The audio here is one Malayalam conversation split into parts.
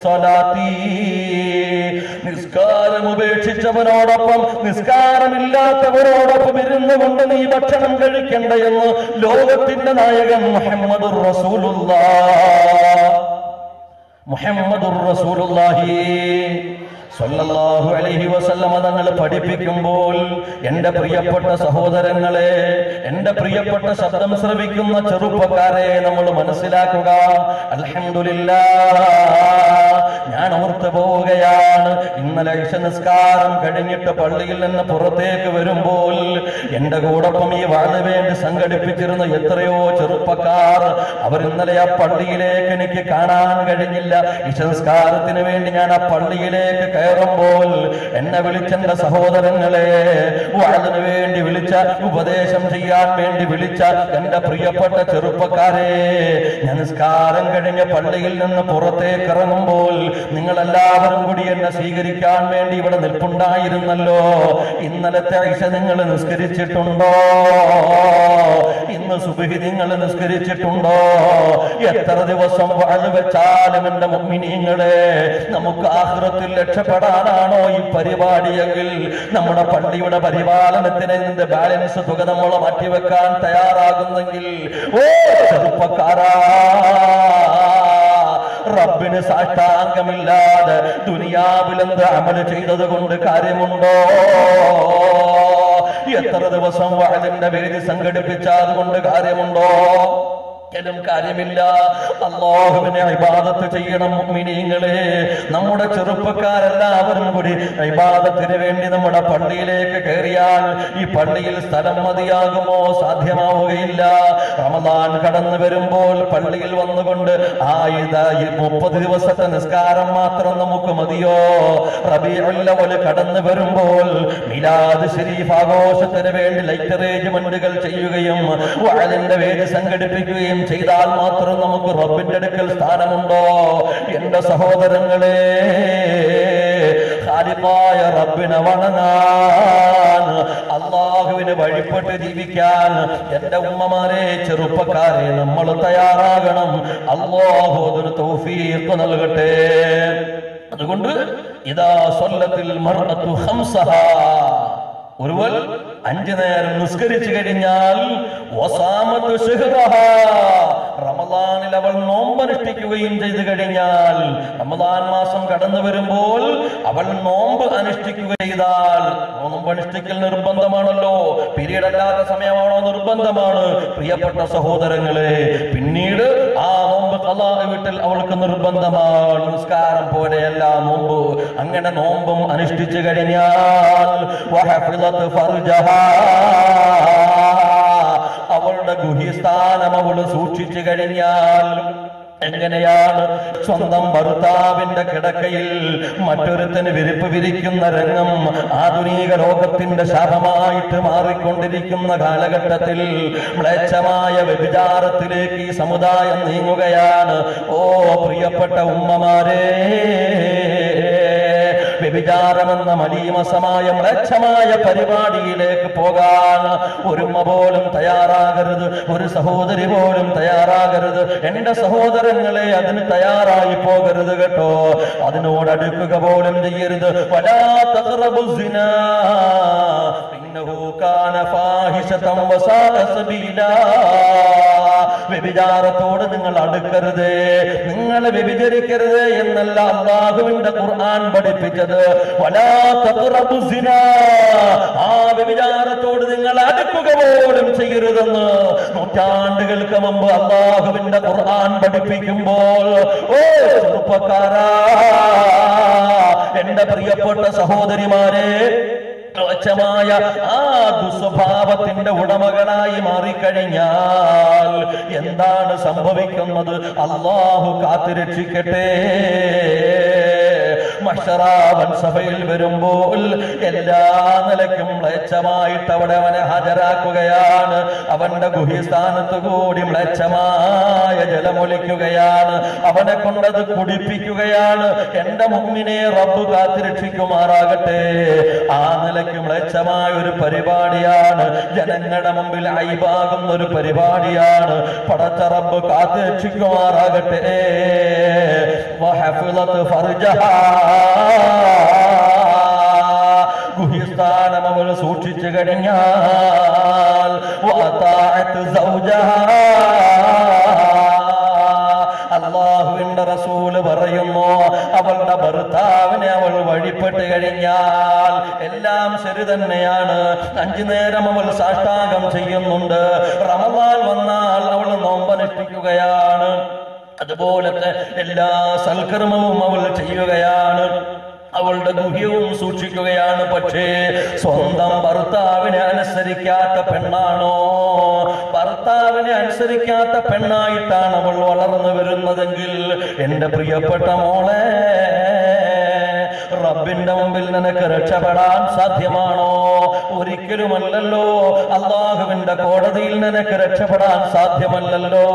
സ്വലാത്തി നിസ്കാരം ഉപേക്ഷിച്ചവനോടൊപ്പം നിസ്കാരമില്ലാത്തവരോടൊപ്പം ഇരുന്നു കൊണ്ട് നീ ഭക്ഷണം കഴിക്കണ്ട എന്ന് ലോകത്തിന്റെ നായകൻ മുഹമ്മദ് റസൂലുള്ള മുഹമ്മദുർ റസൂലുള്ളാഹി സ്വല്ലല്ലാഹു അലൈഹി വസല്ലമ തങ്ങൾ പഠിപ്പിക്കുമ്പോൾ എൻ്റെ പ്രിയപ്പെട്ട സഹോദരങ്ങളെ എൻ്റെ പ്രിയപ്പെട്ട ശബ്ദം ശ്രവിക്കുന്ന ചെറുപ്പക്കാരെ നമ്മൾ മനസ്സിലാക്കുക അൽഹംദുലില്ലാ ഞാൻ ഓർത്തു പോവുകയാണ് ഇന്നലെ ഇശ നിസ്കാരം കഴിഞ്ഞിട്ട് പള്ളിയിൽ നിന്ന് പുറത്തേക്ക് വരുമ്പോൾ എൻ്റെ കൂടൊപ്പം ഈ വാഴ വേണ്ടി സംഘടിപ്പിച്ചിരുന്ന എത്രയോ ചെറുപ്പക്കാർ അവർ ഇന്നലെ ആ പള്ളിയിലേക്ക് എനിക്ക് കാണാൻ കഴിഞ്ഞില്ല ഇശ നിസ്കാരത്തിന് വേണ്ടി ഞാൻ ആ പള്ളിയിലേക്ക് കയറുമ്പോൾ എന്നെ വിളിച്ചെന്റെ സഹോദരങ്ങളെ വാഴന് വേണ്ടി വിളിച്ച ഉപദേശം ചെയ്യാൻ വേണ്ടി വിളിച്ച എന്റെ പ്രിയപ്പെട്ട ചെറുപ്പക്കാരെ ഞാൻ നിസ്കാരം കഴിഞ്ഞ് പള്ളിയിൽ നിന്ന് പുറത്തേക്ക് ഇറങ്ങുമ്പോൾ നിങ്ങൾ എല്ലാവരും കൂടി എന്നെ സ്വീകരിക്കാൻ വേണ്ടി ഇവിടെ നിൽപ്പുണ്ടായിരുന്നല്ലോ ഇന്നലത്തെ ഐഷ നിങ്ങൾ നിസ്കരിച്ചിട്ടുണ്ടോ ഇന്ന് സുബഹി നിങ്ങൾ നിസ്കരിച്ചിട്ടുണ്ടോ എത്ര ദിവസം വാഴ വെച്ചാലും എന്റെ മുമ്മിനീങ്ങളെ നമുക്ക് ആഹൃത്തിൽ രക്ഷപ്പെടാനാണോ ഈ പരിപാടിയെങ്കിൽ നമ്മുടെ പള്ളിയുടെ പരിപാലനത്തിന് ഇതിന്റെ ബാലൻസ് തുക നമ്മൾ മാറ്റിവെക്കാൻ തയ്യാറാകുന്നെങ്കിൽ ഓ ചെറുപ്പക്കാരാ റബ്ബിന് സാഷ്ടാംഗമില്ലാതെ ദുനിയാവിലെന്ത് അമല് ചെയ്തത് കൊണ്ട് കാര്യമുണ്ടോ എത്ര ദിവസം വഴലിന്റെ വേദി സംഘടിപ്പിച്ചത് കൊണ്ട് കാര്യമുണ്ടോ ഒരിക്കലും കാര്യമില്ല അള്ളാഹുവിനെ ഇബാദത്ത് ചെയ്യണം മുഅ്മിനീങ്ങളെ നമ്മുടെ ചെറുപ്പക്കാരെല്ലാവരും കൂടി ഇബാദത്തിന് വേണ്ടി നമ്മുടെ പള്ളിയിലേക്ക് കയറിയാൽ ഈ പള്ളിയിൽ സ്ഥലം മതിയാകുമോ സാധ്യമാവുകയില്ല റമദാൻ കടന്നു വരുമ്പോൾ പള്ളിയിൽ വന്നുകൊണ്ട് ആ ഇതാ ഈ മുപ്പത് ദിവസത്തെ നിസ്കാരം മാത്രം നമുക്ക് മതിയോ റബീഉല്ലവൽ കടന്നു വരുമ്പോൾ മിലാദ് ഷരീഫ് ആഘോഷത്തിന് വേണ്ടി ലൈറ്റ് അറേഞ്ച്മെന്റുകൾ ചെയ്യുകയും വഴലിന്റെ വേദി സംഘടിപ്പിക്കുകയും ചെയ്താൽ മാത്രം നമുക്ക് റബ്ബിന്റെ അടുക്കൽ സ്ഥാനമുണ്ടോ എന്റെ സഹോദരങ്ങളെ ഖാലിഖായ റബ്ബിനെ വണങ്ങാൻ അള്ളാഹുവിന് വഴിപ്പെട്ട് ജീവിക്കാൻ എന്റെ ഉമ്മമാരെ ചെറുപ്പക്കാരെ നമ്മൾ തയ്യാറാകണം അള്ളാഹു അതിന് തൗഫീഖ് നൽകട്ടെ അതുകൊണ്ട് ഇതാ സ്വല്ലത്തിൽ മർഅത്തു ഖംസഹാ ഒരുവൻ അഞ്ചു നേരം നിസ്കരിച്ചു കഴിഞ്ഞാൽ വസാമത്ത് ശിഹ്റഹാ. റമദാനിൽ അവൾ നോമ്പനുഷ്ഠിക്കുകയും ചെയ്തു കഴിഞ്ഞാൽ റമദാൻ മാസം കടന്നു വരുമ്പോൾ അവൾ നോമ്പ് അനുഷ്ഠിക്കുക ചെയ്താൽ നോമ്പ് അനുഷ്ഠിക്കൽ നിർബന്ധമാണല്ലോ പീരീഡ് അല്ലാത്ത സമയമാണോ നിർബന്ധമാണ് പ്രിയപ്പെട്ട സഹോദരങ്ങളെ പിന്നീട് ആ നോമ്പ് കലാ വീട്ടിൽ അവൾക്ക് നിർബന്ധമാണ് നിസ്കാരം പോലെയല്ല നോമ്പ് അങ്ങനെ നോമ്പും അനുഷ്ഠിച്ചു കഴിഞ്ഞാൽ വഹഫിളത്ത് ഫർജഹാ. അവളുടെ ഗുഹിസ്ഥാനം അവൾ സൂക്ഷിച്ചു കഴിഞ്ഞാൽ എങ്ങനെയാണ് സ്വന്തം ഭർത്താവിന്റെ കിടക്കയിൽ മറ്റൊരുത്തന് വിരിപ്പ് വിരിക്കുന്ന രംഗം ആധുനിക ലോകത്തിന്റെ ശാപമായിട്ട് മാറിക്കൊണ്ടിരിക്കുന്ന കാലഘട്ടത്തിൽ മ്ലേച്ഛമായ വ്യഭിചാരത്തിലേക്ക് ഈ സമുദായം നീങ്ങുകയാണ് ഓ പ്രിയപ്പെട്ട ഉമ്മമാരെ വ്യഭിചാരമെന്ന മലീമസമായ മ്ലേച്ഛമായ പരിപാടിയിലേക്ക് പോകാൻ ഒരുമ്മ പോലും തയ്യാറാകരുത് ഒരു സഹോദരി പോലും തയ്യാറാകരുത് എന്റെ സഹോദരങ്ങളെ അതിന് തയ്യാറായി പോകരുത് കേട്ടോ അതിനോട് അടുക്കുക പോലും ചെയ്യരുത് വലാ തഖറബു സിനാ ഇന്നഹു കാന ഫാഹിശതൻ വസാഅ സബീലാ വ്യഭിചാരത്തോട് നിങ്ങൾ അടുക്കരുത് നിങ്ങൾ വ്യഭിചരിക്കരുത് എന്നല്ല അള്ളാഹുവിന്റെ ഖുർആൻ പഠിപ്പിച്ചത് വലാ തഖറബു സിനാ ആ വ്യഭിചാരത്തോട് നിങ്ങൾ അടുക്കുക പോലും ചെയ്യരുതെന്ന് നൂറ്റാണ്ടുകൾക്ക് മുമ്പ് അള്ളാഹുവിന്റെ ഖുർആൻ പഠിപ്പിക്കുമ്പോൾ ഓ ചെറുപ്പക്കാരാ എന്റെ പ്രിയപ്പെട്ട സഹോദരിമാരെ മായ ആ ദുസ്വഭാവത്തിന്റെ ഉടമകളായി മാറിക്കഴിഞ്ഞാൽ എന്താണ് സംഭവിക്കുന്നത് അള്ളാഹു കാത്തുരക്ഷിക്കട്ടെ മഹ്ശറാവൻ സഭയിൽ വരുമ്പോൾ എല്ലാ നിലയ്ക്കും മ്ലേച്ഛമായിട്ട് അവിടെ അവനെ ഹാജരാക്കുകയാണ് അവന്റെ ഗുഹ്യസ്ഥാനത്ത് കൂടി മ്ലേച്ഛമായ ജലമൊലിക്കുകയാണ് അവനെ കൊണ്ടത് കുടിപ്പിക്കുകയാണ് എന്റെ മുമ്മിനെ റബ്ബ് കാത്തിരക്ഷിക്കുമാറാകട്ടെ ആ നിലയ്ക്ക് മ്ലേച്ഛമായ ഒരു പരിപാടിയാണ് ജനങ്ങളുടെ മുമ്പിൽ ഐബാകുന്ന ഒരു പരിപാടിയാണ് പടച്ച റബ്ബ് കാത്തിരക്ഷിക്കുമാറാകട്ടെ വഹഫിളത്ത് ഫർജഹാ ഗുഹ്യസ്ഥാനം അവൾ സൂക്ഷിച്ചു കഴിഞ്ഞാൽ വഅതാഅത്ത് സൗജഹാ. അള്ളാഹുവിന്റെ റസൂല് പറയുന്നു അവളുടെ ഭർത്താവിനെ അവൾ വഴിപ്പെട്ട് കഴിഞ്ഞാൽ എല്ലാം ശരി തന്നെയാണ് അഞ്ചു നേരം അവൾ സാഷ്ടാംഗം ചെയ്യുന്നുണ്ട് റമദാൻ വന്നാൽ അവൾ നോമ്പനുഷ്ഠിക്കുകയാണ് അതുപോലത്തെ എല്ലാ സൽക്കർമ്മവും അവൾ ചെയ്യുകയാണ് അവളുടെ ഗുഹ്യവും സൂക്ഷിക്കുകയാണ് പക്ഷേ സ്വന്തം ഭർത്താവിനെ അനുസരിക്കാത്ത പെണ്ണാണോ ഭർത്താവിനെ അനുസരിക്കാത്ത പെണ്ണായിട്ടാണ് അവൾ വളർന്നു വരുന്നതെങ്കിൽ എന്റെ പ്രിയപ്പെട്ട മോളെ റബ്ബിന്റെ മുമ്പിൽ നിനക്ക് രക്ഷപ്പെടാൻ സാധ്യമാണോ ഒരിക്കലുമല്ലല്ലോ അള്ളാഹുവിന്റെ കോടതിയിൽ നിനക്ക് രക്ഷപ്പെടാൻ സാധ്യമല്ലല്ലോ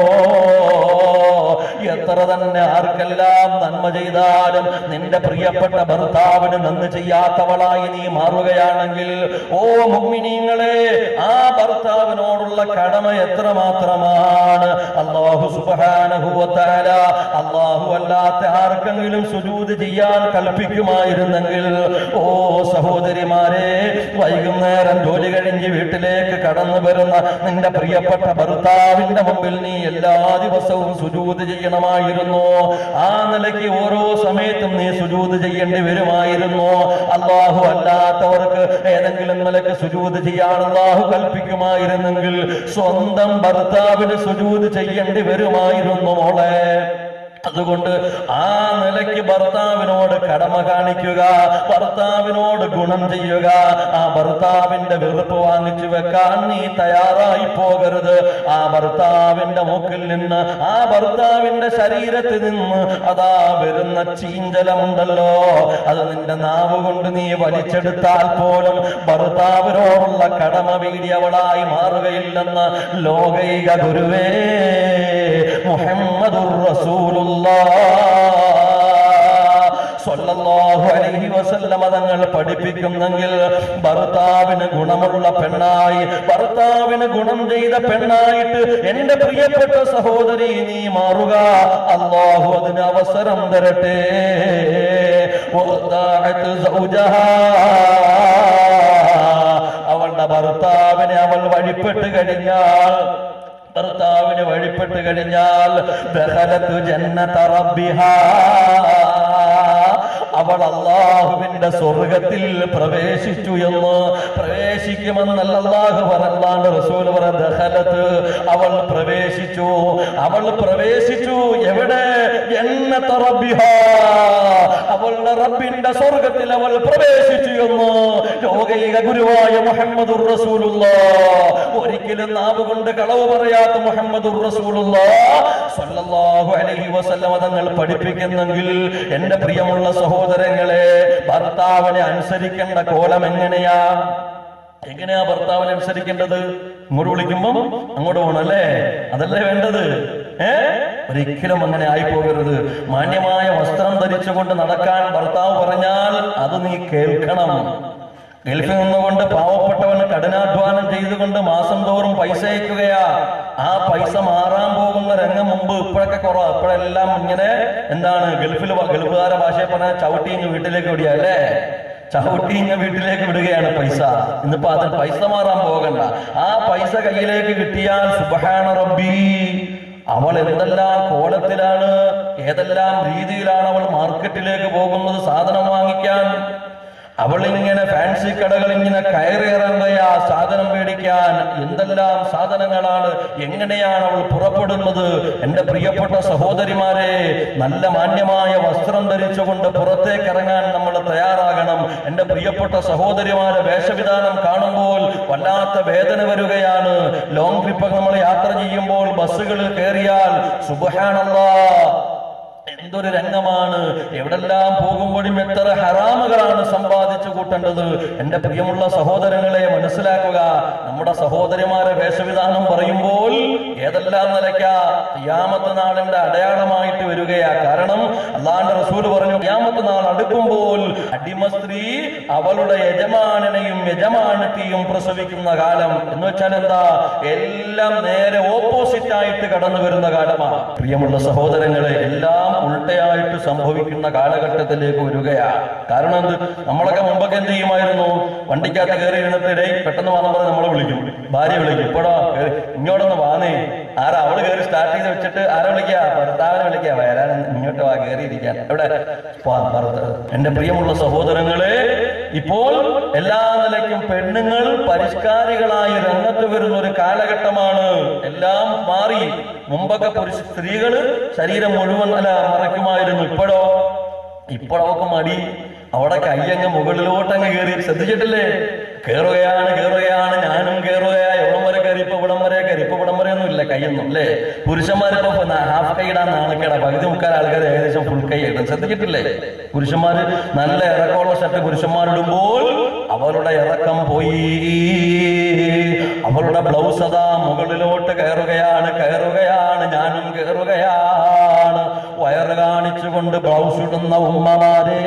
എത്ര തന്നെ ആർക്കെല്ലാം നന്മ ചെയ്താലും നിന്റെ പ്രിയപ്പെട്ട ഭർത്താവിന് നന്ദി ചെയ്യാത്തവളായി നീ മാറുകയാണെങ്കിൽ ഓ മുഗ്മിനീങ്ങളെ ആ ഭർത്താവിനോടുള്ള കടമ എത്രമാത്രമാണ് അള്ളാഹു സുബാനഹുവത്താല അള്ളാഹു അല്ലാത്ത ആർക്കെങ്കിലും സുജൂത് ചെയ്യാൻ കൽപ്പിക്കുമായിരുന്നെങ്കിൽ ഓ സഹോദരിമാരെ വൈകുന്നേരം ജോലി കഴിഞ്ഞ് വീട്ടിലേക്ക് കടന്നു വരുന്ന നിന്റെ പ്രിയപ്പെട്ട ഭർത്താവിന്റെ മുമ്പിൽ നീ എല്ലാ ദിവസവും സുജൂത് ചെയ്യണമായിരുന്നു ആ നിലയ്ക്ക് ഓരോ സമയത്തും നീ സുജൂത് ചെയ്യേണ്ടി വരുമായിരുന്നു അള്ളാഹു അല്ലാത്തവർക്ക് ഏതെങ്കിലും നിലയ്ക്ക് സുജൂത് ചെയ്യാൻ അള്ളാഹു കൽപ്പിക്കുമായിരുന്നെങ്കിൽ സ്വന്തം ഭർത്താവിന് സുജൂത് ചെയ്യേണ്ടി വരുമായിരുന്നു മോളെ അതുകൊണ്ട് ആ നിലയ്ക്ക് ഭർത്താവിനോട് കടമ കാണിക്കുക ഭർത്താവിനോട് ഗുണം ചെയ്യുക ആ ഭർത്താവിന്റെ വെറുപ്പ് വാങ്ങിച്ചു വെക്കാൻ നീ തയ്യാറായി പോകരുത് ആ ഭർത്താവിന്റെ മൂക്കിൽ നിന്ന് ആ ഭർത്താവിന്റെ ശരീരത്തിൽ നിന്ന് അതാ വരുന്ന ചീഞ്ചലമുണ്ടല്ലോ അത് നിന്റെ നാവ് കൊണ്ട് നീ വലിച്ചെടുത്താൽ പോലും ഭർത്താവിനോടുള്ള കടമ വീടിയവളായി മാറുകയില്ലെന്ന് ലോകൈക ഗുരുവേ മുഹമ്മദുർ സ്വല്ലല്ലാഹു അലൈഹി വസല്ലമ തങ്ങൾ പഠിപ്പിക്കുന്നെങ്കിൽ ഭർത്താവിന് ഗുണമുള്ള പെണ്ണായി ഭർത്താവിന് ഗുണം ചെയ്ത പെണ്ണായിട്ട് എന്റെ പ്രിയപ്പെട്ട സഹോദരി നീ മാറുക അള്ളാഹു അതിന് അവസരം തരട്ടെ വദാഅത്ത് സൗജഹാ. അവളുടെ ഭർത്താവിനെ അവൾ വഴിപ്പെട്ട് കഴിഞ്ഞാൽ ഭർത്താവിന് വഴിപ്പെട്ട് കഴിഞ്ഞാൽ ദഖലത്തു ജന്നത റബ്ബിഹാ. അവൾ അള്ളാഹുവിന്റെ സ്വർഗത്തിൽ പ്രവേശിച്ചു എന്ന് പ്രവേശിക്കുമെന്നല്ല അള്ളാഹു പറഞ്ഞാണ്ട് റസൂൽ പറ ദഖലത്ത് അവൾ പ്രവേശിച്ചു അവൾ പ്രവേശിച്ചു എവിടെ ജന്നത റബ്ബിഹാ. അവളുടെ റബ്ബിന്റെ സ്വർഗത്തിൽ അവൾ പ്രവേശിച്ചു എന്ന് ലോകൈക ഗുരുവായ മുഹമ്മദുർ റസൂലുള്ള ഒരിക്കലും നാവ് കൊണ്ട് കളവ് പറയാത്ത മുഹമ്മദുർ റസൂലുള്ള സല്ലല്ലാഹു അലൈഹി വസല്ലമ തങ്ങൾ പഠിപ്പിക്കുന്നെങ്കിൽ എന്റെ പ്രിയമുള്ള സഹോദരങ്ങളെ ഭർത്താവിനെ അനുസരിക്കേണ്ട കോലം എങ്ങനെയാ എങ്ങനെയാ ഭർത്താവിനെ അനുസരിക്കേണ്ടത് ഇങ്ങോട്ട് വിളിക്കുമ്പം അങ്ങോട്ട് പോകണം അല്ലേ അതല്ലേ വേണ്ടത് ഏ ഒരിക്കലും അങ്ങനെ ആയി പോകരുത് മാന്യമായ വസ്ത്രം ധരിച്ചുകൊണ്ട് നടക്കാൻ ഭർത്താവ് പറഞ്ഞാൽ അത് നീ കേൾക്കണം ഗൾഫിൽ നിന്നുകൊണ്ട് പാവപ്പെട്ടവന് കഠിനാധ്വാനം ചെയ്തുകൊണ്ട് മാസം തോറും പൈസ അയക്കുകയാ ആ പൈസ മാറാൻ പോകുന്ന രംഗം മുമ്പ് ഇപ്പോഴൊക്കെ കുറവാ ഇപ്പോഴെല്ലാം ഇങ്ങനെ എന്താണ് ഗൾഫിൽ ഗൾഫുകാരെ ഭാഷയെ പറഞ്ഞാൽ ചവിട്ടി ഇങ്ങ് വീട്ടിലേക്ക് വിടുക അല്ലേ ചവിട്ടി ഇങ്ങ് വീട്ടിലേക്ക് വിടുകയാണ് പൈസ ഇന്നിപ്പോ അതിന് പൈസ മാറാൻ പോകണ്ട ആ പൈസ കയ്യിലേക്ക് കിട്ടിയാൽ സുബഹാന റബ്ബി അവൾ എന്തെല്ലാം കോലത്തിലാണ് ഏതെല്ലാം രീതിയിലാണ് അവൾ മാർക്കറ്റിലേക്ക് പോകുന്നത് സാധനം വാങ്ങിക്കാൻ അവൾ ഇങ്ങനെ ഫാൻസി കടകൾ ഇങ്ങനെ കയറിയിറങ്ങുകയാ സാധനം മേടിക്കാൻ എന്തെല്ലാം സാധനങ്ങളാണ് എങ്ങനെയാണ് അവൾ പുറപ്പെടുന്നത് എന്റെ പ്രിയപ്പെട്ട സഹോദരിമാരെ നല്ല മാന്യമായ വസ്ത്രം ധരിച്ചുകൊണ്ട് പുറത്തേക്ക് ഇറങ്ങാൻ നമ്മൾ തയ്യാറാകണം എന്റെ പ്രിയപ്പെട്ട സഹോദരിമാരെ വേഷവിധാനം കാണുമ്പോൾ വല്ലാത്ത വേദന വരികയാണ് ലോങ് ട്രിപ്പ് നമ്മൾ യാത്ര ചെയ്യുമ്പോൾ ബസ്സുകളിൽ കയറിയാൽ സുബഹാനല്ലാ എന്തൊരു രംഗമാണ് എവിടെല്ലാം പോകുമ്പോഴും എത്ര ഹറാമുകളാണ് സമ്പാദിച്ചു കൂട്ടേണ്ടത് എന്റെ പ്രിയമുള്ള സഹോദരങ്ങളെ മനസ്സിലാക്കുക നമ്മുടെ സഹോദരിമാരെ വേഷവിധാനം പറയുമ്പോൾ ഏതെല്ലാം നിലയ്ക്കാ യാമത്ത് നാളിന്റെ അടയാളമായിട്ട് വരികയാ കാരണം അള്ളാന്റെ റസൂൽ പറഞ്ഞു യാമത്ത് നാൾ അടുക്കുമ്പോൾ അടിമ സ്ത്രീ അവളുടെ യജമാനനെയും യജമാനത്തെയും പ്രസവിക്കുന്ന കാലം എന്ന് വെച്ചാൽ എന്താ എല്ലാം നേരെ ഓപ്പോസിറ്റ് ആയിട്ട് കടന്നു വരുന്ന കാലമാണ് പ്രിയമുള്ള സഹോദരങ്ങളെ എല്ലാം ഉൾട്ടയായിട്ട് സംഭവിക്കുന്ന കാലഘട്ടത്തിലേക്ക് വരികയാ കാരണം എന്ത് നമ്മളൊക്കെ മുമ്പൊക്കെ എന്ത് ചെയ്യുമായിരുന്നു വണ്ടിക്കകത്ത് കയറി ഇരുന്നിട്ട് "ഡേയ്, പെട്ടെന്ന് വന്നു പറഞ്ഞ് നമ്മളെ വിളിക്കും ഭാര്യ വിളിക്കും ഇപ്പോഴോ കേറി, ഇങ്ങോട്ടൊന്ന് വാന്നേ ആരാ അവള് കയറി സ്റ്റാർട്ട് ചെയ്ത് വെച്ചിട്ട് ആരാ വിളിക്കുക ഭർത്താവിനെ വിളിക്കുക വരാൻ ഇങ്ങോട്ട് വാ കയറി ഇരിക്കാൻ എവിടെ വാ, ഭർത്താവ്. എന്റെ പ്രിയമുള്ള സഹോദരങ്ങളെ ഇപ്പോൾ എല്ലാ നിലയ്ക്കും പെണ്ണുങ്ങൾ പരിഷ്കാരികളായി രംഗത്ത് വരുന്ന ഒരു കാലഘട്ടമാണ് എല്ലാം മാറി മുമ്പൊക്കെ പുരുഷ സ്ത്രീകള് ശരീരം മുഴുവൻ അല്ല മറയ്ക്കുമായിരുന്നു ഇപ്പോഴോ ഇപ്പോഴവക്ക് മടി അവിടെ കയ്യങ്ങ് മുകളിലോട്ടങ്ങ് കയറി ശ്രദ്ധിച്ചിട്ടില്ലേ കേറുകയാണ് കേറുകയാണ് ഞാനും കേറുകയാ എവിടം വരെ കയറി ഇപ്പൊ ഇവിടം വരെ കയറി ഇപ്പൊ ഇവിടം വരെ ഒന്നും ഇല്ല കൈയൊന്നും അല്ലേ പുരുഷന്മാരിപ്പോ ഹാഫ് കൈ ഇടാൻ നാണക്കേടാ പകുതി മുക്കാൽ ആൾക്കാർ ഏകദേശം ഫുൾ കൈ ഇടും ശ്രദ്ധിച്ചിട്ടില്ലേ പുരുഷന്മാര് നല്ല ഇറക്കമുള്ള ഷർട്ട് പുരുഷന്മാരിടുമ്പോൾ അവരുടെ ഇറക്കം പോയി അവളുടെ ബ്ലൗസ് അതാ മുകളിലോട്ട് കയറുകയാണ് കയറുകയാണ് ഞാനും കയറുകയാണ് വയറ് കാണിച്ചുകൊണ്ട് ബ്ലൗസ് ഇടുന്ന ഉമ്മമാരെ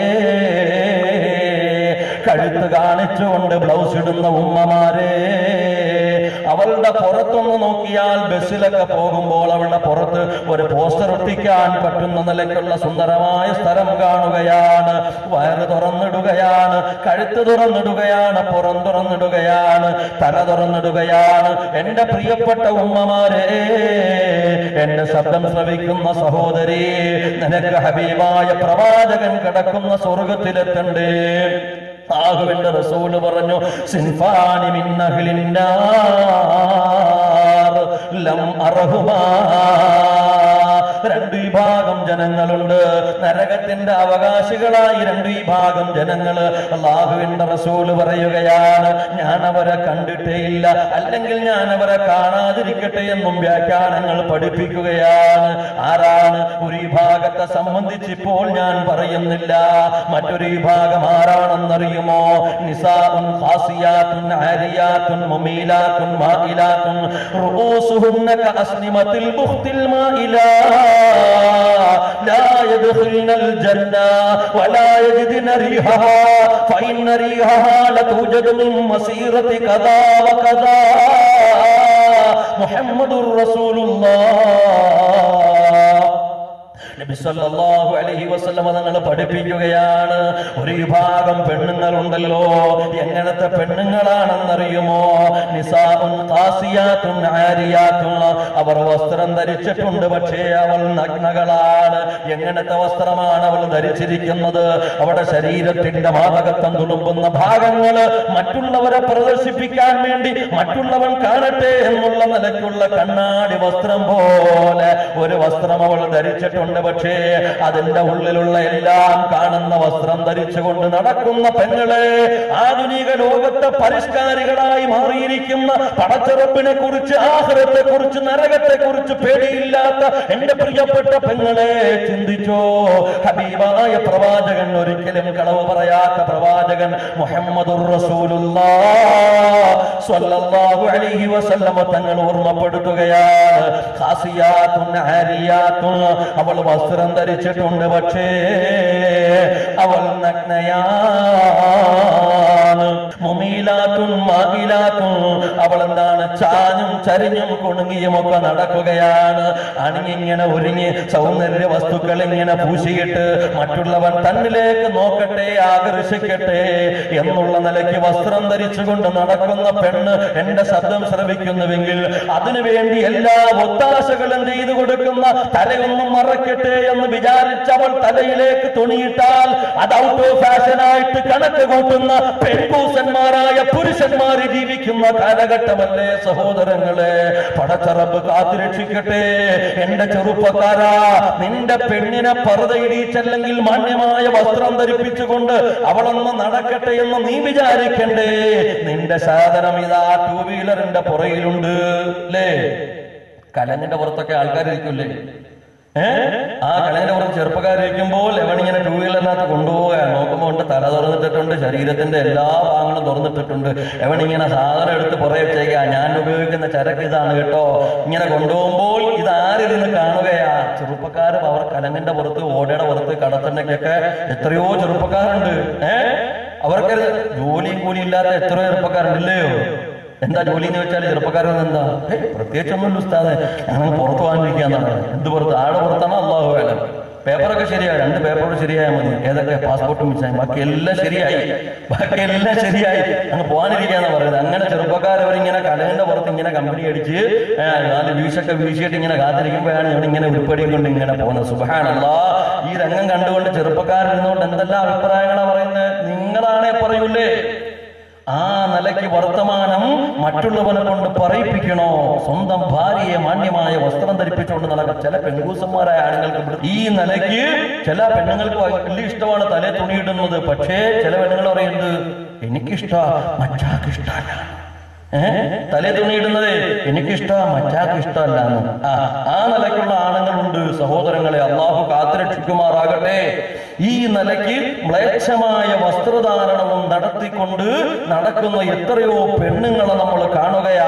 കഴുത്ത് കാണിച്ചുകൊണ്ട് ബ്ലൗസ് ഇടുന്ന ഉമ്മമാരെ അവളുടെ പുറത്തൊന്ന് നോക്കിയാൽ ബസ്സിലൊക്കെ പോകുമ്പോൾ അവളുടെ പുറത്ത് ഒരു പോസ്റ്റർ ഒട്ടിക്കാൻ പറ്റുന്ന നിലയ്ക്കുള്ള സുന്ദരമായ സ്ഥലം കാണുകയാണ് വയറ് തുറന്നിടുകയാണ് കഴുത്ത് തുറന്നിടുകയാണ് പുറം തുറന്നിടുകയാണ് തല തുറന്നിടുകയാണ് എന്റെ പ്രിയപ്പെട്ട ഉമ്മമാരെ എന്റെ ശബ്ദം ശ്രവിക്കുന്ന സഹോദരി നിനക്ക് ഹബീബായ പ്രവാചകൻ കിടക്കുന്ന സ്വർഗത്തിലെത്തണ്ടേ ആഹുവിന്റെ റസൂല് പറഞ്ഞു സിൻഫാനി മിന്നഹ്ലിന്നാർ ലം അർഹുമാ രണ്ട് വിഭാഗം ജനങ്ങളുണ്ട് നരകത്തിന്റെ അവകാശികളായി രണ്ട് വിഭാഗം ജനങ്ങള് അള്ളാഹുവിന്റെ റസൂല് പറയുകയാണ് ഞാൻ അവരെ കണ്ടിട്ടേ ഇല്ല അല്ലെങ്കിൽ ഞാൻ അവരെ കാണാതിരിക്കട്ടെ എന്നും വ്യാഖ്യാനങ്ങൾ പഠിപ്പിക്കുകയാണ് ആരാണ് ഒരു വിഭാഗത്തെ സംബന്ധിച്ച് ഇപ്പോൾ ഞാൻ പറയുന്നില്ല മറ്റൊരു വിഭാഗം ആരാണെന്നറിയുമോ നിസാഉൻ ഖാസിയാത്തുൻ ആരിയാത്തുൻ മുമീലാത്തുൻ മായിലാത്തുൻ റൂസുഹുന്ന കഅസ്നിമത്തിൽ ബുഖ്തിൽ മായിലാ لا يدخلن الجنة ولا يجدن ريحها فإن ريحها لتوجد من مسيرة كذا وكذا محمد رسول الله നബി സല്ലല്ലാഹു അലൈഹി വസല്ലമ തങ്ങൾ പഠിപ്പിക്കുകയാണ് ഒരു വിഭാഗം പെണ്ണുങ്ങളുണ്ടല്ലോ എങ്ങനത്തെ പെണ്ണുങ്ങളാണെന്നറിയുമോ നിസാഉൻ ഖാസിയാത്തുൻ ആരിയാത്തുൻ അവർ വസ്ത്രം ധരിച്ചിട്ടുണ്ട് പക്ഷേ അവൾ നഗ്നകളാണ് എങ്ങനത്തെ വസ്ത്രമാണ് അവൾ ധരിച്ചിരിക്കുന്നത് അവിടെ ശരീരത്തിന്റെ മാതകത്വം തുളുമ്പുന്ന ഭാഗങ്ങള് മറ്റുള്ളവരെ പ്രദർശിപ്പിക്കാൻ വേണ്ടി മറ്റുള്ളവൻ കാണട്ടെ എന്നുള്ള നിലയ്ക്കുള്ള കണ്ണാടി വസ്ത്രം പോലെ ഒരു വസ്ത്രം അവൾ ധരിച്ചിട്ടുണ്ട് പക്ഷേ അതിന്റെ ഉള്ളിലുള്ള എല്ലാം കാണുന്ന വസ്ത്രം ധരിച്ചുകൊണ്ട് നടക്കുന്ന പെങ്ങളെ ആധുനിക ലോകത്തെ പരിഷ്കാരികളായി മാറിയിരിക്കുന്ന പടച്ചെറുപ്പിനെ കുറിച്ച് ആഹ്റത്തെ കുറിച്ച് നരകത്തെ കുറിച്ച് പേടിയില്ലാത്ത എന്റെ പ്രിയപ്പെട്ട പെങ്ങളെ ചിന്തിച്ചോ ഹബീബായ പ്രവാചകൻ ഒരിക്കലും കളവ് പറയാത്ത പ്രവാചകൻ മുഹമ്മദുർ സ്വല്ലല്ലാഹു അലൈഹി വസല്ലമ തങ്ങൾ ഓർമ്മപ്പെടുത്തുകയാണ് ഖാസിയാത്തുൻ ആരിയാത്തുൻ അവൾ വസ്ത്രം ധരിച്ചിട്ടുണ്ട് പക്ഷേ അവൾ നഗ്നയാണ് മുമീലാത്തുൻ മായിലാത്തുൻ അവൾ എന്താണ് ചാഞ്ഞും ചരിഞ്ഞും കുണുങ്ങിയും ഒക്കെ നടക്കുകയാണ് അണിഞ്ഞിങ്ങനെ ഒരുങ്ങി സൗന്ദര്യ വസ്തുക്കൾ ഇങ്ങനെ പൂശിയിട്ട് മറ്റുള്ളവൻ തന്നിലേക്ക് നോക്കട്ടെ ആകർഷിക്കട്ടെ എന്നുള്ള നിലയ്ക്ക് വസ്ത്രം ധരിച്ചുകൊണ്ട് നടക്കുന്ന പെണ്ണ് എന്റെ ശബ്ദം ശ്രവിക്കുന്നുവെങ്കിൽ അതിനുവേണ്ടി എല്ലാ ഒത്താശകളും ചെയ്തു കൊടുക്കുന്ന തലയൊന്നും മറക്കട്ടെ എന്ന് വിചാരിച്ചവൾ തലയിലേക്ക് തുണിയിട്ടാൽ അത് ഔട്ട് ഓഫ് ഫാഷനായിട്ട് കണക്ക് കൂട്ടുന്ന പെൺകൂസന്മാരായ പുരുഷന്മാര് ജീവിക്കുന്ന കാലഘട്ടമല്ലേ സഹോദരങ്ങളെ പടച്ചറബ് കാത്തുരക്ഷിക്കട്ടെ എന്റെ ചെറുപ്പക്കാരാ നിന്റെ പെണ്ണിനെ പറുതയിടിച്ചല്ലെങ്കിൽ മാന്യമായ വസ്ത്രം ധരിപ്പിച്ചുകൊണ്ട് അവളൊന്ന് നടക്കട്ടെ എന്ന് നീ വിചാരിക്കണ്ടേ നിന്റെ സാധനം ഇതാ ടൂ വീലറിന്റെ പുറയിലുണ്ട് അല്ലേ കലങ്ങിന്റെ പുറത്തൊക്കെ ആൾക്കാരിരിക്കില്ലേ ഏ ആ കലയുടെ പുറത്ത് ചെറുപ്പക്കാരിരിക്കുമ്പോൾ എവണിങ്ങനെ ടൂ വീലറിനകത്ത് കൊണ്ടുപോവുകയാണ് നോക്കുമ്പോൾ ഉണ്ട് തല തുറന്നിട്ടിട്ടുണ്ട് ശരീരത്തിന്റെ എല്ലാ ഭാഗങ്ങളും തുറന്നിട്ടിട്ടുണ്ട് എവണിങ്ങനെ സാധനം എടുത്ത് പുറകെ വെച്ചേക്കാ ഞാൻ ഉപയോഗിക്കുന്ന ചരക്ക് ഇതാണ് കേട്ടോ ഇങ്ങനെ കൊണ്ടുപോകുമ്പോൾ ഇത് ആരിരുന്ന് കാണുകയാ ചെറുപ്പക്കാർ അവർ കലങ്ങിന്റെ പുറത്ത് ഓടയുടെ പുറത്ത് കടത്തണ്ടയ്ക്കൊക്കെ എത്രയോ ചെറുപ്പക്കാരുണ്ട് ഏ അവർക്ക് ജോലിയും കൂലിയും ഇല്ലാത്ത എത്രയോ ചെറുപ്പക്കാരുണ്ടല്ലയോ എന്താ ജോലി എന്ന് വെച്ചാൽ ചെറുപ്പക്കാരൻ എന്താ ഏയ് പ്രത്യേകിച്ചൊന്നുമില്ല ഉസ്താദെ ഞങ്ങൾ പുറത്ത് വാങ്ങിയിരിക്കാന്നാണ് എന്ത് പുറത്ത് ആടെ പുറത്താണോ അള്ളാഹു വേണം പേപ്പറൊക്കെ ശരിയായി രണ്ട് പേപ്പറോട് ശരിയായാൽ മതി ഏതൊക്കെ പാസ്പോർട്ടും മിസ്സായി ബാക്കി എല്ലാം ശരിയായി ബാക്കി എല്ലാം ശരിയായി അങ്ങ് പോകാനിരിക്കാന്നാ പറയുന്നത് അങ്ങനെ ചെറുപ്പക്കാരവരിങ്ങനെ കടലിന്റെ പുറത്ത് ഇങ്ങനെ കമ്പനി അടിച്ച് ഏ, നാല് വീശൊക്കെ വീശിയിട്ട് ഇങ്ങനെ കാത്തിരിക്കുമ്പോഴാണ് ഇവനിങ്ങനെ ഉരുപ്പടിയും കൊണ്ട് ഇങ്ങനെ പോകുന്നത് സുബഹാനല്ല ഈ രംഗം കണ്ടുകൊണ്ട് ചെറുപ്പക്കാരിരുന്നുകൊണ്ട് എന്തെല്ലാം അഭിപ്രായങ്ങളാ പറയുന്നത് നിങ്ങളാണേ പറയൂലേ ആ നിലയ്ക്ക് വർത്തമാനം മറ്റുള്ളവനെ കൊണ്ട് പറയിപ്പിക്കണോ സ്വന്തം ഭാര്യയെ മാന്യമായ വസ്ത്രം ധരിപ്പിച്ചുകൊണ്ട് നടക്കുന്ന ചില പെൺകൂസന്മാരായ ആണുങ്ങൾക്ക് ഇവിടെ ഈ നിലയ്ക്ക് ചില പെണ്ണുങ്ങൾക്ക് വലിയ ഇഷ്ടമാണ് തലേ തുണിയിടുന്നത് പക്ഷേ ചില പെണ്ണുങ്ങൾ പറയുന്നത് എനിക്കിഷ്ട മറ്റാക്ക് ഇഷ്ടമല്ല ഏഹ് തലേ തുണിയിടുന്നത് എനിക്കിഷ്ട മറ്റാക്ക് ഇഷ്ടമല്ല എന്ന് ആ ആ നിലയ്ക്കുള്ള ആണുങ്ങളുണ്ട് സഹോദരങ്ങളെ അള്ളാഹു കാത്തുരക്ഷിക്കുമാറാകട്ടെ ഈ നിലയ്ക്ക് മ്ലേച്ഛമായ വസ്ത്രധാരണവും നടത്തിക്കൊണ്ട് നടക്കുന്ന എത്രയോ പെണ്ണുങ്ങളെ നമ്മൾ കാണുകയാ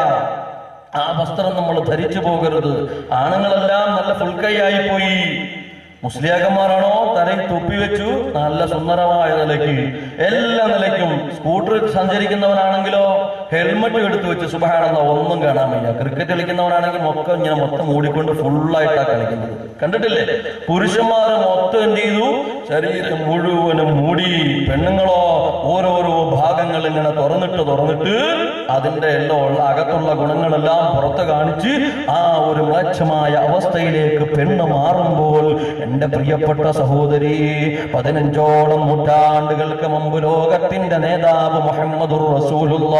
ആ വസ്ത്രം നമ്മൾ ധരിച്ചു പോകരുത് ആണുങ്ങളെല്ലാം നല്ല ഫുൾക്കൈയായി പോയി മുസ്ലിയാക്കന്മാരാണോ തലയിൽ തൊപ്പി വെച്ചു നല്ല സുന്ദരമായ നിലയ്ക്ക് എല്ലാ നിലയ്ക്കും സ്കൂട്ടർ സഞ്ചരിക്കുന്നവനാണെങ്കിലോ ഹെൽമറ്റ് എടുത്തു വെച്ച് സുബഹാണെന്ന ഒന്നും കാണാൻ വയ്യ ക്രിക്കറ്റ് കളിക്കുന്നവനാണെങ്കിൽ മൊത്തം ഇങ്ങനെ മൊത്തം മൂടിക്കൊണ്ട് ഫുള്ളായിട്ടാണ് കളിക്കുന്നത് കണ്ടിട്ടില്ലേ പുരുഷന്മാർ മൊത്തം എന്ത് ചെയ്തു ശരീരം മുഴുവനും മൂടി പെണ്ണുങ്ങളോ ഓരോരോ ഭാഗങ്ങൾ ഇങ്ങനെ തുറന്നിട്ട് തുറന്നിട്ട് അതിന്റെ എല്ലാം ഉള്ള അകത്തുള്ള ഗുണങ്ങളെല്ലാം പുറത്ത് കാണിച്ച് ആ ഒരു മ്ലേച്ഛമായ അവസ്ഥയിലേക്ക് പെണ്ണ് മാറുമ്പോൾ എന്റെ പ്രിയപ്പെട്ട സഹോദരി പതിനഞ്ചോളം നൂറ്റാണ്ടുകൾക്ക് മുമ്പ് ലോകത്തിന്റെ നേതാവ് മുഹമ്മദുർ റസൂലുള്ള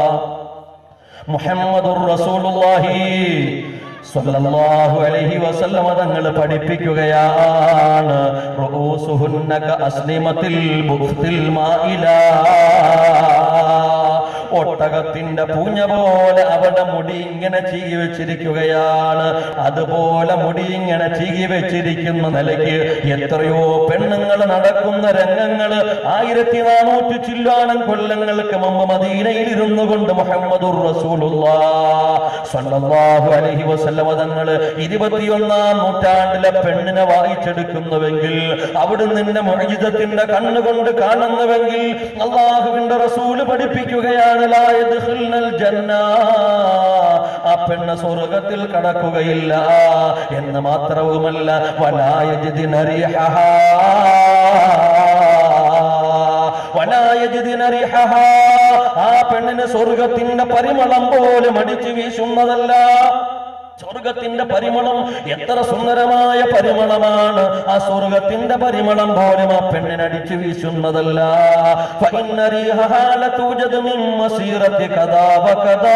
മുഹമ്മദുർ റസൂലുള്ളാഹി സ്വല്ലല്ലാഹു അലൈഹി വസല്ലമ തങ്ങൾ പഠിപ്പിക്കുകയാണ് റൂസുഹുന്നക അസ്ലിമത്തിൽ ബുഖ്തിൽ മായിലാ ഒട്ടകത്തിന്റെ പൂഞ്ഞ പോലെ അവിടെ മുടി ഇങ്ങനെ ചീകി വെച്ചിരിക്കുകയാണ് അതുപോലെ മുടി ഇങ്ങനെ ചീകി വെച്ചിരിക്കുന്ന നിലയ്ക്ക് എത്രയോ പെണ്ണുങ്ങൾ നടക്കുന്ന രംഗങ്ങൾ ആയിരത്തി നാനൂറ്റി ചില്ലാനം കൊല്ലങ്ങൾക്ക് മുമ്പ് മദീനയിൽ ഇരുന്നു കൊണ്ട് മുഹമ്മദുർ റസൂലുള്ളാഹു അലൈഹി വസല്ലമ തങ്ങൾ ഇരുപത്തിയൊന്നാം നൂറ്റാണ്ടിലെ പെണ്ണിനെ വായിച്ചെടുക്കുന്നുവെങ്കിൽ അവിടെ നിന്റെ മൊഴിതത്തിന്റെ കണ്ണുകൊണ്ട് കാണുന്നുവെങ്കിൽ അള്ളാഹുവിന്റെ റസൂല് പഠിപ്പിക്കുകയാണ് ലാ യദ്ഖുൽനൽ ജന്ന. ആ പെണ്ണ് സ്വർഗത്തിൽ കടക്കുകയില്ല എന്ന് മാത്രവുമല്ല വലായജിദിന റിഹഹാ. വലായജിദിന റിഹഹാ. ആ പെണ്ണിന് സ്വർഗത്തിന്റെ പരിമളം പോലും അടിച്ചു വീശുന്നതല്ല സ്വർഗത്തിന്റെ പരിമളം എത്ര സുന്ദരമായ പരിമളമാണ് ആ സ്വർഗത്തിന്റെ പരിമളം പോലും ആ പെണ്ണിനടിച്ചു വീശുന്നതല്ല فإن ريحها لتوجد من مسيرة كذا وكذا.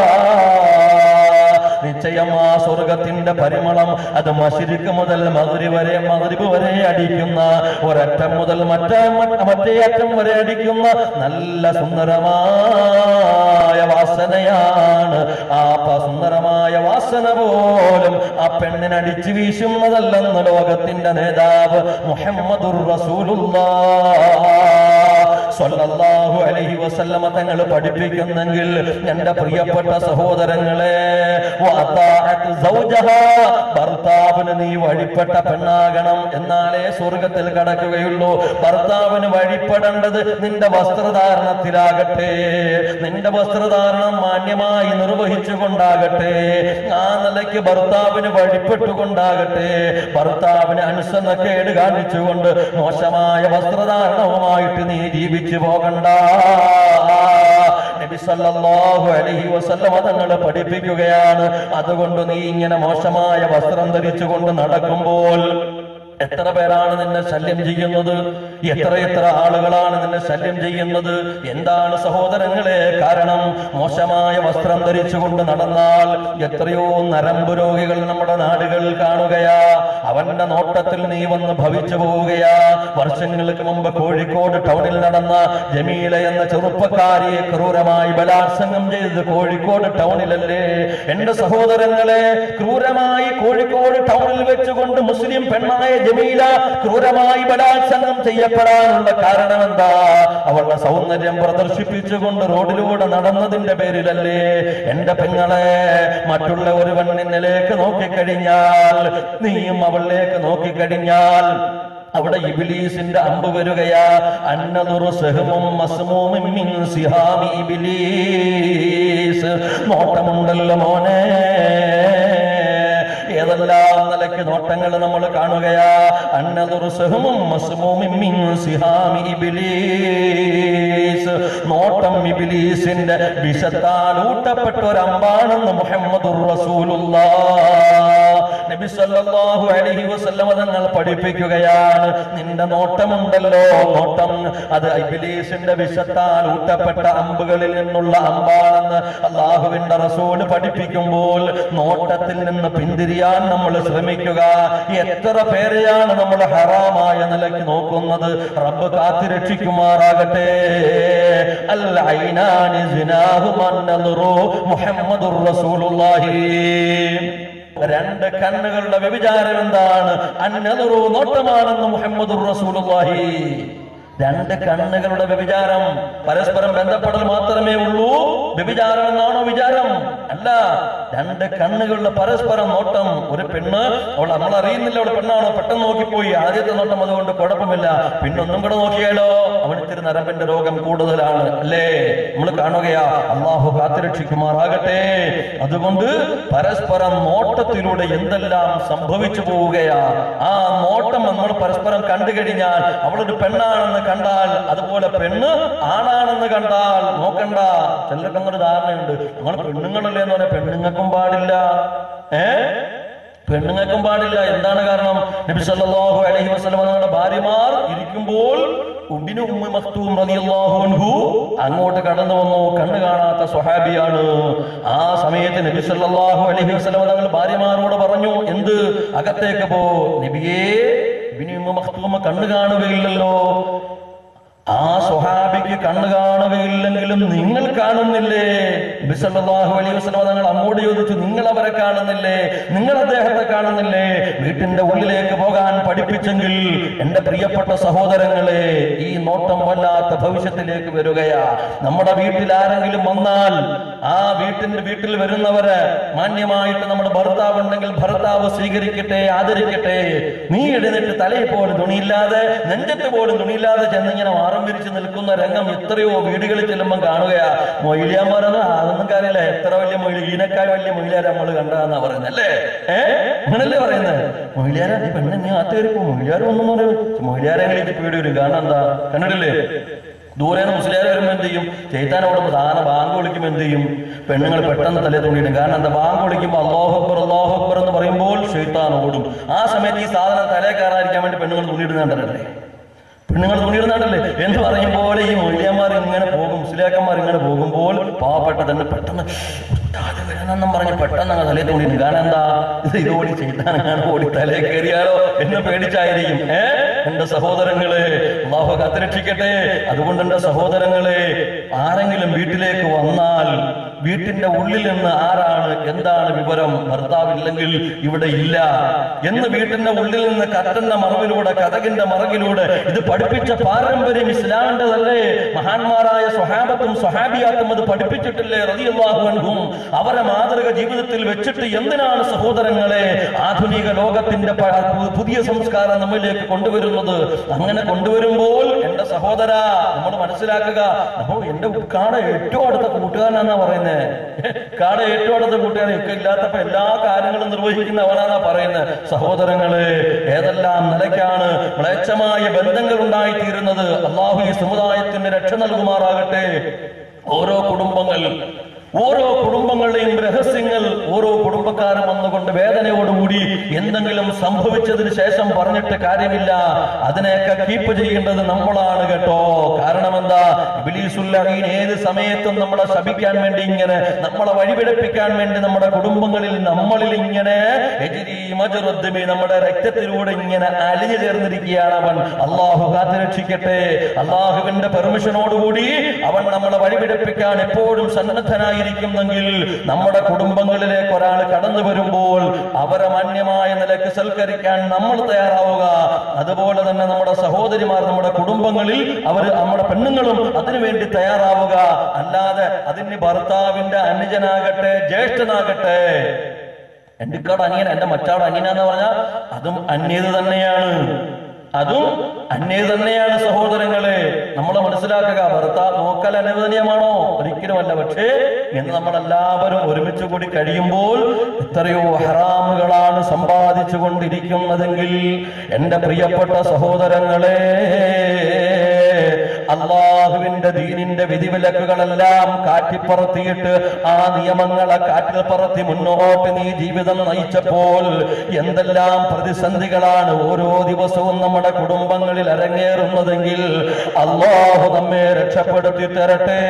നിശ്ചയം ആ സ്വർഗത്തിന്റെ പരിമളം അത് മഷിരിക്ക് മുതൽ മകരി വരെ മകരിബ് വരെ അടിക്കുന്ന ഒരറ്റം മുതൽ മറ്റേ മറ്റേ അറ്റം വരെ അടിക്കുന്ന നല്ല സുന്ദരമായ വാസനയാണ് ആ പ- സുന്ദരമായ വാസന പോലും ആ പെണ്ണിനടിച്ചു വീശുന്നതല്ലെന്ന് ലോകത്തിന്റെ നേതാവ് മുഹമ്മദുർ റസൂലുള്ളാഹ് സ്വല്ലല്ലാഹു അലൈഹി വസല്ലമ തങ്ങൾ പഠിപ്പിക്കുന്നെങ്കിൽ എന്റെ പ്രിയപ്പെട്ട സഹോദരങ്ങളെ വഅതാഅത്ത് സൗജഹാ, ഭർത്താവിന് നീ വഴിപ്പെട്ട പെണ്ണാകണം എന്നാലേ സ്വർഗത്തിൽ കടക്കുകയുള്ളൂ ഭർത്താവിന് വഴിപ്പെടേണ്ടത് നിന്റെ വസ്ത്രധാരണത്തിലാകട്ടെ നിന്റെ വസ്ത്രധാരണം മാന്യമായി നിർവഹിച്ചു കൊണ്ടാകട്ടെ ആ നിലയ്ക്ക് ഭർത്താവിന് വഴിപ്പെട്ടുകൊണ്ടാകട്ടെ ഭർത്താവിന് അനുസരണക്കേട് കാണിച്ചുകൊണ്ട് മോശമായ വസ്ത്രധാരണവുമായിട്ട് നീ ജീവിച്ചു പോകണ്ട നബി സല്ലല്ലാഹു അലൈഹി വസല്ലമ തങ്ങൾ പഠിപ്പിക്കുകയാണ് അതുകൊണ്ട് നീ ഇങ്ങനെ മോശമായ വസ്ത്രം ധരിച്ചുകൊണ്ട് നടക്കുമ്പോൾ എത്ര പേരാണ് നിന്നെ ശല്യം ചെയ്യുന്നത് എത്ര എത്ര ആളുകളാണ് നിന്നെ ശല്യം ചെയ്യുന്നത് എന്താണ് സഹോദരങ്ങളെ കാരണം മോശമായ വസ്ത്രം ധരിച്ചുകൊണ്ട് നടന്നാൽ എത്രയോ നരമ്പ് രോഗികൾ നമ്മുടെ നാടുകളിൽ കാണുകയാ അവന്റെ നോട്ടത്തിൽ നീ വന്ന് ഭവിച്ചു പോവുകയാ വർഷങ്ങൾക്ക് മുമ്പ് കോഴിക്കോട് ടൗണിൽ നടന്ന ജമീല എന്ന ചെറുപ്പക്കാരിയെ ക്രൂരമായി ബലാത്സംഗം ചെയ്തത് കോഴിക്കോട് ടൗണിലല്ലേ എന്റെ സഹോദരങ്ങളെ ക്രൂരമായി കോഴിക്കോട് ടൗണിൽ വെച്ചുകൊണ്ട് മുസ്ലിം പെണ്ണായ ജമീല ക്രൂരമായി ബലാത്സംഗം ചെയ്യപ്പെടാനുള്ള കാരണം എന്താ അവളുടെ സൗന്ദര്യം പ്രദർശിപ്പിച്ചുകൊണ്ട് റോഡിലൂടെ നടന്നതിന്റെ പേരിലല്ലേ എന്റെ പെങ്ങളെ മറ്റുള്ള ഒരുവൻ നിന്നിലേക്ക് നോക്കിക്കഴിഞ്ഞാൽ നീയും അവളിലേക്ക് നോക്കിക്കഴിഞ്ഞാൽ അവിടെ ഇബിലീസിന്റെ അമ്പ് വരികയാ അന്നതുറു സഹമും മസ്മൂമിൻ മിൻ സിഹാമി ഇബിലീസ് നോട്ടമുണ്ടല്ലോ മോനെ ഏതെല്ലാം നിലയ്ക്ക് നോട്ടങ്ങൾ നമ്മൾ കാണുകയാ അന്നതുറു സഹമും മസ്മൂമിൻ മിൻ സിഹാമി ഇബിലീസ് നോട്ടം ഇബിലീസിന്റെ വിഷത്താൽ ഊട്ടപ്പെട്ട ഒരു അമ്പാണെന്ന് മുഹമ്മദുർ റസൂലുള്ളാഹ് നബി സല്ലല്ലാഹു അലൈഹി വസല്ലമ തങ്ങൾ പഠിപ്പിക്കുകയാണ് നിന്റെ നോട്ടമുണ്ടല്ലോ നോട്ടം അത് ഇബ്ലീസിന്റെ വിഷത്താൽ ഊട്ടപ്പെട്ട അമ്പുകളിൽ നിന്നുള്ള അമ്പാണെന്ന് അള്ളാഹുവിന്റെ റസൂല് പഠിപ്പിക്കുമ്പോൾ നോട്ടത്തിൽ നിന്ന് പിന്തിരിയാൻ നമ്മൾ ശ്രമിക്കുക എത്ര പേരെയാണ് നമ്മൾ ഹറാമായ നിലയ്ക്ക് നോക്കുന്നത് റബ്ബ് കാത്തുരക്ഷിക്കുമാറാകട്ടെ അൽ ഐനാനി സിനാഹും അന്നദുറു മുഹമ്മദുർ റസൂലുള്ളാഹി രണ്ട് കണ്ണുകളുടെ വ്യഭിചാരം എന്താണ് അന്നതുറു നോട്ടമാണെന്ന് മുഹമ്മദ് റസൂലുള്ളാഹി രണ്ട് കണ്ണുകളുടെ വ്യഭിചാരം പരസ്പരം ബന്ധപ്പെടൽ മാത്രമേ ഉള്ളൂ വ്യഭിചാരം എന്നാണോ വിചാരം അല്ല രണ്ട് കണ്ണുകളുടെ പരസ്പരം നോട്ടം ഒരു പെണ്ണ് അവൾ നമ്മൾ അറിയുന്നില്ല അവൾ പെണ്ണാണോ പെട്ടെന്ന് നോക്കിപ്പോയി ആദ്യത്തെ നോട്ടം അതുകൊണ്ട് കുഴപ്പമില്ല പിന്നെ ഒന്നും കൂടെ നോക്കിയാലോ അവന് ഇത്തിരി നരമ്പിന്റെ രോഗം കൂടുതലാണ് അല്ലേ നമ്മൾ കാണുകയാ അള്ളാഹു കാത്തുരക്ഷിക്കുമാറാകട്ടെ അതുകൊണ്ട് പരസ്പരം നോട്ടത്തിലൂടെ എന്തെല്ലാം സംഭവിച്ചു പോവുകയാ ആ നോട്ടം നമ്മൾ പരസ്പരം കണ്ടു കഴിഞ്ഞാൽ അവളൊരു പെണ്ണാണെന്ന് കണ്ടാൽ അതുപോലെ പെണ്ണ് ആണാണെന്ന് കണ്ടാൽ നോക്കണ്ട ചിലർക്ക് അങ്ങനെ ധാരണയുണ്ട് നമ്മൾ പെണ്ണുങ്ങളല്ലേ എന്ന് പറഞ്ഞാൽ പെണ്ണുങ്ങൾക്കും പാടില്ല ഏ പെണ്ണുങ്ങൾക്കും പാടില്ല എന്താണ് കാരണം നബി സല്ലല്ലാഹു അലൈഹി വസല്ലം തങ്ങളുടെ ഭാര്യമാർ ഇരിക്കുമ്പോൾ ഉബിനു ഉമ്മ മക്തൂം റളിയല്ലാഹു അൻഹു അങ്ങോട്ട് കടന്നു വന്നു കണ്ണു കാണാത്ത സ്വഹാബിയാണ് ആ സമയത്ത് നബി സല്ലല്ലാഹു അലൈഹി വസല്ലം തങ്ങൾ ഭാര്യമാരോട് പറഞ്ഞു എന്ത് അകത്തേക്ക് പോ നബിയേ ഇബ്നു ഉമ്മ മക്തൂം കണ്ണു കാണുകയില്ലല്ലോ ആ സ്വഹാബിക്ക് കണ്ണു കാണുകയില്ലെങ്കിലും നിങ്ങൾ കാണുന്നില്ലേ നബി സല്ലല്ലാഹു അലൈഹി വസല്ലം തങ്ങൾ അങ്ങോട്ട് ചോദിച്ചു നിങ്ങൾ അവരെ കാണുന്നില്ലേ നിങ്ങൾ അദ്ദേഹത്തെ കാണുന്നില്ലേ വീട്ടിന്റെ ഉള്ളിലേക്ക് പോകാൻ പഠിപ്പിച്ചെങ്കിൽ എന്റെ പ്രിയപ്പെട്ട സഹോദരങ്ങളെ ഈ നോട്ടം വല്ലാത്ത ഭവിഷ്യത്തിലേക്ക് വരികയാ നമ്മുടെ വീട്ടിൽ ആരെങ്കിലും വന്നാൽ ആ വീട്ടിന്റെ വീട്ടിൽ വരുന്നവര് മാന്യമായിട്ട് നമ്മുടെ ഭർത്താവ് ഉണ്ടെങ്കിൽ ഭർത്താവ് സ്വീകരിക്കട്ടെ ആദരിക്കട്ടെ നീ എഴുന്നേറ്റ് തലയിൽ പോലും തുണിയില്ലാതെ നെഞ്ചത്ത് പോലും തുണിയില്ലാതെ ചെന്നിങ്ങനെ മാറും വിരിച്ച് നിൽക്കുന്ന രംഗം എത്രയോ വീടുകളിൽ ചെല്ലുമ്പോൾ കാണുകയാ മൊയിലിയാമാരെന്ന് അതൊന്നും കാര്യമില്ല എത്ര വലിയ മൊയിലി ഈനക്കാൾ വലിയ മൊയിലിയാരെ നമ്മൾ കണ്ടതെന്നാ പറയുന്നത് അല്ലേ ഏഹ് അങ്ങനല്ലേ പറയുന്നത് മൊയിലിയാരെ നീ പെണ്ണെ നീ അകത്ത് കയറിപ്പോ മൊയിലിയാർ ഒന്നും പറയും മൊയിലിയാരെ കളിച്ച് പേടി വരും കാരണം എന്താ കണ്ടിട്ടില്ലേ ദൂരെ നിന്ന് മുസ്ലിയാർ വരുമ്പോൾ എന്ത് ചെയ്യും ചെയ്താൻ അവിടെ സാധനം ബാങ്ക് വിളിക്കുമ്പോൾ എന്ത് ചെയ്യും പെണ്ണുങ്ങൾ പെട്ടെന്ന് തലേ തുണിയിടും കാരണം എന്താ ബാങ്ക് വിളിക്കുമ്പോൾ അള്ളാഹു അക്ബർ അള്ളാഹു അക്ബർ എന്ന് പറയുമ്പോൾ ഷെയ്ത്താൻ ഓടും ആ സമയത്ത് ഈ സാധനം തലേ കയറാതിരിക്കാൻ വേണ്ടി പെണ്ണുങ്ങൾ തുണിയിടുന്നുണ്ടല്ലേ പെണ്ണുങ്ങൾ തുണിയിടുന്നുണ്ടല്ലേ എന്ന് പറയുമ്പോൾ ഈ മൊയ്യന്മാർ ഇങ്ങനെ പോകും മുസ്ലിയാക്കന്മാർ ഇങ്ങനെ പോകുമ്പോൾ പാവപ്പെട്ട തന്നെ പെട്ടെന്ന് ഉസ്താദ് വരണമെന്നും പറഞ്ഞ് പെട്ടെന്ന് അങ്ങ് തലേ തുണിയിടും കാരണം എന്താ ഇത് ഇത് ഓടി ചെയ്താൻ ഓടി തലേ കയറിയാലോ എന്ന് പേടിച്ചായിരിക്കും ഏ എന്റെ സഹോദരങ്ങളെ അള്ളാഹു കാത്തിരക്ഷിക്കട്ടെ അതുകൊണ്ട് എന്റെ സഹോദരങ്ങളെ ആരെങ്കിലും വീട്ടിലേക്ക് വന്നാൽ വീട്ടിന്റെ ഉള്ളിൽ നിന്ന് ആരാണ് എന്താണ് വിവരം ഭർത്താവില്ലെങ്കിൽ ഇവിടെ ഇല്ല എന്ന് വീട്ടിന്റെ ഉള്ളിൽ നിന്ന് കത്തന്റെ മറവിലൂടെ കഥകിന്റെ മറകിലൂടെ ഇത് പഠിപ്പിച്ച പാരമ്പര്യം ഇസ്ലാമിൻ്റെതല്ലേ മഹാന്മാരായ സ്വഹാബത്തും സ്വഹാബിയാത്തും അത് പഠിപ്പിച്ചിട്ടില്ലേ റളിയല്ലാഹു അൻഹും അവരെ മാതൃക ജീവിതത്തിൽ വെച്ചിട്ട് എന്തിനാണ് സഹോദരങ്ങളെ ആധുനിക ലോകത്തിന്റെ പ- പു- പുതിയ സംസ്കാരം നമ്മിലേക്ക് കൊണ്ടുവരുന്നത് അങ്ങനെ കൊണ്ടുവരുമ്പോൾ എന്റെ സഹോദര നമ്മൾ മനസ്സിലാക്കുക നമ്മൾ എന്റെ കാട ഏറ്റവും അടുത്ത കൂട്ടുകാരനാന്നാ പറയുന്നത് കാട ഏറ്റവും അടുത്ത കൂട്ടുകാരൻ ഒക്കെ ഇല്ലാത്തപ്പോ എല്ലാ കാര്യങ്ങളും നിർവഹിക്കുന്ന അവനാന്നാ പറയുന്നത് സഹോദരങ്ങളെ ഏതെല്ലാം നിലയ്ക്കാണ് മ്ലേച്ഛമായ ബന്ധങ്ങൾ ഉണ്ടായിത്തീരുന്നത് അള്ളാഹു ഈ സമുദായത്തിന് രക്ഷ നൽകുമാറാകട്ടെ ഓരോ കുടുംബങ്ങൾ ഓരോ കുടുംബങ്ങളുടെയും രഹസ്യങ്ങൾ ഓരോ കുടുംബക്കാരും വന്നുകൊണ്ട് വേദനയോടുകൂടി എന്തെങ്കിലും സംഭവിച്ചതിന് ശേഷം പറഞ്ഞിട്ട് കാര്യമില്ല അതിനെയൊക്കെ കീപ്പ് ചെയ്യേണ്ടത് നമ്മളാണ് കേട്ടോ കാരണം എന്താ ഇബ്ലീസുല്ലഈൻ ഏത് സമയത്തും നമ്മളെ ശപിക്കാൻ വേണ്ടി ഇങ്ങനെ നമ്മളെ വഴിപിഴപ്പിക്കാൻ വേണ്ടി നമ്മുടെ കുടുംബങ്ങളിൽ നമ്മളിൽ ഇങ്ങനെ എജിരി മജറുദ്ദമി നമ്മുടെ രക്തത്തിലൂടെ ഇങ്ങനെ അലിഞ്ഞു ചേർന്നിരിക്കുകയാണ് അവൻ അള്ളാഹു കാത്തുരക്ഷിക്കട്ടെ അള്ളാഹുവിന്റെ പെർമിഷനോടുകൂടി അവൻ നമ്മളെ വഴിപിഴപ്പിക്കാൻ എപ്പോഴും സന്നദ്ധനായിരിക്കുന്നെങ്കിൽ നമ്മുടെ കുടുംബങ്ങളിലേക്ക് ഒരാൾ കടന്നു വരുമ്പോൾ അവരെ മാന്യമായ നിലക്ക് സൽക്കരിക്കാൻ നമ്മൾ തയ്യാറാവുക അതുപോലെ തന്നെ നമ്മുടെ സഹോദരിമാർ നമ്മുടെ കുടുംബങ്ങളിൽ അവർ നമ്മുടെ പെണ്ണുങ്ങളും അതിനുവേണ്ടി തയ്യാറാവുക അല്ലാതെ അതിന് ഭർത്താവിന്റെ അനുജനാകട്ടെ ജ്യേഷ്ഠനാകട്ടെ എന്റെ ഇക്കാട് അനിയൻ എന്റെ മറ്റാട് അനിയനാന്ന് പറഞ്ഞാൽ അതും അന്യത് തന്നെയാണ് അതും അന്യത് തന്നെയാണ് സഹോദരങ്ങളെ നമ്മൾ മനസ്സിലാക്കുക ഭർത്താവ് നോക്കൽ അനുവദനീയമാണോ ഒരിക്കലുമല്ല പക്ഷേ എന്ന് നമ്മൾ എല്ലാവരും ഒരുമിച്ച് കൂടി കഴിയുമ്പോൾ എത്രയോ ഹറാമുകളാണ് സമ്പാദിച്ചു കൊണ്ടിരിക്കുന്നതെങ്കിൽ എന്റെ പ്രിയപ്പെട്ട സഹോദരങ്ങളെ അള്ളാഹുവിന്റെ ദീനിന്റെ വിധിവിലക്കുകളെല്ലാം കാറ്റിപ്പറത്തിയിട്ട് ആ നിയമങ്ങളെ കാറ്റിൽ പറത്തി മുന്നോട്ട് നീ ജീവിതം നയിച്ചപ്പോൾ എന്തെല്ലാം പ്രതിസന്ധികളാണ് ഓരോ ദിവസവും നമ്മുടെ കുടുംബങ്ങളിൽ അരങ്ങേറുന്നതെങ്കിൽ അള്ളാഹു നമ്മെ രക്ഷപ്പെടുത്തി തരട്ടെ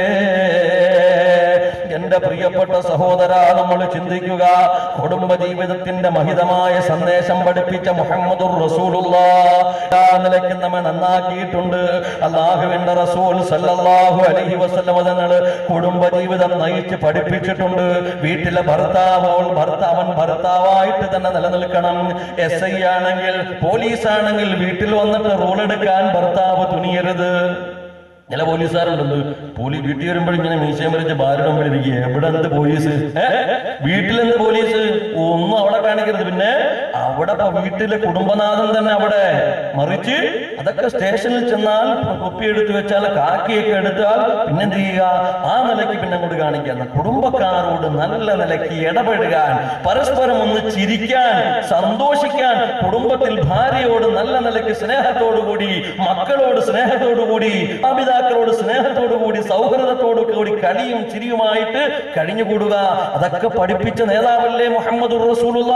എന്റെ പ്രിയപ്പെട്ട സഹോദര നമ്മൾ ചിന്തിക്കുക കുടുംബ ജീവിതത്തിന്റെ മഹിതമായ സന്ദേശം പഠിപ്പിച്ച മുഹമ്മദുർ റസൂലുള്ള ആ നിലയ്ക്ക് നമ്മെ നന്നാക്കിയിട്ടുണ്ട് അള്ളാഹുവിന്റെ റസൂൽ സല്ലല്ലാഹു അലൈഹി വസല്ലം തങ്ങള് കുടുംബ ജീവിതം നയിച്ച് പഠിപ്പിച്ചിട്ടുണ്ട് വീട്ടിലെ ഭർത്താവ് അവൾ ഭർത്താവൻ ഭർത്താവായിട്ട് തന്നെ നിലനിൽക്കണം എസ് ഐ ആണെങ്കിൽ പോലീസ് ആണെങ്കിൽ വീട്ടിൽ വന്നിട്ട് റോൾ എടുക്കാൻ ഭർത്താവ് തുനിയരുത് ചില പോലീസുകാരുണ്ടെന്ന് പോലീ വീട്ടിൽ വരുമ്പോൾ ഇങ്ങനെ മീശയം വരച്ച് ഭാര്യ മുമ്പിൽ ഇരിക്കുക എവിടെ എന്ത് പോലീസ് വീട്ടിലെന്ത് പോലീസ് ഒന്നും അവിടെ കാണിക്കരുത് പിന്നെ അവിടെ ഇപ്പൊ വീട്ടിലെ കുടുംബനാഥൻ തന്നെ അവിടെ മറിച്ച് അതൊക്കെ സ്റ്റേഷനിൽ ചെന്നാൽ കുപ്പിയെടുത്ത് വെച്ചാൽ കാക്കിയൊക്കെ എടുത്താൽ പിന്നെന്ത് ചെയ്യുക ആ നിലയ്ക്ക് പിന്നെ അങ്ങോട്ട് കാണിക്കാൻ കുടുംബക്കാരോട് നല്ല നിലയ്ക്ക് ഇടപെടുകാൻ പരസ്പരം ഒന്ന് ചിരിക്കാൻ സന്തോഷിക്കാൻ കുടുംബത്തിൽ ഭാര്യയോട് നല്ല നിലയ്ക്ക് സ്നേഹത്തോടു കൂടി മക്കളോട് സ്നേഹത്തോടു കൂടി മാതാപിതാക്കളോട് സ്നേഹത്തോടു കൂടി സൗഹൃദത്തോടു കൂടി കളിയും ചിരിയുമായിട്ട് കഴിഞ്ഞുകൂടുക അതൊക്കെ പഠിപ്പിച്ച നേതാവല്ലേ മുഹമ്മദ് റസൂലുള്ള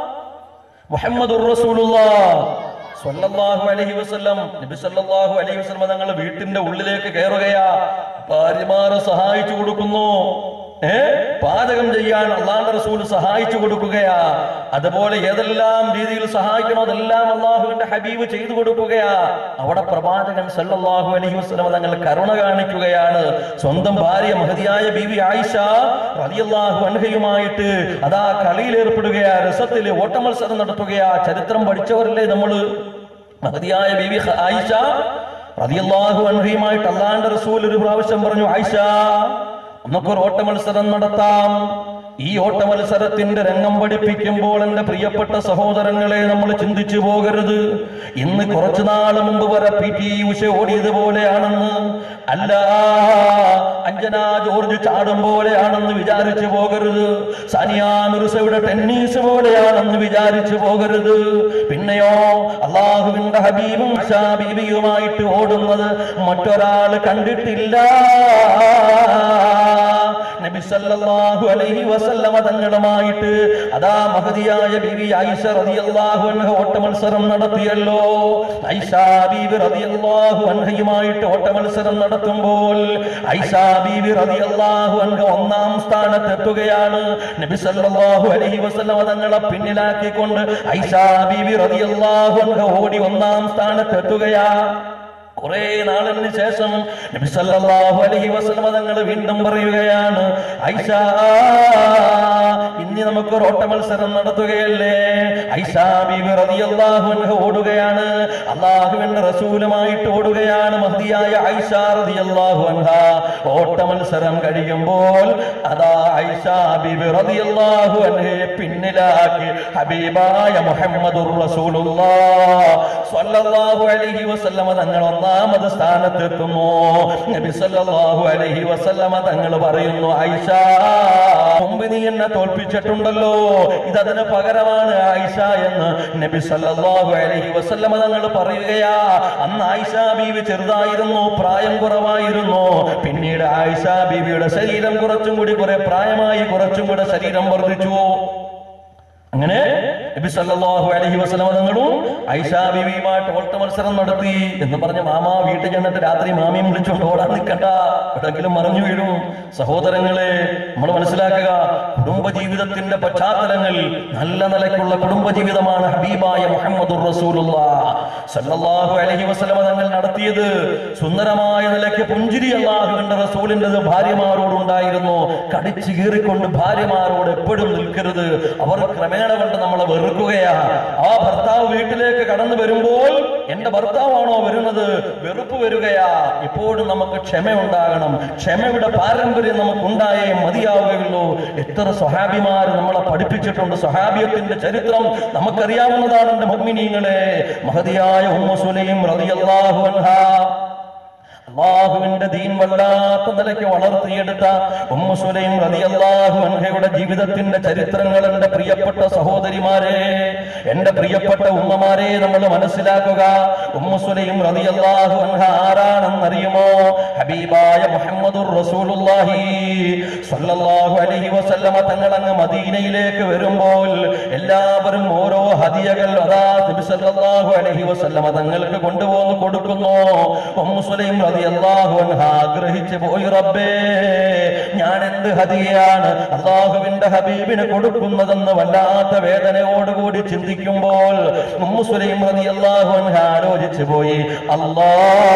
മുഹമ്മദ് റസൂലുള്ള സ്വല്ലല്ലാഹു അലൈഹി വസല്ലം നബി സല്ലല്ലാഹു അലൈഹി വസല്ലം തങ്ങൾ വീട്ടിന്റെ ഉള്ളിലേക്ക് കയറുകയാ ഭാര്യമാരെ സഹായിച്ചു കൊടുക്കുന്നു ഏ പാചകം ചെയ്യാൻ അള്ളാഹുന്റെ റസൂൽ സഹായിച്ചു കൊടുക്കുകയാ അതുപോലെ ഏതെല്ലാം രീതിയിൽ സഹായിക്കണോ അതെല്ലാം അള്ളാഹുവിന്റെ ഹബീബ് ചെയ്തു കൊടുക്കുകയാ അവിടെ പ്രവാചകൻ സല്ലല്ലാഹു അലൈഹി വസല്ലം തങ്ങൾ കരുണ കാണിക്കുകയാണ് സ്വന്തം ഭാര്യ മഹതിയായ ബീവി ആയിഷ റളിയല്ലാഹു അൻഹയുമായിട്ട് അതാ കളിയിൽ ഏർപ്പെടുകയാ രസത്തില് ഓട്ടമത്സരം നടത്തുകയാ ചരിത്രം പഠിച്ചവരല്ലേ നമ്മള് മഹതിയായ ബീവി ആയിഷ റളിയല്ലാഹു അൻഹയുമായിട്ട് അള്ളാഹുന്റെ റസൂൽ ഒരു പ്രാവശ്യം പറഞ്ഞു ആയിഷ നമുക്കൊരു ഓട്ട മത്സരം നടത്താം ഈ ഓട്ട മത്സരത്തിന്റെ രംഗം പഠിപ്പിക്കുമ്പോൾ എന്റെ പ്രിയപ്പെട്ട സഹോദരങ്ങളെ നമ്മൾ ചിന്തിച്ചു പോകരുത് ഇന്ന് കുറച്ചു നാൾ മുമ്പ് വരെ പി ടി ഉഷ ഓടിയതുപോലെയാണെന്ന് അല്ല അഞ്ജന ജോർജ് ചാടും പോലെയാണെന്ന് വിചാരിച്ചു പോകരുത് സാനിയ മിർസയുടെ ടെന്നീസ് പോലെയാണെന്ന് വിചാരിച്ചു പോകരുത് പിന്നെയോ അള്ളാഹുവിന്റെ ഹബീബും ആയിഷാ ബീവിയുമായിട്ട് ഓടുന്നത് മറ്റൊരാൾ കണ്ടിട്ടില്ല നബി സല്ലല്ലാഹു അലൈഹി വസല്ലമ തങ്ങളുമായിട്ട് അതാ മഹതിയായ ബീവി ആയിഷ റളിയല്ലാഹു അൻഹ ഓട്ട മത്സരം നടത്തിയല്ലോ ആയിഷ ബീവി റളിയല്ലാഹു അൻഹയുമായിട്ട് ഓട്ട മത്സരം നടത്തുമ്പോൾ ആയിഷ ബീവി റളിയല്ലാഹു അൻഹ ഒന്നാം സ്ഥാനത്തെത്തുകയാണ് നബി സല്ലല്ലാഹു അലൈഹി വസല്ലമ തങ്ങളെ പിന്നിലാക്കിക്കൊണ്ട് ആയിഷ ബീവി റളിയല്ലാഹു അൻഹ ഓടി ഒന്നാം സ്ഥാനത്തെത്തുകയാ കുറെ നാളിന് ശേഷം നബി സല്ലല്ലാഹു അലൈഹി വസല്ലമ തങ്ങൾ വീണ്ടും പറയുകയാണ് ഐഷ ഇനി നമുക്ക് ഒരു ഓട്ട മത്സരം നടത്തുകയല്ലേ ഐഷ ബീബി റളിയല്ലാഹു അൻഹ ഓടുകയാണ് അള്ളാഹുവിന്റെ റസൂലുമായിട്ട് ഓടുകയാണ് മഹദിയായ ഐഷ റളിയല്ലാഹു അൻഹ ഓട്ട മത്സരം കഴിയുമ്പോൾ അതാ ഐഷ ബീബി റളിയല്ലാഹു അൻഹയെ പിന്നിലാക്കി ഹബീബായ മുഹമ്മദുർ റസൂലുള്ളാഹ് സ്വല്ലല്ലാഹു അലൈഹി വസല്ലമ തങ്ങൾ ഒന്നാം മൂന്നാമത് സ്ഥാനത്തെത്തുന്നു നബി സല്ലല്ലാഹു അലൈഹി വസല്ലമ തങ്ങൾ പറയുന്നു ആയിഷ മുമ്പ് നീ എന്നെ തോൽപ്പിച്ചിട്ടുണ്ടല്ലോ ഇതതിന് പകരമാണ് ആയിഷ എന്ന് നബി സല്ലല്ലാഹു അലൈഹി വസല്ലമ തങ്ങൾ പറയുകയാ അന്ന് ആയിഷ ബീവി ചെറുതായിരുന്നു പ്രായം കുറവായിരുന്നു പിന്നീട് ആയിഷ ബീവിയുടെ ശരീരം കുറച്ചും കൂടി കുറെ പ്രായമായി കുറച്ചും കൂടെ ശരീരം വർദ്ധിച്ചു അങ്ങനെ നബി സല്ലല്ലാഹു അലൈഹി വസല്ലമ തങ്ങളും ഐഷാ ബീവിയുമായിട്ട് ഓട്ട മത്സരം നടത്തി എന്ന് പറഞ്ഞ മാമ വീട്ടിൽ ചെന്നിട്ട് രാത്രി മാമിയും വിളിച്ചുകൊണ്ട് ഓടാൻ നിൽക്കണ്ട എവിടെങ്കിലും മറിഞ്ഞു വീഴും സഹോദരങ്ങളെ നമ്മൾ മനസ്സിലാക്കുക കുടുംബ ജീവിതത്തിന്റെ പശ്ചാത്തലങ്ങൾ നല്ല നിലയ്ക്കുള്ള കുടുംബ ജീവിതമാണ് ഹബീബായ മുഹമ്മദ് സല്ലല്ലാഹു അലൈഹി വസല്ലമ തങ്ങൾ നടത്തിയത് സുന്ദരമായ നിലയ്ക്ക് പുഞ്ചിരി അള്ളാഹുവിന്റെ റസൂലിൻ്റെത് ഭാര്യമാരോടുണ്ടായിരുന്നു കടിച്ചു കീറിക്കൊണ്ട് ഭാര്യമാരോട് എപ്പോഴും നിൽക്കരുത് അവർ ക്രമേണ കൊണ്ട് നമ്മളെ വെറുക്കുകയാ ആ ഭർത്താവ് വീട്ടിലേക്ക് കടന്നു വരുമ്പോൾ എന്റെ ഭർത്താവാണോ വരുന്നത് വെറുപ്പ് വരികയാ ഇപ്പോഴും നമുക്ക് ക്ഷമയുണ്ടാകണം ക്ഷമയുടെ പാരമ്പര്യം നമുക്ക് ഉണ്ടായേ മതിയാവുകയുള്ളൂ എത്ര സ്വഹാബിമാർ നമ്മളെ പഠിപ്പിച്ചിട്ടുണ്ട് സ്വഹാബിയത്തിന്റെ ചരിത്രം നമുക്കറിയാവുന്നതാണ് എന്റെ മുഗ്മിനീങ്ങളെ മഹതിയായ ഉമ്മ സുലൈം റളിയല്ലാഹു അൻഹാ അള്ളാഹുവിന്റെ ദീൻ വല്ലാത്ത നിലയ്ക്ക് വളർത്തിയെടുത്ത ഉമ്മു സുലൈം റളിയല്ലാഹു അൻഹയുടെ ജീവിതത്തിന്റെ ചരിത്രങ്ങൾ എന്റെ പ്രിയപ്പെട്ട സഹോദരിമാരെ എന്റെ പ്രിയപ്പെട്ട ഉമ്മമാരെ നമ്മൾ മനസ്സിലാക്കുക ഉമ്മു സുലൈം റളിയല്ലാഹു അൻഹ ആരാണെന്നറിയുമോ ഹബീബായ മുഹമ്മദുർ റസൂലുള്ളാഹി സ്വല്ലല്ലാഹു അലൈഹി വസല്ലമ തങ്ങൾ അങ്ങ് മദീനയിലേക്ക് വരുമ്പോൾ എല്ലാവരും ഓരോ ഹദിയകൾ അതാ നബി സല്ലല്ലാഹു അലൈഹി വസല്ലമ തങ്ങൾക്ക് കൊണ്ടുപോകുന്നു കൊടുക്കുന്നു ഉമ്മു സുലൈം റളിയല്ലാഹു അൻഹ ആഗ്രഹിച്ചു പോയി റബ്ബേ ഞാൻ എന്ത് ഹദിയാണ് അള്ളാഹുവിന്റെ ഹബീബിന് കൊടുക്കുന്നതെന്ന് വല്ലാത്ത വേദനയോടുകൂടി ചിന്തിക്കുമ്പോൾ ഉമ്മു സുലൈം റളിയല്ലാഹു അൻഹ ആലോചിച്ചു പോയി അല്ലാ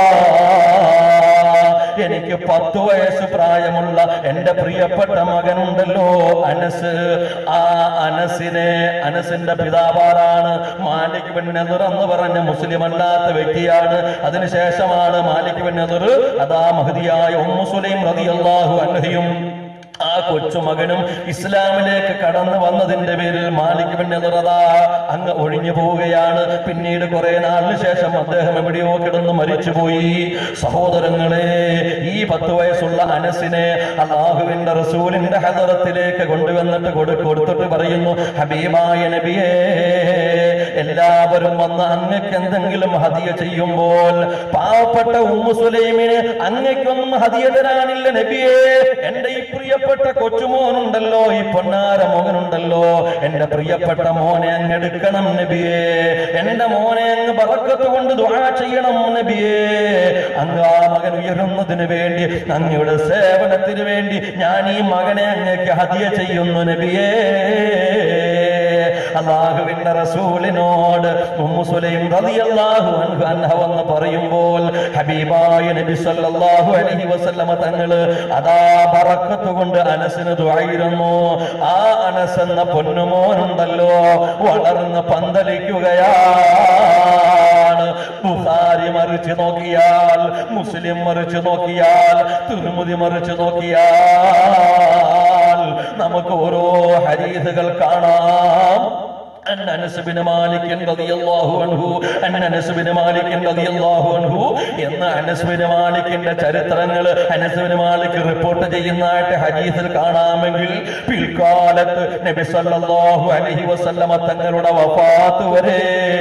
എനിക്ക് പത്തു വയസ്സ് പ്രായമുള്ള എന്റെ പ്രിയപ്പെട്ട മകനുണ്ടല്ലോ അനസ് ആ അനസിനെ അനസിന്റെ പിതാവാറാണ് മാലിക് ബിൻ നദർ എന്ന് പറഞ്ഞ മുസ്ലിം അല്ലാത്ത വ്യക്തിയാണ് അതിനുശേഷമാണ് മാലിക് ബിൻ നദർ അതാ മഹതിയായ ഉമ്മു സുലൈം റളിയല്ലാഹു അൻഹയും ആ കൊച്ചുമകനും ഇസ്ലാമിലേക്ക് കടന്നു വന്നതിന്റെ പേരിൽ മാലിക് ബിൻ നദറത അങ്ങ് ഒഴിഞ്ഞു പോവുകയാണ് പിന്നീട് കുറെ നാളിന് ശേഷം അദ്ദേഹം എവിടെയോ കിടന്ന് മരിച്ചുപോയി സഹോദരങ്ങളെ ഈ പത്ത് വയസ്സുള്ള അനസിനെ അള്ളാഹുവിന്റെ റസൂലിന്റെ ഹദറത്തിലേക്ക് കൊണ്ടുവന്നിട്ട് കൊടു കൊടുത്തിട്ട് പറയുന്നു ഹബീബായ നബിയേ എല്ലാവരും വന്ന് അങ്ങക്ക് എന്തെങ്കിലും ഹദിയ ചെയ്യുമ്പോൾ പാവപ്പെട്ട ഉമ്മു സുലൈമിന് അങ്ങയ്ക്കൊന്നും ഹദിയ തരാനില്ല നബിയേ എന്റെ ഈ പ്രിയപ്പെട്ട കൊച്ചുമോനുണ്ടല്ലോ ഈ പൊന്നാര മോഹനുണ്ടല്ലോ എന്റെ പ്രിയപ്പെട്ട മോനെ അങ്ങ് എടുക്കണം നബിയേ എന്റെ മോനെ അങ്ങ് ബറക്കത്ത് കൊണ്ട് ദുആ ചെയ്യണം നബിയേ അങ്ങ് ആ മകൻ ഉയരുന്നതിന് വേണ്ടി അങ്ങയുടെ സേവനത്തിന് വേണ്ടി ഞാൻ ഈ മകനെ അങ്ങക്ക് ഹദിയ ചെയ്യുന്നു നബിയേ അള്ളാഹുവിന്റെ റസൂലിനോട് ഉമ്മു സുലൈം റളിയല്ലാഹു അൻഹു അൻഹ വന്ന് പറയുമ്പോൾ ഹബീബായ നബി സല്ലല്ലാഹു അലൈഹി വസല്ലമ തങ്ങള് അതാ ബറക്കത്ത് കൊണ്ട് അനസിന് ദുആയിരുന്നു ആ അനസ് എന്ന പൊന്നുമോനുണ്ടല്ലോ വളർന്ന് പന്തലിക്കുകയാണ് ബുഖാരി മറിച്ച് നോക്കിയാൽ മുസ്ലിം മറിച്ച് നോക്കിയാൽ തിരുമുതി മറിച്ച് നോക്കിയാൽ നമുക്ക് ഓരോ ഹരീതുകൾ കാണാം أن أنس بن مالك رضي الله عنه أن أنس بن مالك رضي الله عنه എന്ന് അനസ് ബിൻ മാലിക്കിന്റെ ചരിത്രങ്ങൾ അനസ് ബിൻ മാലിക് റിപ്പോർട്ട് ചെയ്യുന്നതായിട്ട് ഹദീസിൽ കാണാമെങ്കിൽ പിൽക്കാലത്ത് നബി സല്ലല്ലാഹു അലൈഹി വസല്ലമ തങ്ങളുടെ വഫാത്ത് വരെ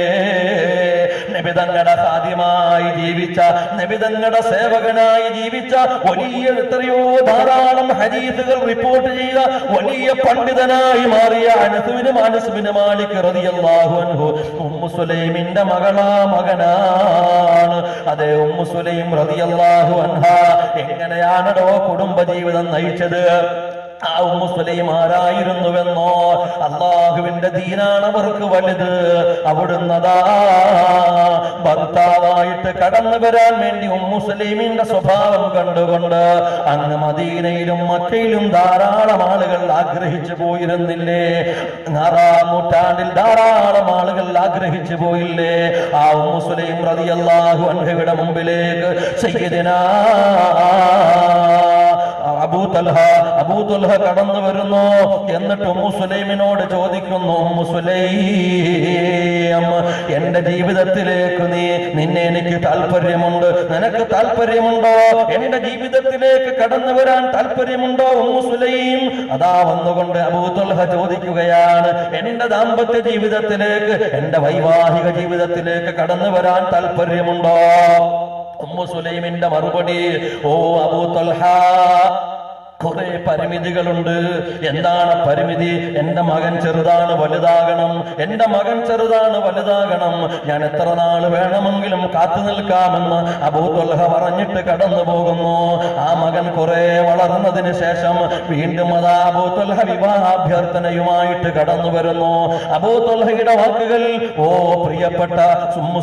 നബിതങ്ങളുടെ സാധ്യമായി ജീവിച്ച നബിതങ്ങളുടെ സേവകനായി ജീവിച്ച വലിയ എത്രയോ ധാരാളം ഹരീതുകൾ റിപ്പോർട്ട് ചെയ്ത വലിയ പണ്ഡിതനായി മാറിയ അനസുവിന് അനസുവിന് മാലിക് റളിയല്ലാഹു അൻഹു ഉമ്മു സുലൈമിന്റെ മകളാ മകനാണ് അതെ ഉമ്മു സുലൈം റളിയല്ലാഹു അൻഹ എങ്ങനെയാണടോ കുടുംബജീവിതം നയിച്ചത് ആ ഉമ്മു സുലൈം ആരായിരുന്നുവെന്നോ അള്ളാഹുവിന്റെ ദീനാണ് അവർക്ക് വലുത് അവിടുന്നതാ ഭർത്താവായിട്ട് കടന്നു വരാൻ വേണ്ടി ഉമ്മു സുലൈമിന്റെ സ്വഭാവം കണ്ടുകൊണ്ട് അങ്ങ് മദീനയിലും മക്കയിലും ധാരാളം ആളുകൾ ആഗ്രഹിച്ചു പോയിരുന്നില്ലേ ആറാം നൂറ്റാണ്ടിൽ ധാരാളം ആളുകൾ ആഗ്രഹിച്ചു പോയില്ലേ ആ ഉമ്മു സുലൈം റളിയല്ലാഹു അൻഹയുടെ മുമ്പിലേക്ക് സയ്യിദിനാ അബൂ തൽഹ അബൂതുൽഹ കടന്നു വരുന്നു എന്നിട്ട് ഉമ്മു സുലൈമിനോട് ചോദിക്കുന്നു ഉമ്മു സുലൈം എന്റെ ജീവിതത്തിലേക്ക് നീ നിന്നെ എനിക്ക് താല്പര്യമുണ്ട് നിനക്ക് താല്പര്യമുണ്ടോ എന്റെ ജീവിതത്തിലേക്ക് കടന്നു വരാൻ താല്പര്യമുണ്ടോ ഉമ്മു സുലൈം അതാ വന്നുകൊണ്ട് അബൂതുൽഹ ചോദിക്കുകയാണ് എന്റെ ദാമ്പത്യ ജീവിതത്തിലേക്ക് എന്റെ വൈവാഹിക ജീവിതത്തിലേക്ക് കടന്നു വരാൻ താല്പര്യമുണ്ടോ ഉമ്മു സുലൈമിന്റെ മറുപടി ഓ അബൂ തൊൽഹ കുറെ പരിമിതികളുണ്ട് എന്താണ് പരിമിതി എന്റെ മകൻ ചെറുതാണ് വലുതാകണം എന്റെ മകൻ ചെറുതാണ് വലുതാകണം ഞാൻ എത്ര നാൾ വേണമെങ്കിലും കാത്തു നിൽക്കാമെന്ന് അബൂത്തൊൽഹ പറഞ്ഞിട്ട് കടന്നു പോകുന്നു ആ മകൻ കുറെ വളർന്നതിന് ശേഷം വീണ്ടും അതാ അബൂത്തൊൽഹ വിവാഹാഭ്യർത്ഥനയുമായിട്ട് കടന്നു വരുന്നു അബൂത്തൊൽഹയുടെ വാക്കുകൾ ഓ പ്രിയപ്പെട്ട സുമ്മു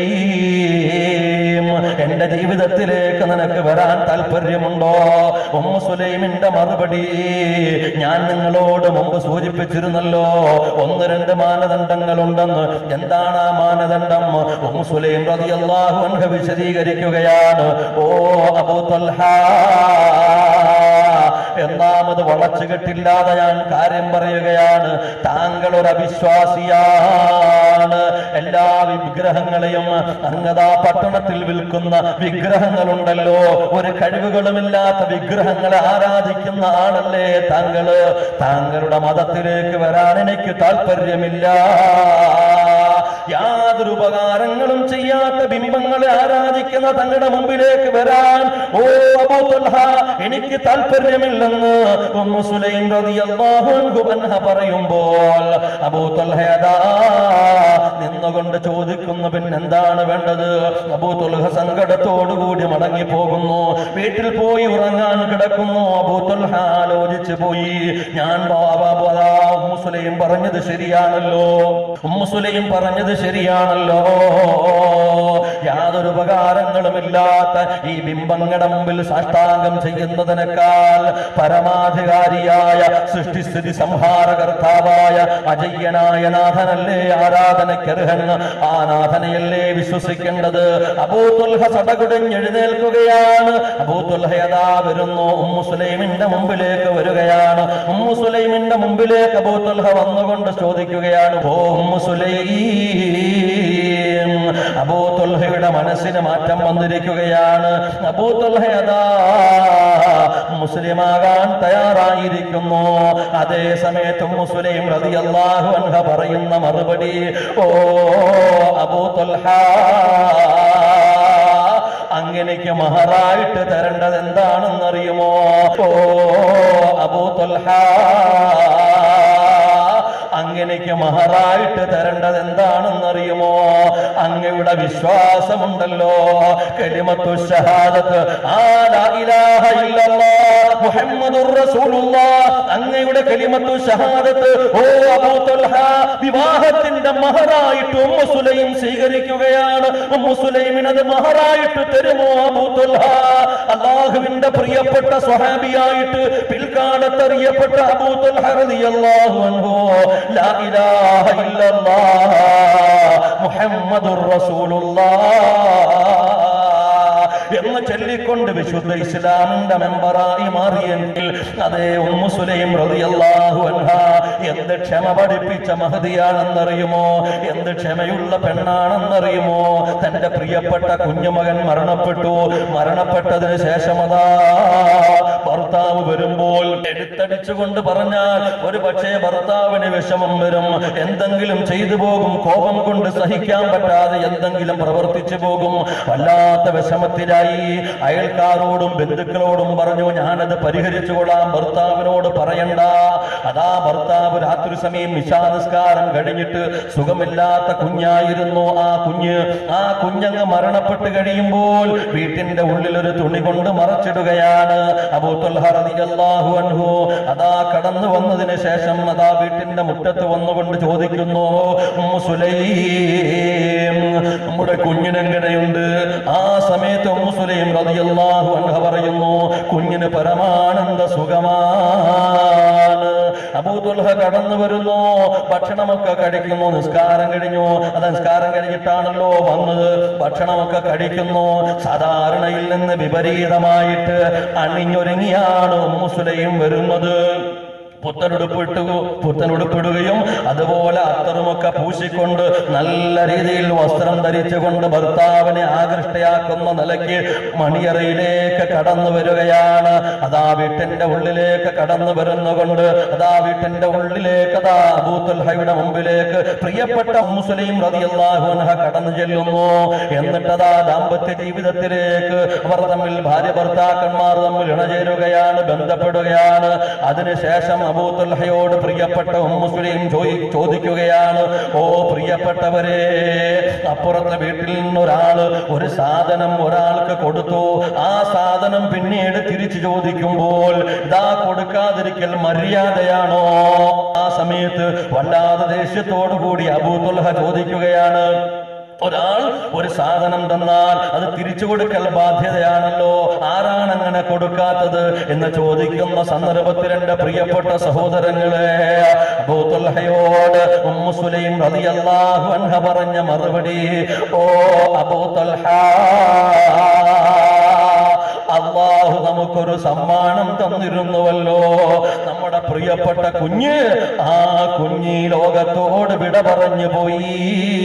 സുലൈം എന്റെ ജീവിതത്തിലേക്ക് നിനക്ക് വരാൻ താല്പര്യമുണ്ടോ ഉമ്മു സുലൈമിന്റെ മറുപടി ഞാൻ നിങ്ങളോട് മുമ്പ് സൂചിപ്പിച്ചിരുന്നല്ലോ ഒന്ന് രണ്ട് മാനദണ്ഡങ്ങളുണ്ടെന്ന് എന്താണ് ആ മാനദണ്ഡം ഉമ്മു സുലൈം റളിയല്ലാഹു അൻഹ വിശദീകരിക്കുകയാണ് ഓ അബൂ ത്വൽഹ ഒന്നാമത് വളച്ചുകെട്ടില്ലാതെ ഞാൻ കാര്യം പറയുകയാണ് താങ്കൾ ഒരു അവിശ്വാസിയാണ് എല്ലാ വിഗ്രഹങ്ങളെയും അങ്ങതാ പട്ടണത്തിൽ വിൽക്കുന്ന വിഗ്രഹങ്ങളുണ്ടല്ലോ ഒരു കഴിവുകളുമില്ലാത്ത വിഗ്രഹങ്ങളെ ആരാധിക്കുന്ന ആളല്ലേ താങ്കള് താങ്കളുടെ മതത്തിലേക്ക് വരാൻ എനിക്ക് താല്പര്യമില്ല യാതൊരു ഉപകാരങ്ങളും ചെയ്യാത്ത ബിംബങ്ങളെ ആരാധിക്കുന്ന തങ്ങളുടെ മുമ്പിലേക്ക് വരാൻ ഓ അബൂ ത്വൽഹ എനിക്ക് താല്പര്യമില്ലെന്ന് ഉമ്മു സുലൈം റളിയല്ലാഹു അൻഹു അൻഹ പറയുമ്പോൾ അബൂ ത്വൽഹ അതാ നിന്നുകൊണ്ട് ചോദിക്കുന്നു പിന്നെന്താണ് വേണ്ടത് അബൂ ത്വൽഹ സങ്കടത്തോടുകൂടി മടങ്ങി പോകുന്നു വീട്ടിൽ പോയി ഉറങ്ങാൻ കിടക്കുന്നു അബൂ ത്വൽഹ ആലോചിച്ചു പോയി ഞാൻ ബാബാ അതാ ഉമ്മു സുലൈം പറഞ്ഞത് ശരിയാണല്ലോ ഉമ്മു സുലൈം പറഞ്ഞത് ശരിയാണല്ലോ യാതൊരു ഉപകാരങ്ങളുമില്ലാത്ത ഈ ബിംബങ്ങളുടെ മുമ്പിൽ സാഷ്ടാംഗം ചെയ്യുന്നതിനേക്കാൾ പരമാധികാരിയായ സൃഷ്ടിസ്ഥിതി സംഹാരകർത്താവായ അജയ്യനായ നാഥനല്ലേ ആരാധനയ്ക്കർഹന് ആ നാഥനെയല്ലേ വിശ്വസിക്കേണ്ടത് അബൂത്തുൽഹ സടകുടഞ്ഞെഴുന്നേൽക്കുകയാണ് അബൂത്തുൽഹ യഥാ വരുന്നു ഉമ്മു സുലൈമിന്റെ മുമ്പിലേക്ക് വരികയാണ് ഉമ്മു സുലൈമിന്റെ മുമ്പിലേക്ക് അബൂത്തുൽഹ വന്നുകൊണ്ട് ചോദിക്കുകയാണ് ഓ ഉമ്മു സുലൈം അബൂത്തുൽഹയുടെ മനസ്സിന് മാറ്റം വന്നിരിക്കുകയാണ് അബൂത്തുൽഹ അതാ മുസ്ലിമാകാൻ തയ്യാറായിരിക്കുന്നു അതേ സമയത്ത് മുസ്ലിം റളിയല്ലാഹു അൻഹ പറയുന്ന മറുപടി ഓ അബൂത്തുൽഹ അങ്ങനെക്ക് മഹറായിട്ട് തരേണ്ടത് എന്താണെന്നറിയുമോ ഓ അബൂത്തുൽഹ അങ്ങനെക്ക് മഹറായിട്ട് തരേണ്ടത് എന്താണെന്നറിയുമോ അങ്ങയുടെ വിശ്വാസമുണ്ടല്ലോ കലിമത്തു ഷഹാദത്ത് ആ ലാ ഇലാഹ ഇല്ലല്ലാഹ് മുഹമ്മദുർ റസൂലുള്ളാഹ് അങ്ങയുടെ കലിമത്തു ഷഹാദത്ത് ഓ അബൂ തൽഹ വിവാഹത്തിന്റെ മഹറായിട്ട് ഉമ്മു സുലൈം സ്വീകരിക്കുകയാണ് ഉമ്മു സുലൈമിന് അത് മഹറായിട്ട് തരുമോ അബൂ തൽഹ അള്ളാഹുവിന്റെ പ്രിയപ്പെട്ട സ്വഹാബിയായിട്ട് പിൽക്കാലത്ത് അറിയപ്പെട്ട അബൂ തൽഹ റളിയല്ലാഹു അൻഹു ലാ ഇലാഹ ഇല്ലല്ലാഹ് മുഹമ്മദുർ റസൂലുള്ളാഹ് എന്ന് ചൊല്ലിക്കൊണ്ട് വിശുദ്ധ ഇസ്ലാമിന്റെ മെമ്പറായി മാറിയെങ്കിൽ അതേ ഉമ്മു സുലൈം റളിയല്ലാഹു അൻഹ എന്ത് ക്ഷമ പഠിപ്പിച്ച മഹതിയാണെന്നറിയുമോ എന്ത് ക്ഷമയുള്ള പെണ്ണാണെന്നറിയുമോ തന്റെ പ്രിയപ്പെട്ട കുഞ്ഞുമകൻ മരണപ്പെട്ടു മരണപ്പെട്ടതിന് ശേഷം അതാ ഭർത്താവ് വരുമ്പോൾ എടുത്തടിച്ചുകൊണ്ട് പറഞ്ഞാൽ ഒരു പക്ഷേ ഭർത്താവിന് വിഷമം വരും എന്തെങ്കിലും ചെയ്തു പോകും കോപം കൊണ്ട് സഹിക്കാൻ പറ്റാതെ എന്തെങ്കിലും പ്രവർത്തിച്ചു പോകും വല്ലാത്ത വിഷമത്തിലായി അയൽക്കാരോടും ബന്ധുക്കളോടും പറഞ്ഞു ഞാനത് പരിഹരിച്ചു കൊള്ളാം ഭർത്താവിനോട് പറയണ്ട അതാ ഭർത്താവ് രാത്രി സമയം നിശാനിസ്കാരം കഴിഞ്ഞിട്ട് സുഖമില്ലാത്ത കുഞ്ഞായിരുന്നു ആ കുഞ്ഞ് ആ കുഞ്ഞങ്ങ് മരണപ്പെട്ട് കഴിയുമ്പോൾ വീട്ടിന്റെ ഉള്ളിൽ ഒരു തുണി കൊണ്ട് മറച്ചിടുകയാണ് അബൂത്തുൽഹു അൻഹു അതാ കടന്നു വന്നതിന് ശേഷം അതാ വീട്ടിന്റെ മുറ്റത്ത് വന്നുകൊണ്ട് ചോദിക്കുന്നു ഉമ്മു സുലൈം നമ്മുടെ കുഞ്ഞിനെങ്ങനെയുണ്ട് ആ സമയത്ത് ഉമ്മു മുസ്ലിം റളിയല്ലാഹു അൻഹ പറയുന്നു കുഞ്ഞിന് പരമാനന്ദ സുഖമാണ് അബൂതുൽഹ കടന്നു വരുന്നു ഭക്ഷണമൊക്കെ കഴിക്കുന്നു നിസ്കാരം കഴിഞ്ഞു അത് നിസ്കാരം കഴിഞ്ഞിട്ടാണല്ലോ വന്നത് ഭക്ഷണമൊക്കെ കഴിക്കുന്നു സാധാരണയിൽ നിന്ന് വിപരീതമായിട്ട് അണിഞ്ഞൊരുങ്ങിയാണ് മുസ്ലിം വരുന്നത് പുത്തനുടുപ്പിട്ടു പുത്തനുടുപ്പിടുകയും അതുപോലെ അത്തറുമൊക്കെ പൂശിക്കൊണ്ട് നല്ല രീതിയിൽ വസ്ത്രം ധരിച്ചുകൊണ്ട് ഭർത്താവിനെ ആകൃഷ്ടയാക്കുന്ന നിലയ്ക്ക് മണിയറയിലേക്ക് കടന്നു വരികയാണ് അതാ വീട്ടിന്റെ ഉള്ളിലേക്ക് കടന്നു വരുന്നുകൊണ്ട് അതാ വീട്ടിന്റെ ഉള്ളിലേക്ക് അതാ അബൂത്തുൽഹയുടെ മുമ്പിലേക്ക് പ്രിയപ്പെട്ട മുസ്ലിം റളിയല്ലാഹു അൻഹ കടന്നു ചെല്ലുന്നു എന്നിട്ടതാ ദാമ്പത്യ ജീവിതത്തിലേക്ക് അവർ തമ്മിൽ ഭാര്യ ഭർത്താക്കന്മാർ തമ്മിൽ ഇണചേരുകയാണ് ബന്ധപ്പെടുകയാണ് അതിനുശേഷം അബൂത്തുൽഹയോട് പ്രിയപ്പെട്ട മുസ്ലിം ചോദിക്കുകയാണ് ഓ പ്രിയപ്പെട്ടവരെ അപ്പുറത്തെ വീട്ടിൽ നിന്നൊരാള് ഒരു സാധനം ഒരാൾക്ക് കൊടുത്തു ആ സാധനം പിന്നീട് തിരിച്ചു ചോദിക്കുമ്പോൾ ഇതാ കൊടുക്കാതിരിക്കൽ മര്യാദയാണോ ആ സമയത്ത് വല്ലാതെ ദേഷ്യത്തോടു കൂടി അബൂത്തുൽഹ ചോദിക്കുകയാണ് ഒരാൾ ഒരു സാധനം തന്നാൽ അത് തിരിച്ചു കൊടുക്കൽ ബാധ്യതയാണല്ലോ ആരാണ് അങ്ങനെ കൊടുക്കാത്തത് എന്ന് ചോദിക്കുന്ന സന്ദർഭത്തിൽ എന്റെ പ്രിയപ്പെട്ട സഹോദരങ്ങളെ അബൂത്തുൽഹയോട് ഉമ്മു സുലൈം റളിയല്ലാഹു അൻഹ പറഞ്ഞ മറുപടി ഓ അബൂത്തുൽഹ അള്ളാഹു നമുക്കൊരു സമ്മാനം തന്നിരുന്നുവല്ലോ നമ്മുടെ പ്രിയപ്പെട്ട കുഞ്ഞ് ആ കുഞ്ഞി ലോകത്തോട് വിട പറഞ്ഞു പോയി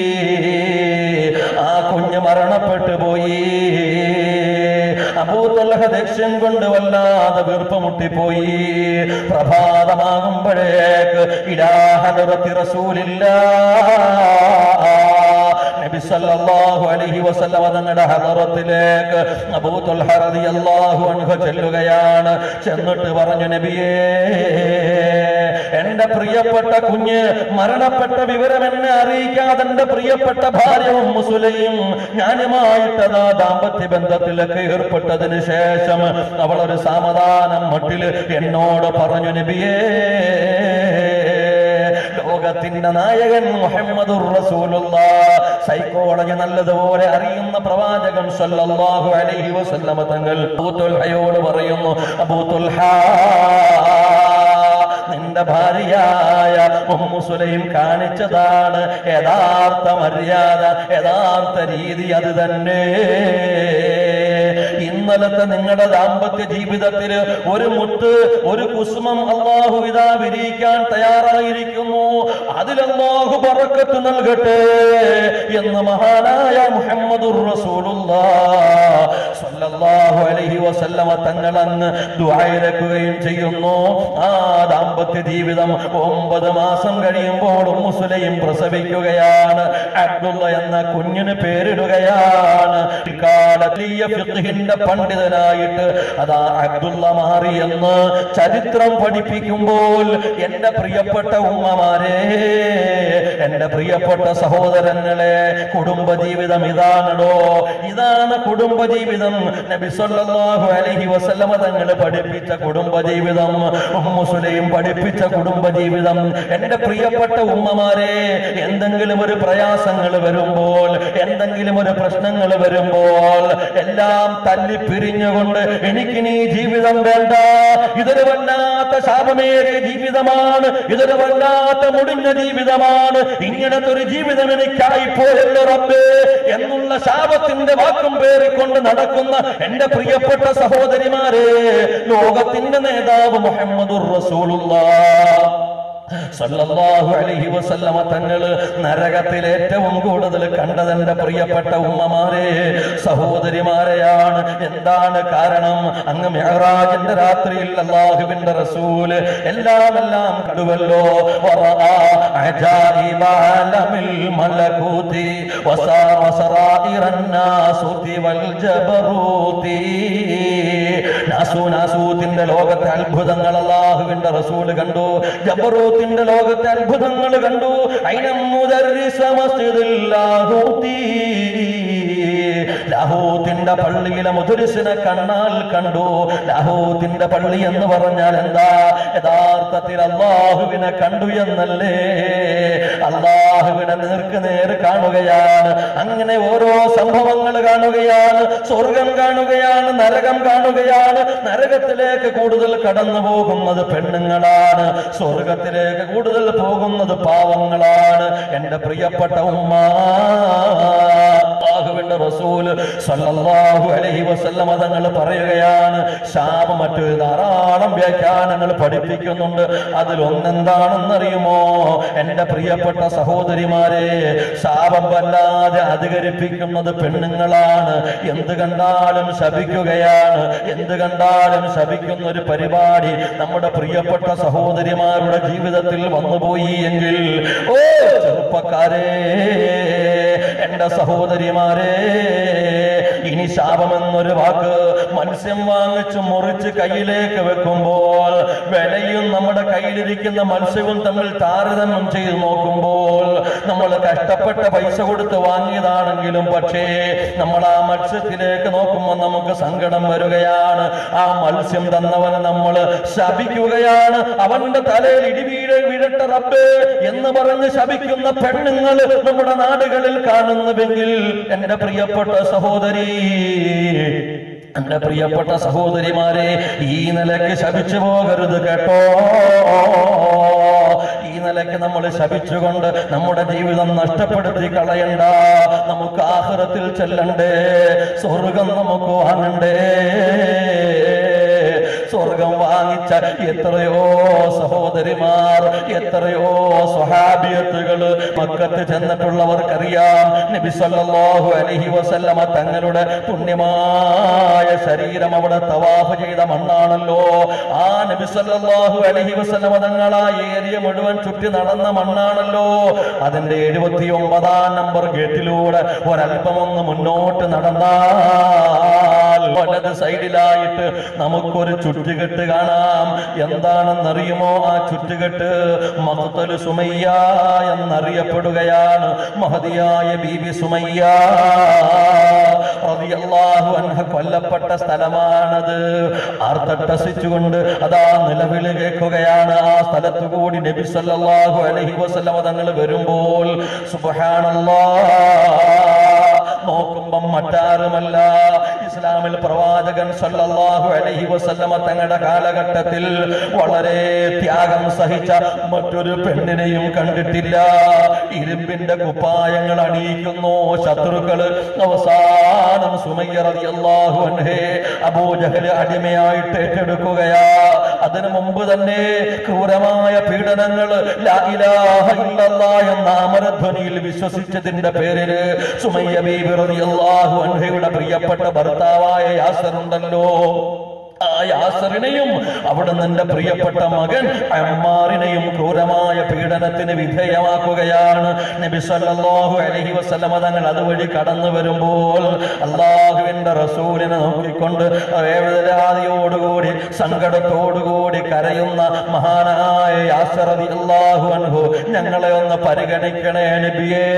ആ കുഞ്ഞ് മരണപ്പെട്ടു പോയി അബൂത്തല്ലഹ ദേഷ്യം കൊണ്ട് വല്ലാതെ വീർപ്പമുട്ടിപ്പോയി പ്രഭാതമാകുമ്പോഴേക്ക് ഇലാഹലറത്തി റസൂലില്ല നബി സല്ലല്ലാഹു അലൈഹി വസല്ലമ തങ്ങളുടെ ഹദറത്തിലേക്ക് അബൂ തുൽഹ റളിയല്ലാഹു അൻഹു ചെല്ലുകയാണ് ചെന്നിട്ട് പറഞ്ഞു നബിയേ എന്റെ പ്രിയപ്പെട്ട കുഞ്ഞ് മരണപ്പെട്ട വിവരം എന്നെ അറിയിക്കാതെ എന്റെ പ്രിയപ്പെട്ട ഭാര്യ മുസുലയും ഞാനുമായിട്ടതാ ദാമ്പത്യ ബന്ധത്തിലൊക്കെ ഏർപ്പെട്ടതിന് ശേഷം അവൾ ഒരു സാമധാനം മട്ടില് എന്നോട് പറഞ്ഞു നബിയേ ലോകത്തിന്റെ നായകൻ മുഹമ്മദുർ റസൂലുള്ള സൈക്കോളജി നല്ലതുപോലെ അറിയുന്ന പ്രവാചകൻ സല്ലല്ലാഹു അലൈഹി വസല്ലമ തങ്ങൾ അബൂതുൽഹയോട് പറയുന്നു അബൂതുൽഹ നിന്റെ ഭാര്യയായ ഉമ്മു സുലൈം കാണിച്ചതാണ് യഥാർത്ഥ മര്യാദ യഥാർത്ഥ രീതി അത് തന്നെ ഇന്നലത്തെ നിങ്ങളുടെ ദാമ്പത്യ ജീവിതത്തില് ഒരു മുത്ത് ഒരു കുസുമം അള്ളാഹു ഇതാ വിരിയിക്കാൻ തയ്യാറായിരിക്കുന്നു അതിലല്ലാഹു പറക്കത്ത് നൽകട്ടെ എന്ന് മഹാനായ മുഹമ്മദുർ റസൂലുള്ളാഹു അലൈഹി വസല്ലമ തങ്ങൾ അങ്ങ് ദുആയിരക്കുകയും ചെയ്യുന്നു ആ ദാമ്പത്യ ജീവിതം ഒമ്പത് മാസം കഴിയുമ്പോൾ മുസ്ലിം പ്രസവിക്കുകയാണ് അബ്ദുള്ള എന്ന കുഞ്ഞിന് പേരിടുകയാണ് കാലത്തീയ ഫിഖ്ഹിന്റെ പണ്ഡിതനായിട്ട് അതാ അബ്ദുള്ള മാറി എന്ന് ചരിത്രം പഠിപ്പിക്കുമ്പോൾ എന്റെ പ്രിയപ്പെട്ട ഉമ്മമാരെ എന്റെ പ്രിയപ്പെട്ട സഹോദരങ്ങളെ കുടുംബജീവിതം ഇതാണല്ലോ ഇതാണ് കുടുംബജീവിതം നബി സല്ലല്ലാഹു അലൈഹി വസല്ലമ തങ്ങൾ പഠിപ്പിച്ച കുടുംബജീവിതം മുസ്ലിം പഠിപ്പിച്ച കുടുംബജീവിതം എന്റെ പ്രിയപ്പെട്ട ഉമ്മമാരെ എന്തെങ്കിലും ഒരു പ്രയാസങ്ങൾ വരുമ്പോൾ എന്തെങ്കിലും ഒരു പ്രശ്നങ്ങൾ വരുമ്പോൾ എല്ലാം തല്ലി പിരിഞ്ഞുകൊണ്ട് എനിക്കിനി ജീവിതം വേണ്ട ഇതൊരു വല്ലാത്ത ശാപമേറിയ ജീവിതമാണ് ഇതൊരു വല്ലാത്ത മുടിഞ്ഞ ജീവിതമാണ് ഇങ്ങനത്തെ ഒരു ജീവിതം എനിക്കായി പോയല്ലോ റബ്ബേ എന്നുള്ള ശാപത്തിന്റെ വാക്കും പേറിക്കൊണ്ട് നടക്കുന്ന എന്റെ പ്രിയപ്പെട്ട സഹോദരിമാരെ ലോകത്തിന്റെ നേതാവ് മുഹമ്മദുർ റസൂലുള്ള സല്ലല്ലാഹു അലൈഹി വസല്ലമ തങ്ങള് നരകത്തിൽ ഏറ്റവും കൂടുതൽ കണ്ടതെന്റെ പ്രിയപ്പെട്ട ഉമ്മമാരെ സഹോദരിമാരെയാണ് എന്താണ് കാരണം അങ്ങ് മെഹറാജിന്റെ രാത്രിയിൽ അള്ളാഹുവിന്റെ റസൂല് എല്ലാം എല്ലാം കണ്ടുവല്ലോ വറആ അജായിബ ആലമിൽ മലകൂതി വസാ- വസറായിറൻ നാസുതി വൽ ജബറൂതി നാസു നാസൂത്തിന്റെ ലോകത്തെ അത്ഭുതങ്ങൾ അള്ളാഹുവിന്റെ റസൂല് കണ്ടു ജബറൂത്തിന്റെ ലോകത്തെ അത്ഭുതങ്ങൾ കണ്ടു അയിനം മുദർരിസ മസ്ജിദിൽ ലാഹൂതി ലാഹൂത്തിന്റെ പള്ളിയിലെ മുദരിസിനെ കണ്ണാൽ കണ്ടു ലാഹൂത്തിന്റെ പള്ളി എന്ന് പറഞ്ഞാൽ എന്താ യഥാർത്ഥത്തിൽ അള്ളാഹുവിനെ കണ്ടു എന്നല്ലേ അള്ളാഹുവിനെ നേർക്ക് നേർ കാണുകയാണ് അങ്ങനെ ഓരോ സംഭവങ്ങൾ കാണുകയാണ് സ്വർഗം കാണുകയാണ് നരകം കാണുകയാണ് നരകത്തിലേക്ക് കൂടുതൽ കടന്നു പോകുന്നത് പെണ്ണുങ്ങളാണ് സ്വർഗത്തിലേക്ക് കൂടുതൽ പോകുന്നത് പാവങ്ങളാണ് എന്റെ പ്രിയപ്പെട്ട ഉമ്മ അള്ളാഹുവിന്റെ റസൂല് സല്ലല്ലാഹു അലൈഹി വസല്ലമ തങ്ങൾ പറയുകയാണ് ശാപം മറ്റു ധാരാളം വ്യാഖ്യാനങ്ങൾ പഠിപ്പിക്കുന്നുണ്ട് അതിൽ ഒന്നെന്താണെന്നറിയുമോ എന്റെ പ്രിയപ്പെട്ട സഹോദരിമാരെ ശാപം വല്ലാതെ അധികരിപ്പിക്കുന്നത് പെണ്ണുങ്ങളാണ് എന്ത് കണ്ടാലും ശപിക്കുകയാണ് എന്ത് കണ്ടാലും ശപിക്കുന്ന ഒരു പരിപാടി നമ്മുടെ പ്രിയപ്പെട്ട സഹോദരിമാരുടെ ജീവിതത്തിൽ വന്നുപോയി എങ്കിൽ ഓ ചെറുപ്പക്കാരേ എന്റെ സഹോദരിമാരെ ഇനി ശാപമെന്നൊരു വാക്ക് മത്സ്യം വാങ്ങിച്ച് മുറിച്ച് കയ്യിലേക്ക് വെക്കുമ്പോൾ വിലയും നമ്മുടെ കയ്യിലിരിക്കുന്ന മത്സ്യവും തമ്മിൽ താരതമ്യം ചെയ്ത് നോക്കുമ്പോൾ നമ്മൾ കഷ്ടപ്പെട്ട പൈസ കൊടുത്ത് വാങ്ങിയതാണെങ്കിലും പക്ഷേ നമ്മൾ ആ മത്സ്യത്തിലേക്ക് നോക്കുമ്പോൾ നമുക്ക് സങ്കടം വരികയാണ് ആ മത്സ്യം തന്നവനെ നമ്മൾ ശപിക്കുകയാണ് അവന്റെ തലയിൽ ഇടിവീഴ വീഴട്ട റബ്ബേ എന്ന് പറഞ്ഞ് ശപിക്കുന്ന പെണ്ണുങ്ങൾ നമ്മുടെ നാടുകളിൽ കാണുന്നുവെങ്കിൽ എന്റെ പ്രിയപ്പെട്ട സഹോദരി എന്റെ പ്രിയപ്പെട്ട സഹോദരിമാരെ ഈ നിലയ്ക്ക് ശപിച്ചു പോകരുത് കേട്ടോ ഈ നിലയ്ക്ക് നമ്മൾ ശപിച്ചുകൊണ്ട് നമ്മുടെ ജീവിതം നഷ്ടപ്പെടുത്തി കളയണ്ട നമുക്ക് ആഹ്റത്തിൽ ചെല്ലണ്ടേ സ്വർഗം നമുക്ക് വാങ്ങണ്ടേ സ്വർഗം വാങ്ങിച്ച എത്രയോ സഹോദരിമാർ എത്രയോ സ്വഹാബിയത്തുകള് മക്കത്ത് ചെന്നിട്ടുള്ളവർക്കറിയാം നബി സല്ലല്ലാഹു അലൈഹി വസല്ലമ തങ്ങളുടെ പുണ്യമായ ശരീരം അവിടെ തവാഫ് ചെയ്ത മണ്ണാണല്ലോ ആ നബി സല്ലല്ലാഹു അലൈഹി വസല്ലമ തങ്ങൾ ആ ഏരിയ മുഴുവൻ ചുറ്റി നടന്ന മണ്ണാണല്ലോ അതിന്റെ എഴുപത്തി ഒമ്പതാം നമ്പർ ഗേറ്റിലൂടെ ഒരല്പം ഒന്ന് മുന്നോട്ട് നടന്നാൽ വലത് സൈഡിലായിട്ട് നമുക്കൊരു ചുറ്റുകെട്ട് കാണാം എന്താണെന്നറിയുമോ ആ ചുറ്റുകെട്ട് മഹത്തൽ സുമയ്യ എന്നറിയപ്പെടുകയാണ് മഹതിയായ ബീബി സുമയ്യ റളിയല്ലാഹു അൻഹ കൊല്ലപ്പെട്ട സ്ഥലമാണത് ആർത്തട്ടസിച്ചുകൊണ്ട് അതാ നിലവിളി കേൾക്കുകയാണ് ആ സ്ഥലത്തു കൂടി നബി സല്ലല്ലാഹു അലൈഹി വസല്ലമ തങ്ങൾ വരുമ്പോൾ സുബ്ഹാനല്ലാഹ് നോക്കുമ്പം മറ്റാരുമല്ല ഇസ്ലാമിൽ പ്രവാചകൻ സല്ലല്ലാഹു അലൈഹി വസല്ലമ തങ്ങളുടെ കാലഘട്ടത്തിൽ വളരെ ത്യാഗം സഹിച്ച മറ്റൊരു പെണ്ണിനെയും കണ്ടിട്ടില്ല ഇരുമ്പിന്റെ കുപ്പായങ്ങൾ അണിയിക്കുന്നു ശത്രുക്കള് അവസാനം സുമയ്യ റളിയല്ലാഹു അൻഹേ അബൂജഹൽ അടിമയായിട്ട് ഏറ്റെടുക്കുകയാ അതിനു മുമ്പ് തന്നെ ക്രൂരമായ പീഡനങ്ങൾ ലാ ഇലാഹ ഇല്ലല്ലാഹ് എന്ന അമരധ്വനിയിൽ വിശ്വസിച്ചതിന്റെ പേരില് സുമയ്യ ബീബി റളിയല്ലാഹു അൻഹയുടെ പ്രിയപ്പെട്ട ഭർത്താവായ യാസർ ഉണ്ടല്ലോ ആ യാസറിനെയും അവിടെ നിന്റെ പ്രിയപ്പെട്ട മകൻ അമ്മാറിനെയും ക്രൂരമായ പീഡനത്തിന് വിധേയമാക്കുകയാണ് നബി സല്ലല്ലാഹു അലൈഹി വസല്ലമ തങ്ങൾ അതുവഴി കടന്നു വരുമ്പോൾ അള്ളാഹുവിന്റെ റസൂലിനെ നോക്കിക്കൊണ്ട് വേവലാതിയോടുകൂടി സങ്കടത്തോടുകൂടി കരയുന്ന മഹാനായ യാസർ റളിയല്ലാഹു അൻഹു ഞങ്ങളെ ഒന്ന് പരിഗണിക്കണേ നബിയേ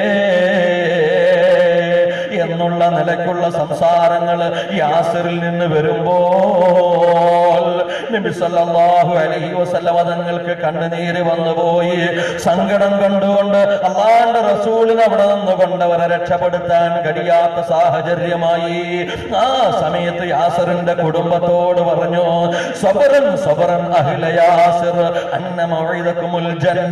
എന്നുള്ള നിലയ്ക്കുള്ള സംസാരങ്ങൾ യാസറിൽ നിന്ന് വരുമ്പോൾ നബി സല്ലല്ലാഹു അലൈഹി വസല്ലമ തങ്ങൾക്ക് കണ്ണുനീര് വന്നുപോയി സങ്കടം കണ്ടുകൊണ്ട് അള്ളാന്റെ റസൂലിന് അവിടെ നിന്നുകൊണ്ട് അവരെ രക്ഷപ്പെടുത്താൻ കഴിയാത്ത സാഹചര്യമായി ആ സമയത്ത് യാസറിന്റെ കുടുംബത്തോട് പറഞ്ഞു സബറൻ സബറൻ അഹില യാസിർ അന്ന മൗഇദകുമുൽ ജന്ന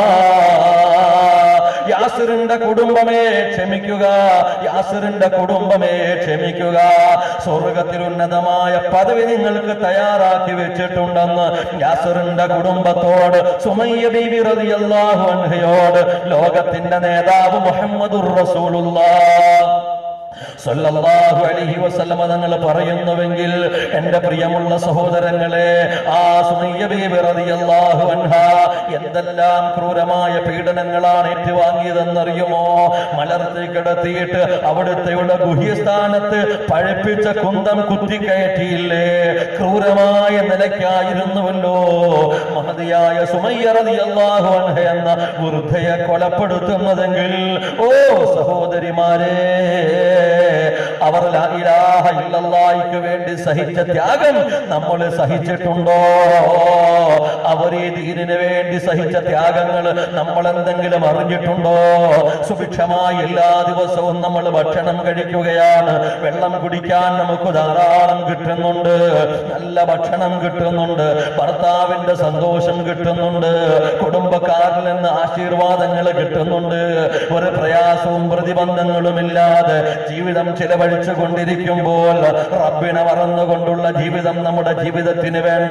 യാസിറിന്റെ കുടുംബമേ ക്ഷമിക്കുക യാസിറിന്റെ കുടുംബമേ ക്ഷമിക്കുക സ്വർഗത്തിൽ ഉന്നതമായ പദവി നിങ്ങൾക്ക് തയ്യാറാക്കി വെച്ചിട്ടുണ്ടെന്ന് യാസിറിന്റെ കുടുംബത്തോട് സുമയ്യ ബീബി റളിയല്ലാഹു അൻഹയോട് ലോകത്തിന്റെ നേതാവ് മുഹമ്മദുർ റസൂലുള്ളാഹ് സല്ലല്ലാഹു അലൈഹി വസല്ലമ തങ്ങൾ പറയുന്നുവെങ്കിൽ എന്റെ പ്രിയമുള്ള സഹോദരങ്ങളെ ആ സുമയ്യ ബീബി റളിയല്ലാഹു അൻഹ എന്തെല്ലാം ക്രൂരമായ പീഡനങ്ങളാണ് ഏറ്റുവാങ്ങിയതെന്നറിയുമോ മലർത്തി കിടത്തിയിട്ട് അവിടുത്തെയുടെ ഗുഹ്യസ്ഥാനത്ത് പഴപ്പിച്ച കുന്തം കുത്തിക്കയറ്റിയില്ലേ ക്രൂരമായ നിലയ്ക്കായിരുന്നുവല്ലോ മഹതിയായ സുമയ്യ റളിയല്ലാഹു അൻഹ എന്ന വൃദ്ധയെ കൊലപ്പെടുത്തുന്നതെങ്കിൽ ഓ സഹോദരിമാരെ അവർ ലാ ഇലാഹ ഇല്ലല്ലാഹിക്ക് വേണ്ടി സഹിച്ച ത്യാഗം നമ്മൾ സഹിച്ചിട്ടുണ്ടോ അവർ ഈ ദീനിന് വേണ്ടി സഹിച്ച ത്യാഗങ്ങൾ നമ്മൾ എന്തെങ്കിലും അറിഞ്ഞിട്ടുണ്ടോ സുഭിക്ഷമായി എല്ലാ ദിവസവും നമ്മൾ ഭക്ഷണം കഴിക്കുകയാണ് വെള്ളം കുടിക്കാൻ നമുക്ക് ധാരാളം കിട്ടുന്നുണ്ട് നല്ല ഭക്ഷണം കിട്ടുന്നുണ്ട് ഭർത്താവിന്റെ സന്തോഷം കിട്ടുന്നുണ്ട് കുടുംബക്കാരിൽ നിന്ന് ആശീർവാദങ്ങൾ കിട്ടുന്നുണ്ട് ഒരു പ്രയാസവും പ്രതിബന്ധങ്ങളും ഇല്ലാതെ ജീവിതം ചിലവഴിച്ചു കൊണ്ടിരിക്കുമ്പോൾ റബ്ബിനെ മറന്നുകൊണ്ടുള്ള ജീവിതം നമ്മുടെ ജീവിതത്തിന് വേണ്ട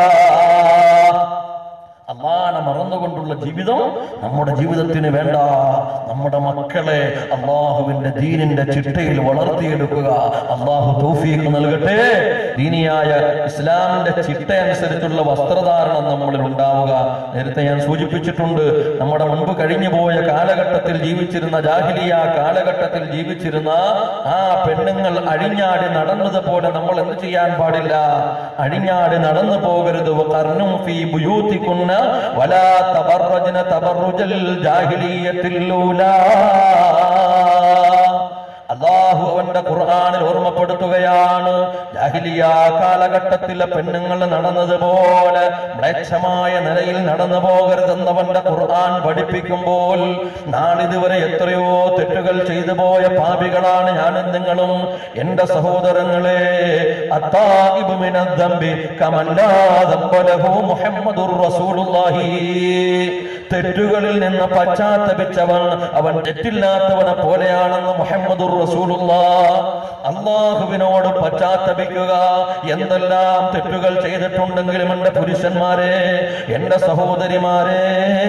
അള്ളാനെ മറന്നുകൊണ്ടുള്ള ജീവിതം നമ്മുടെ ജീവിതത്തിന് വേണ്ട നമ്മുടെ മക്കളെ അള്ളാഹുവിന്റെ ദീനിന്റെ ചിട്ടയിൽ വളർത്തിയെടുക്കുക അള്ളാഹു തൗഫീഖ് നൽകട്ടെ ദീനിയായ ഇസ്ലാമിന്റെ ചിട്ട അനുസരിച്ചുള്ള വസ്ത്രധാരണം നമ്മളിൽ ഉണ്ടാവുക നേരത്തെ ഞാൻ സൂചിപ്പിച്ചിട്ടുണ്ട് നമ്മുടെ മുൻപ് കഴിഞ്ഞു പോയ കാലഘട്ടത്തിൽ ജീവിച്ചിരുന്ന ജാഹിലിയ കാലഘട്ടത്തിൽ ജീവിച്ചിരുന്ന ആ പെണ്ണുങ്ങൾ അഴിഞ്ഞാടി നടന്നതുപോലെ നമ്മൾ എന്ത് ചെയ്യാൻ പാടില്ല അഴിഞ്ഞാടി നടന്നു പോകരുത് കർണും ഫീ ബുയൂത്തിക്കുന്ന വലാ തബറജ്ന തബറുജൽ ജാഹിലിയത്തിൽ അള്ളാഹു അവന്റെ ഖുർആനിൽ ഓർമ്മപ്പെടുത്തുകയാണ് ജാഹിലിയ കാലഘട്ടത്തിലെ പെണ്ണുങ്ങൾ നടന്നതുപോലെ മ്ലേച്ഛമായ നിലയിൽ നടന്നു പോകരുതെന്നവന്റെ ഖുർആൻ പഠിപ്പിക്കുമ്പോൾ നാളിതുവരെ എത്രയോ തെറ്റുകൾ ചെയ്തു പോയ പാപികളാണ് ഞാനും നിങ്ങളും എന്റെ സഹോദരങ്ങളെ അത്താഇബു മിനദ്ദംബി കമല്ലാ ദംബലഹു മുഹമ്മദുർ റസൂലുള്ളാഹി തെറ്റുകളിൽ നിന്ന് പശ്ചാത്തപിച്ചവൻ അവൻ തെറ്റില്ലാത്തവനെ പോലെയാണെന്ന് മുഹമ്മദുർ റസൂലുള്ള അള്ളാഹുവിനോട് പശ്ചാത്തപിക്കുക എന്തെല്ലാം തെറ്റുകൾ ചെയ്തിട്ടുണ്ടെങ്കിലും എന്റെ പുരുഷന്മാരെ എന്റെ സഹോദരിമാരെ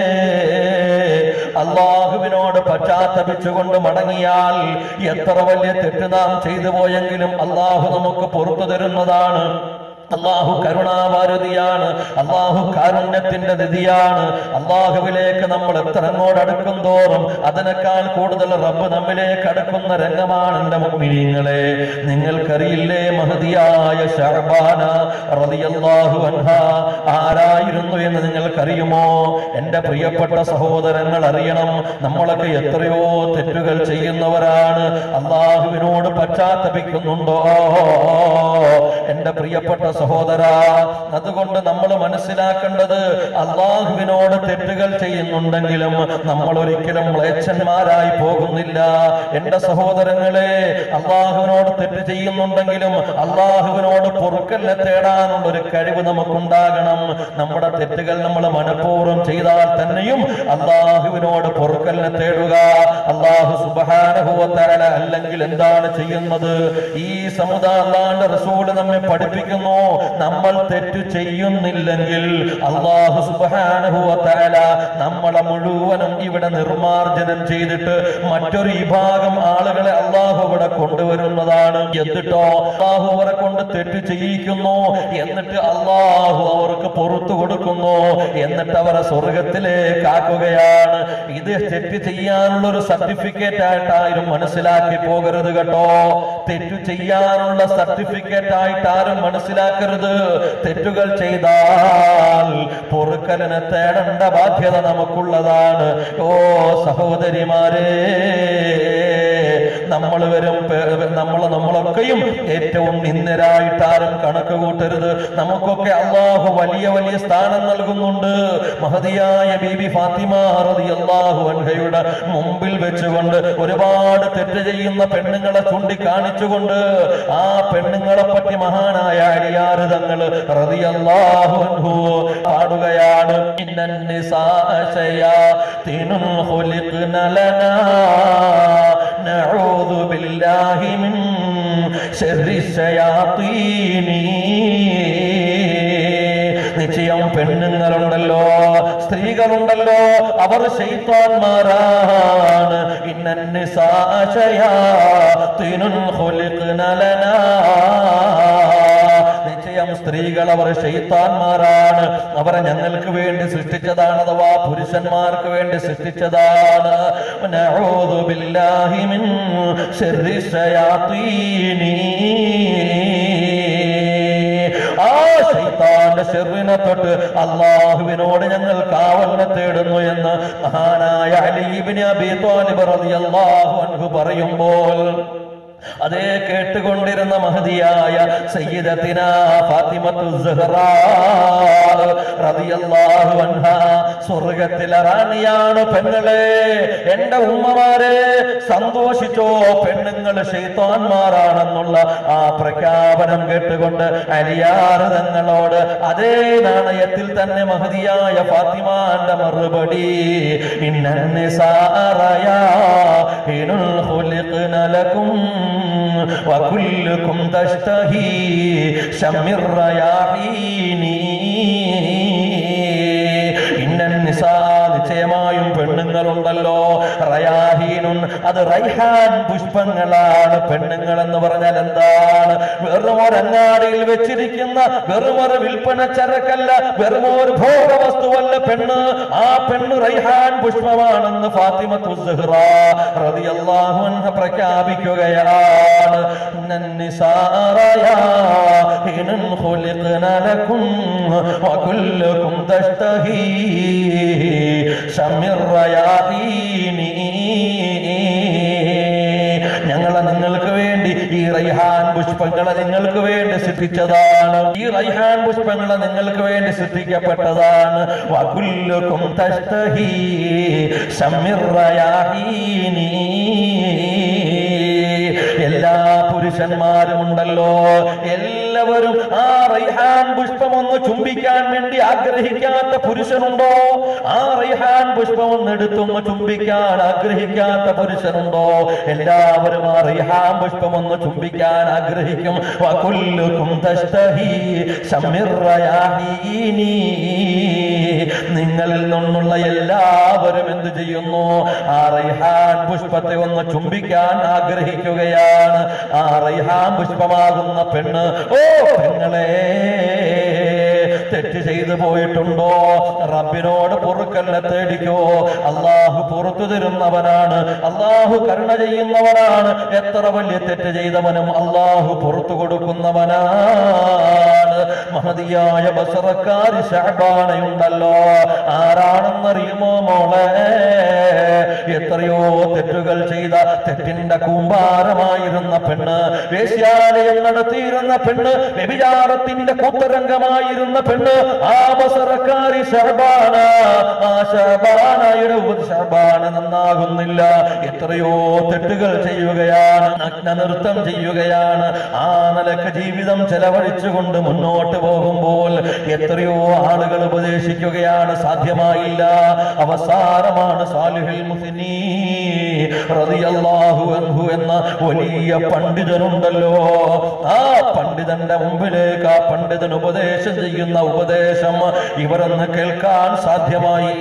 അള്ളാഹുവിനോട് പശ്ചാത്തപിച്ചുകൊണ്ട് മടങ്ങിയാൽ എത്ര വലിയ തെറ്റ് നാം ചെയ്തു പോയെങ്കിലും അള്ളാഹു നമുക്ക് പുറത്തു തരുന്നതാണ് അള്ളാഹു കരുണാവാരുതിയാണ് അള്ളാഹു കാരുണ്യത്തിന്റെ നിധിയാണ് അള്ളാഹുവിലേക്ക് നമ്മൾ എത്ര അങ്ങോട്ട് അടുക്കും തോറും അതിനേക്കാൾ കൂടുതൽ റബ്ബ് നമ്മിലേക്ക് അടുക്കുന്ന രംഗമാണ് എന്റെ മുഗ്മിനീങ്ങളെ നിങ്ങൾക്കറിയില്ലേ മഹതിയായ ഷഹബാന റളിയല്ലാഹു അൻഹ ആരായിരുന്നു എന്ന് നിങ്ങൾക്കറിയുമോ എന്റെ പ്രിയപ്പെട്ട സഹോദരങ്ങൾ അറിയണം നമ്മളൊക്കെ എത്രയോ തെറ്റുകൾ ചെയ്യുന്നവരാണ് അള്ളാഹുവിനോട് പശ്ചാത്തപിക്കുന്നുണ്ടോ എന്റെ പ്രിയപ്പെട്ട സഹോദര അതുകൊണ്ട് നമ്മൾ മനസ്സിലാക്കേണ്ടത് അള്ളാഹുവിനോട് തെറ്റുകൾ ചെയ്യുന്നുണ്ടെങ്കിലും നമ്മൾ ഒരിക്കലും മ്ലേച്ഛന്മാരായി പോകുന്നില്ല എന്റെ സഹോദരങ്ങളെ അള്ളാഹുവിനോട് തെറ്റ് ചെയ്യുന്നുണ്ടെങ്കിലും അള്ളാഹുവിനോട് പൊറുക്കലിനെ തേടാനുള്ള ഒരു കഴിവ് നമുക്കുണ്ടാകണം നമ്മുടെ തെറ്റുകൾ നമ്മൾ മനഃപൂർവ്വം ചെയ്താൽ തന്നെയും അള്ളാഹുവിനോട് പൊറുക്കലിനെ തേടുക അള്ളാഹു സുബാനുഭവത്തല അല്ലെങ്കിൽ എന്താണ് ചെയ്യുന്നത് ഈ സമുദായ അള്ളാന്റെ റസൂല് നമ്മെ പഠിപ്പിക്കുന്നു നമ്മൾ തെറ്റു ചെയ്യുന്നില്ലെങ്കിൽ അള്ളാഹു സുബാനുഭവത്തല നമ്മളെ മുഴുവനും ഇവിടെ നിർമാർജനം ചെയ്തിട്ട് മറ്റൊരു വിഭാഗം ആളുകളെ അള്ളാഹു ഇവിടെ കൊണ്ടുവരുന്നതാണ് എന്നിട്ടോ അള്ളാഹു അവരെ കൊണ്ട് തെറ്റ് ചെയ്യിക്കുന്നു എന്നിട്ട് അള്ളാഹു അവർക്ക് പുറത്തു കൊടുക്കുന്നു എന്നിട്ട് അവരെ സ്വർഗത്തിലേക്ക് ആക്കുകയാണ് ഇത് തെറ്റ് ചെയ്യാനുള്ള ഒരു സർട്ടിഫിക്കറ്റ് ആയിട്ടാരും മനസ്സിലാക്കി പോകരുത് കേട്ടോ തെറ്റു ചെയ്യാനുള്ള സർട്ടിഫിക്കറ്റ് ആയിട്ട് ആരും മനസ്സിലാക്കരുത് തെറ്റുകൾ ചെയ്താൽ പൊറുക്കലിനെ തേടേണ്ട ബാധ്യത നമുക്കുള്ളതാണ് ഓ സഹോദരിമാരെ നമ്മൾ വരും നമ്മൾ നമ്മളൊക്കെയും ഏറ്റവും നിന്ദരായിട്ട് ആരും കണക്ക് കൂട്ടരുത് നമുക്കൊക്കെ അള്ളാഹു വലിയ വലിയ സ്ഥാനം നൽകുന്നുണ്ട് മഹതിയായ ബീബി ഫാത്തിമ റളിയല്ലാഹു അൻഹയുടെ മുമ്പിൽ വെച്ചുകൊണ്ട് ഒരുപാട് തെറ്റ് ചെയ്യുന്ന പെണ്ണുങ്ങളെ ചൂണ്ടിക്കാണിച്ചുകൊണ്ട് ആ പെണ്ണുങ്ങളെ പറ്റി മഹാനായ അരിയാറ് തങ്ങൾ റളിയല്ലാഹു അൻഹു പാടുകയാണ് ഇന്നൻ നിസാഅ ശയാതിനുൻ ഖുലിഖ്ന ലനാ نعوذ بالله من شر الشياطين നിശ്ചയം പെണ്ണുങ്ങളുണ്ടല്ലോ സ്ത്രീകളുണ്ടല്ലോ അവർ ശൈത്താന്മാരാണ് നിശ്ചയം സ്ത്രീകൾ അവർ ശൈത്താന്മാരാണ് അവരെ ഞങ്ങൾക്ക് വേണ്ടി സൃഷ്ടിച്ചതാണ് അഥവാ പുരുഷന്മാർക്ക് വേണ്ടി സൃഷ്ടിച്ചതാണ് നഊദു ബില്ലാഹി മിൻ ശർരി ശയാത്തീനി ആ ശൈത്താന്റെ ഷെറിനെ തൊട്ട് അള്ളാഹുവിനോട് ഞങ്ങൾ കാവലിനെ തേടുന്നു എന്ന് മഹാനായ അലീബിന് അബി ത്വാലിബ് റളിയല്ലാഹു അൻഹു പറയുമ്പോൾ അതേ കേട്ടുകൊണ്ടിരുന്ന മഹതിയായ സയ്യിദത്തിന ഫാത്തിമത്തു സുഹ്റാ റളിയല്ലാഹു അൻഹ സ്വർഗത്തിലെ റാണിയാണ് പെണ്ണുകളെ എന്റെ ഉമ്മമാരെ സന്തോഷിച്ചോ പെണ്ണുങ്ങൾ ശൈത്താന്മാരാണെന്നുള്ള ആ പ്രഖ്യാപനം കേട്ടുകൊണ്ട് അലിയാറ് തങ്ങളോട് അതേ നാണയത്തിൽ തന്നെ മഹതിയായ ഫാത്തിമാന്റെ മറുപടി ഇന്നന്നിസാറയാഹിനുൽ ഖുലിഖ്ന ലക്കും വകുല്ലുക്കും തഷ്തഹി ശമ്മിർ റയാഹീനി ഇന്നൻ നിസാ നിശ്ചയമായും പെണ്ണുങ്ങളുണ്ടല്ലോ റയാഹീനുൻ അത് റൈഹാൻ പുഷ്പങ്ങളാണ് പെണ്ണുങ്ങൾ എന്ന് പറഞ്ഞാൽ എന്താണ് വെറും ഒരു അങ്ങാടിയിൽ വെച്ചിരിക്കുന്ന വെറും ഒരു വിൽപ്പന ചരക്കല്ല വെറും ഒരു ഭോഗ വസ്തുവല്ല പെണ്ണ് ആ പെണ്ണ് റൈഹാൻ പുഷ്പമാണെന്ന് ഫാത്തിമത്തു സുഹ്റ റളിയല്ലാഹു അൻഹ പ്രഖ്യാപിക്കുകയാണ് ഇന്നൻ നിസാ റയാഹീനുൻ ഖുലിഖ്ന ലക്കും വകുല്ലുക്കും തഷ്തഹി ശമ്മിർ റയാഹീനി ഞങ്ങളെ നിങ്ങൾക്ക് വേണ്ടി ഈ റൈഹാൻ പുഷ്പങ്ങളെ നിങ്ങൾക്ക് വേണ്ടി സൃഷ്ടിച്ചതാണ് ഈ റൈഹാൻ പുഷ്പങ്ങളെ നിങ്ങൾക്ക് വേണ്ടി സൃഷ്ടിക്കപ്പെട്ടതാണ് വകുല്ലുക്കും തഷ്തഹി ശമ്മിർ റയാഹീനി എല്ലാ പുരുഷന്മാരും ഉണ്ടല്ലോ എല്ലാവരും ആ റൈഹാൻ പുഷ്പം ഒന്ന് ചുംബിക്കാൻ വേണ്ടി ആഗ്രഹിക്കാത്ത പുരുഷനുണ്ടോ ആ റൈഹാൻ പുഷ്പം ഒന്ന് എടുത്തൊന്ന് ചുംബിക്കാൻ ആഗ്രഹിക്കാത്ത പുരുഷനുണ്ടോ എല്ലാവരും ആ റൈഹാൻ പുഷ്പം ഒന്ന് ചുംബിക്കാൻ ആഗ്രഹിക്കും വകുല്ലുക്കും തഷ്തഹി ശമ്മിർ റയാഹീനി നിങ്ങളിൽ നിന്നുള്ള എല്ലാവരും എന്ത് ചെയ്യുന്നു ആ റൈഹാൻ പുഷ്പത്തെ ഒന്ന് ചുംബിക്കാൻ ആഗ്രഹിക്കുകയാണ് ആ റൈഹാൻ പുഷ്പമാകുന്ന പെണ്ണ് ഓ പെങ്ങളെ തെറ്റ് ചെയ്തു പോയിട്ടുണ്ടോ റബ്ബിനോട് പൊറുക്കല്ല തേടിക്കോ അള്ളാഹു പുറത്തു തരുന്നവനാണ് അള്ളാഹു കരുണ ചെയ്യുന്നവനാണ് എത്ര വലിയ തെറ്റ് ചെയ്തവനും അള്ളാഹു പുറത്തു കൊടുക്കുന്നവനാണ് മഹതിയായ ബസറക്കാരി ഷഹബാനയുണ്ടല്ലോ ആരാണെന്നറിയുമോ മോളെ എത്രയോ തെറ്റുകൾ ചെയ്ത തെറ്റിന്റെ കൂമ്പാരമായിരുന്ന പെണ്ണ് വേശ്യാലയം നടത്തിയിരുന്ന പെണ്ണ് വ്യഭിചാരത്തിന്റെ കൂത്തരംഗമായിരുന്ന പെണ്ണ് ആ ബസറക്കാരി ഷഹബാന ആ ഷഹബാനയുടെ ഷഹബാന നന്നാകുന്നില്ല എത്രയോ തെറ്റുകൾ ചെയ്യുകയാണ് നഗ്ന നൃത്തം ചെയ്യുകയാണ് ആ നിലക്ക് ജീവിതം ചെലവഴിച്ചുകൊണ്ട് മുന്നോട്ട് പോകുമ്പോൾ എത്രയോ ആളുകൾ ഉപദേശിക്കുകയാണ് സാധ്യമായില്ല അവസാനമാണ് സാലിഹിൽ മുസ്ലിം റളിയല്ലാഹു അൻഹു എന്ന വലിയ പണ്ഡിതനുണ്ടല്ലോ ആ പണ്ഡിതന്റെ മുമ്പിലേക്ക് ആ പണ്ഡിതൻ ഉപദേശം ചെയ്യുന്ന ഉപദേശം ഇവരൊന്ന് കേൾക്കാൻ സാധ്യമായി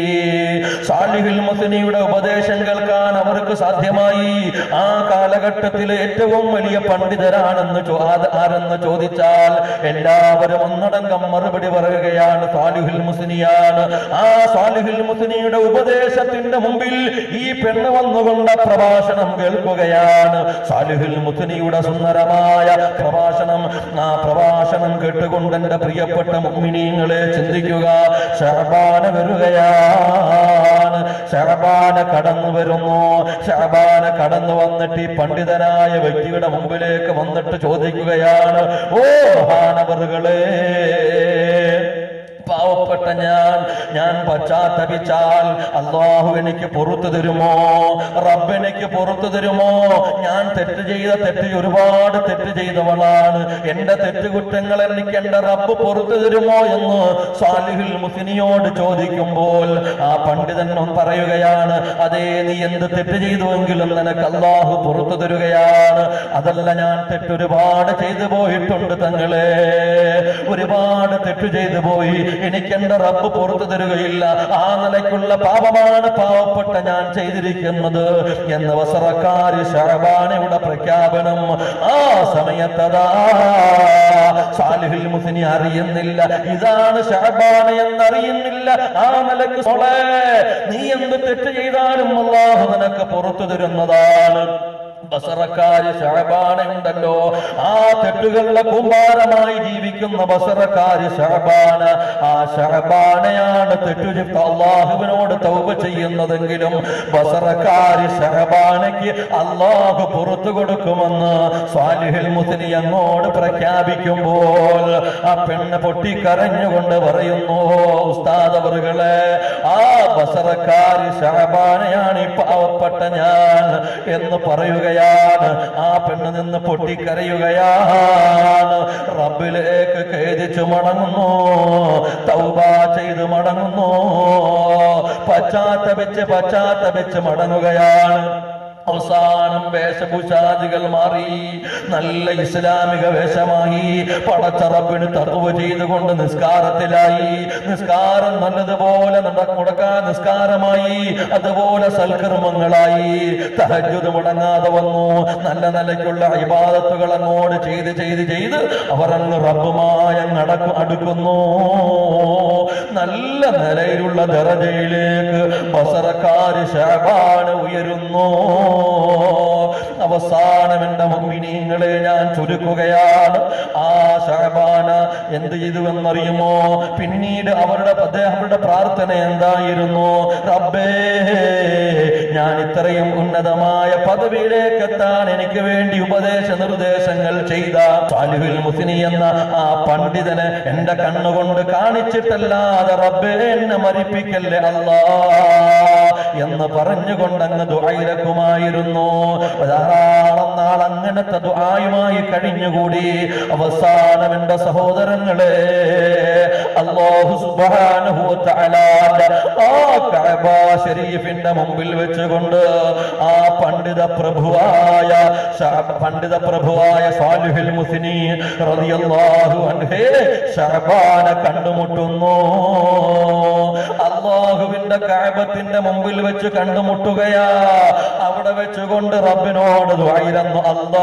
സാലിഹിൽ മുസ്ലിയുടെ ഉപദേശം കേൾക്കാൻ അവർക്ക് സാധ്യമായി ആ കാലഘട്ടത്തിലെ ഏറ്റവും വലിയ പണ്ഡിതരാണെന്ന് ചോ- ആത് ആരെന്ന് ചോദിച്ചാൽ എല്ലാവരും ഒന്നടങ്കം മറുപടി പറയുകയാണ് സാലിഹുൽ മുസ്ലിയാണ് ആ സാലിഹുൽ മുസ്ലിയുടെ ഉപദേശത്തിന്റെ മുമ്പിൽ ഈ പെണ്ണ് വന്നുകൊണ്ട് പ്രഭാഷണം കേൾക്കുകയാണ് സാലിഹുൽ മുസ്ലിയുടെ സുന്ദരമായ പ്രഭാഷണം ആ പ്രഭാഷണം കേട്ടുകൊണ്ട് എന്റെ പ്രിയപ്പെട്ട മുഗ്മിനീങ്ങളെ ചിന്തിക്കുക ഷഹബാന വരികയാണ് ഷഹബാന കടന്നു വരുന്നു ഷഹബാന കടന്നു വന്നിട്ട് ഈ പണ്ഡിതനായ വ്യക്തിയുടെ മുമ്പിലേക്ക് വന്നിട്ട് ചോദിക്കുകയാണ് ഓ മഹാനവറുകളെ പാവപ്പെട്ട ഞാൻ ഞാൻ പശ്ചാത്തപിച്ചാൽ അള്ളാഹു എനിക്ക് പുറത്തു തരുമോ റബ്ബ് എനിക്ക് പുറത്തു തരുമോ ഞാൻ തെറ്റ് ചെയ്ത തെറ്റ് ഒരുപാട് തെറ്റ് ചെയ്തവളാണ് എന്റെ തെറ്റുകുറ്റങ്ങൾ എനിക്ക് എന്റെ റബ്ബ് പുറത്തു തരുമോ എന്ന് സാലിഹുൽ മുസിനിയോട് ചോദിക്കുമ്പോൾ ആ പണ്ഡിതൻ പറയുകയാണ് അതേ നീ എന്ത് തെറ്റ് ചെയ്തുവെങ്കിലും നിനക്ക് അള്ളാഹു പുറത്തു തരുകയാണ് അതല്ല ഞാൻ തെറ്റ് ഒരുപാട് ചെയ്തു പോയിട്ടുണ്ട് തങ്ങളെ ഒരുപാട് തെറ്റ് ചെയ്തു പോയി എനിക്ക് എന്റെ റബ്ബ് പുറത്തു തരുകയില്ല ആ നിലയ്ക്കുള്ള പാപമാണ് പാവപ്പെട്ട ഞാൻ ചെയ്തിരിക്കുന്നത് എന്ന് വസറക്കാരി ഷഹബാനയുടെ പ്രഖ്യാപനം ആ സമയത്തതാ സാലിഹുൽ മുസിനി അറിയുന്നില്ല ഇതാണ് ഷഹബാന എന്നറിയുന്നില്ല ആ നിലക്ക് മോളെ നീ എന്ത് തെറ്റ് ചെയ്താലും അള്ളാഹു നിനക്ക് പുറത്തു തരുന്നതാണ് ബസറക്കാര് ഷഹബാന ഉണ്ടല്ലോ ആ തെറ്റുകളുടെ കൂമ്പാരമായി ജീവിക്കുന്ന ബസറക്കാര് ഷഹബാന ആ ഷഹബാനയാണ് തെറ്റു ചെയ്ത അള്ളാഹുവിനോട് തൗബ ചെയ്യുന്നതെങ്കിലും ബസറക്കാര് ഷഹബാനയ്ക്ക് അള്ളാഹു പുറത്തു കൊടുക്കുമെന്ന് സ്വാലിഹിൽ മുസ്ലി അങ്ങോട്ട് പ്രഖ്യാപിക്കുമ്പോൾ ആ പെണ്ണ് പൊട്ടിക്കരഞ്ഞുകൊണ്ട് പറയുന്നു ഉസ്താദ് അവറുകളെ ആ ബസറക്കാര് ഷഹബാനയാണ് ഈ പാവപ്പെട്ട ഞാൻ എന്ന് പറയുകയാണ് ആ പെണ്ണ് നിന്ന് പൊട്ടിക്കരയുകയാണ് റബ്ബിലേക്ക് ഖേദിച്ചു മടങ്ങുന്നു തൗബ ചെയ്ത് മടങ്ങുന്നു പശ്ചാത്തപിച്ച് പശ്ചാത്തപിച്ച് മടങ്ങുകയാണ് അവസാനം വേഷഭൂഷാദികൾ മാറി നല്ല ഇസ്ലാമിക വേഷമായി പടച്ചറപ്പിന് തത്വ ചെയ്തുകൊണ്ട് നിസ്കാരത്തിലായി നിസ്കാരം നല്ലതുപോലെ നട- മുടക്കാൻ നിസ്കാരമായി അതുപോലെ സൽക്കർമ്മങ്ങളായി തഹജ്ജുദ് മുടങ്ങാതെ വന്നു നല്ല നിലയ്ക്കുള്ള ഇബാദത്തുകൾ അങ്ങോട്ട് ചെയ്ത് ചെയ്ത് ചെയ്ത് അവർ അങ്ങ് റബ്ബുമായ നടക്കു അടുക്കുന്നു നല്ല നിലയിലുള്ള ദറജയിലേക്ക് ബസറക്കാര് ഷാബാണ് ഉയരുന്നു അവസാനം എന്റെ മുമ്പിനീങ്ങളെ ഞാൻ ചുരുക്കുകയാണ് ആ ഷാബാന എന്ത് ചെയ്തുവെന്നറിയുമോ പിന്നീട് അവരുടെ അദ്ദേഹം അവരുടെ പ്രാർത്ഥന എന്തായിരുന്നു റബ്ബേ ഞാൻ ഇത്രയും ഉന്നതമായ പദവിയിലേക്ക് എത്താൻ എനിക്ക് വേണ്ടി ഉപദേശ നിർദ്ദേശങ്ങൾ ചെയ്ത സാലിഹുൽ മുസ്നി എന്ന ആ പണ്ഡിതന് എന്റെ കണ്ണുകൊണ്ട് കാണിച്ചിട്ടല്ലാതെ റബ്ബേ എന്നെ മരിപ്പിക്കല്ലേ അല്ലാ എന്ന് പറഞ്ഞുകൊണ്ട് അങ്ങ് ദുആയിരക്കുമായിരുന്നു ധാരാളം നാൾ അങ്ങനത്തെ ദുആയുമായി കഴിഞ്ഞുകൂടി അവസാനം എന്റെ സഹോദരങ്ങളെ അല്ലാഹു സുബ്ഹാനഹു വ തആലാന്റെ ആ കഅബ ശരീഫിന്റെ മുമ്പിൽ വെച്ചുകൊണ്ട് ആ പണ്ഡിത പ്രഭുവായ ശഅബ- പണ്ഡിത പ്രഭുവായ സാലിഹുൽ മുസ്നി റളിയല്ലാഹു അൻഹേ ശഅബാനെ കണ്ടുമുട്ടുന്നു അള്ളാഹുവിന്റെ കാബത്തിന്റെ മുമ്പിൽ വെച്ച് കണ്ടുമുട്ടുകയാ അവിടെ വെച്ചുകൊണ്ട് റബ്ബിനോട് ദ്വായിരുന്നു അല്ലാ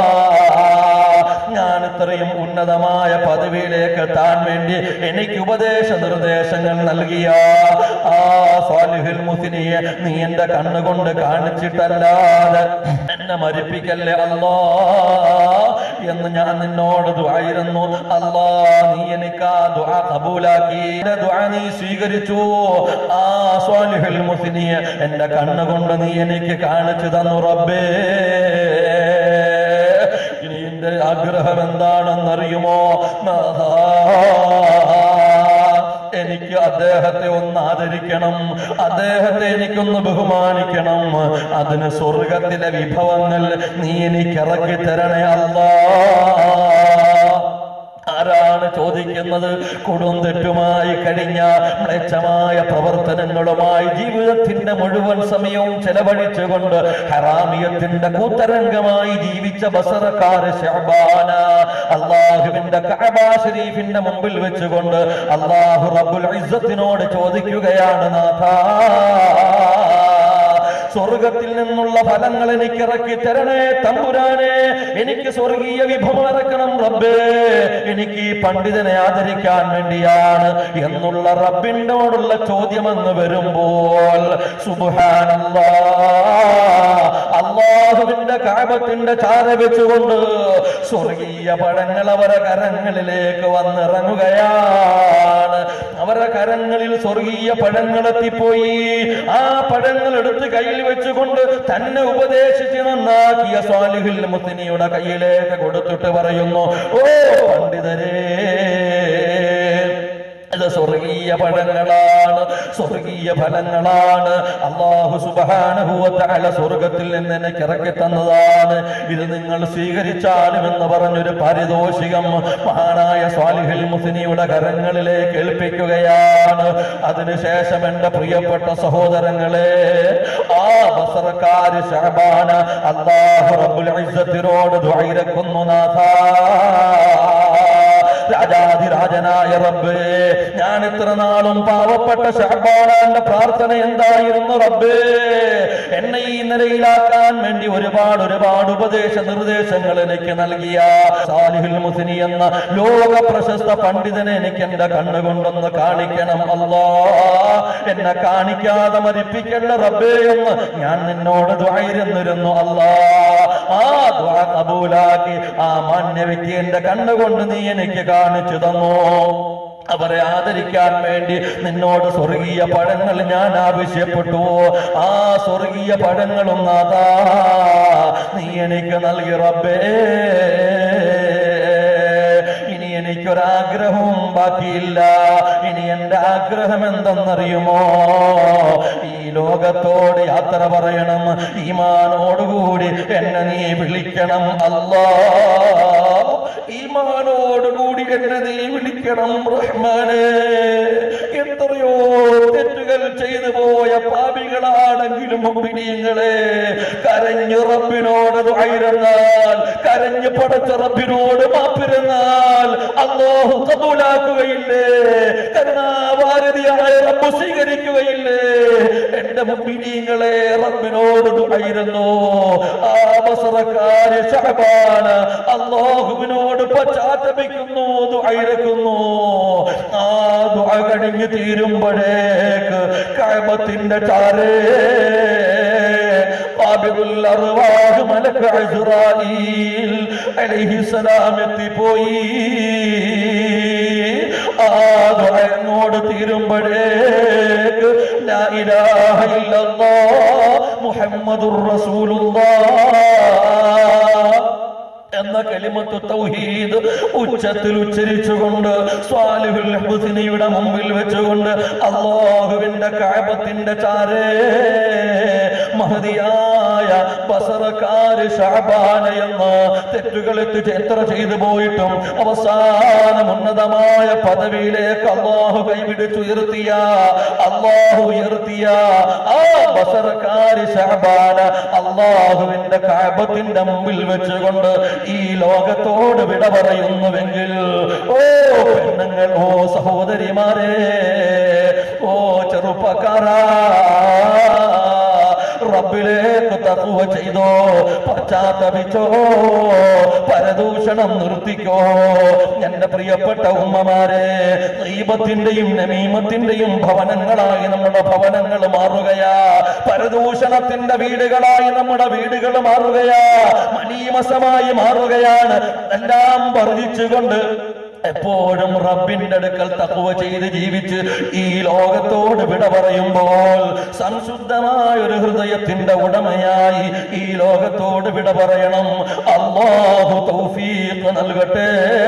ഞാൻ ഇത്രയും ഉന്നതമായ പദവിയിലേക്ക് എത്താൻ വേണ്ടി എനിക്ക് ഉപദേശ നിർദ്ദേശങ്ങൾ നൽകിയ ആ സാലിഹുൽ മുസ്ലിയെ നീ എന്റെ കണ്ണുകൊണ്ട് കാണിച്ചിട്ടല്ലാതെ എന്നെ മരിപ്പിക്കല്ലേ അല്ലാ എന്ന് ഞാൻ നിന്നോട് ദുആയിരുന്നു അല്ലാ നീ എനിക്ക് ആ ദുആ കബൂലാക്കി എന്റെ ദുആ നീ സ്വീകരിച്ചു ആ സ്വാലിഹുൽ മുസ്ലിയെ എന്റെ കണ്ണുകൊണ്ട് നീ എനിക്ക് കാണിച്ചു തന്നു റബ്ബേ ഇനി എന്റെ ആഗ്രഹം എന്താണെന്നറിയുമോ നാഥാ, എനിക്ക് അദ്ദേഹത്തെ ഒന്ന് ആദരിക്കണം അദ്ദേഹത്തെ എനിക്കൊന്ന് ബഹുമാനിക്കണം അതിന് സ്വർഗത്തിലെ വിഭവങ്ങൾ നീ എനിക്ക് ഇറക്കി തരണേ അല്ലാ ആരാണ് ചോദിക്കുന്നത് കൊടുന്തെറ്റുമായി കഴിഞ്ഞ മ്ലേച്ഛമായ പ്രവർത്തനങ്ങളുമായി ജീവിതത്തിന്റെ മുഴുവൻ സമയവും ചെലവഴിച്ചുകൊണ്ട് ഹറാമിയത്തിന്റെ കൂത്തരംഗമായി ജീവിച്ച ബസറക്കാര് ഷഹബാന അള്ളാഹുവിന്റെ കഅബ ഷരീഫിന്റെ മുമ്പിൽ വെച്ചുകൊണ്ട് അള്ളാഹു റബ്ബുൽ ഇസ്സത്തിനോട് ചോദിക്കുകയാണ് നാഥാ സ്വർഗത്തിൽ നിന്നുള്ള ഫലങ്ങൾ എനിക്ക് ഇറക്കി തരണേ തമ്പുരാനെ എനിക്ക് സ്വർഗീയ വിഭവം ഇറക്കണം റബ്ബേ എനിക്ക് ഈ പണ്ഡിതനെ ആദരിക്കാൻ വേണ്ടിയാണ് എന്നുള്ള റബ്ബിനോടുള്ള ചോദ്യം എന്ന് വരുമ്പോൾ സുബ്ഹാനല്ലാ അള്ളാഹുവിന്റെ കാപത്തിന്റെ ചാര വെച്ചുകൊണ്ട് സ്വർഗീയ പഴങ്ങൾ അവരെ കരങ്ങളിലേക്ക് വന്നിറങ്ങുകയാണ് അവരുടെ കരങ്ങളിൽ സ്വർഗീയ പഴങ്ങൾ എത്തിപ്പോയി ആ പഴങ്ങൾ എടുത്ത് കയ്യിൽ വെച്ചുകൊണ്ട് തന്നെ ഉപദേശിച്ച് നന്നാക്കിയ സ്വാലിഹിൽ മുത്തിനിയുടെ കയ്യിലേക്ക് കൊടുത്തിട്ട് പറയുന്നു ഓ പണ്ഡിതരേ ഇത് സ്വർഗീയ പഴങ്ങളാണ് സ്വർഗീയ ഫലങ്ങളാണ് അള്ളാഹു സുബാനുഭൂവത്താല സ്വർഗത്തിൽ നിന്ന് എനിക്ക് ഇറക്കി തന്നതാണ് ഇത് നിങ്ങൾ സ്വീകരിച്ചാലും എന്ന് പറഞ്ഞൊരു പാരിതോഷികം മഹാനായ സ്വാലിഹിൽ മുസ്ലിയുടെ കരങ്ങളിലേക്ക് ഏൽപ്പിക്കുകയാണ് അതിനുശേഷം എന്റെ പ്രിയപ്പെട്ട സഹോദരങ്ങളെ ആ ബസറക്കാര് ഷഹബാന അള്ളാഹു റബ്ബുൽ ഇസ്സത്തിനോട് ദ്വൈരക്കുന്നു നാഥാ രാജാതിരാജനായ റബ്ബേ ഞാൻ ഇത്ര നാളും പാവപ്പെട്ട ഷഹബാനാന്റെ പ്രാർത്ഥന എന്തായിരുന്നു റബ്ബേ എന്നെ ഈ നിലയിലാക്കാൻ വേണ്ടി ഒരുപാട് ഒരുപാട് ഉപദേശ നിർദ്ദേശങ്ങൾ എനിക്ക് നൽകിയ സാലിഹുൽ മുസ്നി എന്ന ലോക പ്രശസ്ത പണ്ഡിതനെ എനിക്ക് എന്റെ കണ്ണുകൊണ്ടൊന്ന് കാണിക്കണം അല്ലാ എന്നെ കാണിക്കാതെ മരിപ്പിക്കണ്ട റബ്ബേ എന്ന് ഞാൻ നിന്നോട് ദ്വായിരുന്നിരുന്നു അല്ലാ ആ ദുആ കബൂലാക്കി ആ മാന്യ വ്യക്തി എന്റെ കണ്ണുകൊണ്ട് നീ എനിക്ക് കാണിച്ചു തന്നു അവരെ ആദരിക്കാൻ വേണ്ടി നിന്നോട് സ്വർഗീയ പഴങ്ങൾ ഞാൻ ആവശ്യപ്പെട്ടു ആ സ്വർഗീയ പഴങ്ങളും നാഥാ നീ എനിക്ക് നൽകി റബ്ബേ ഇനി എനിക്കൊരാഗ്രഹവും ബാക്കിയില്ല ഇനി എന്റെ ആഗ്രഹം എന്തെന്നറിയുമോ ഈ ലോകത്തോട് യാത്ര പറയണം ഈമാനോടുകൂടി എന്നെ നീ വിളിക്കണം അല്ലാ ഈമാനോടുകൂടി എന്നെ നീ വിളിക്കണം റഹ്മാനെ എത്രയോ തെറ്റുകൾ ചെയ്തു പോയ പാപികളാണെങ്കിലും മുമ്പിനിങ്ങളെ കരഞ്ഞു റബ്ബിനോട് ദുആയിരുന്നാൽ കരഞ്ഞു പടച്ച റബ്ബിനോട് മാപ്പിരുന്നാൽ അല്ലാഹു കബൂലാക്കുകയില്ലേ കരുണാവാരതിയായ റബ്ബ് സ്വീകരിക്കുകയില്ലേ എന്റെ മുമ്പിനിങ്ങളെ റബ്ബിനോട് ദുആയിരുന്നു ആ ബസറക്കാര് ശഅബാന് അല്ലാഹുവിനോട് പശ്ചാത്തപിക്കുന്നു ദുആയിരക്കുന്നു ആ ദുആ കഴിഞ്ഞ് തീരുമ്പോഴേക്ക് കഅബത്തിന്റെ ചാരേ ഖാബിദുൽ അർവാഹ് മലക്ക് അസ്റായീൽ അലൈഹിസ്സലാം എത്തിപ്പോയി ആ ദുആ അങ്ങോട്ട് തീരുമ്പോഴേക്ക് ലാ ഇലാഹ ഇല്ലല്ലാഹ് മുഹമ്മദുർ റസൂലുള്ളാഹ് എന്ന കലിമത്ത് തൗഹീദ് ഉച്ചത്തിൽ ഉച്ചരിച്ചുകൊണ്ട് സ്വാലിഹുൽ ഹുസ്നിയുടെ മുമ്പിൽ വെച്ചുകൊണ്ട് അള്ളാഹുവിന്റെ കാബത്തിന്റെ ചാരേ മഹതിയായ ബസറക്കാര് ഷാബാന എന്ന തെറ്റുകൾ എത്തി എത്ര ചെയ്തു പോയിട്ടും അവസാനം ഉന്നതമായ പദവിയിലേക്ക് അള്ളാഹു കൈപിടിച്ചുയർത്തിയ അള്ളാഹു ഉയർത്തിയ ആ ബസറക്കാര് ഷാബാന അള്ളാഹുവിന്റെ കാബത്തിന്റെ മുമ്പിൽ വെച്ചുകൊണ്ട് ഈ ലോകത്തോട് വിട പറയുന്നുവെങ്കിൽ ഓ പെണ്ണുങ്ങൾ ഓ സഹോദരിമാരെ ഓ ചെറുപ്പക്കാരാ റബ്ബിലേക്ക് തക്കുവ ചെയ്തോ പശ്ചാത്തപിച്ചോ പരദൂഷണം നിർത്തിക്കോ എന്റെ പ്രിയപ്പെട്ട ഉമ്മമാരെ ദൈവത്തിന്റെയും നമീമത്തിന്റെയും ഭവനങ്ങളായി നമ്മുടെ ഭവനങ്ങൾ മാറുകയാ പരദൂഷണത്തിന്റെ വീടുകളായി നമ്മുടെ വീടുകൾ മാറുകയാ മനീമസമായി മാറുകയാണ് എല്ലാം വർദ്ധിച്ചുകൊണ്ട് എപ്പോഴും റബ്ബിന്റെ അടുക്കൽ തക്കുവ ചെയ്ത് ജീവിച്ച് ഈ ലോകത്തോട് വിട പറയുമ്പോൾ സംശുദ്ധമായ ഒരു ഹൃദയത്തിന്റെ ഉടമയായി ഈ ലോകത്തോട് വിട പറയണം അള്ളാഹു തൗഫീഖ് നൽകട്ടെ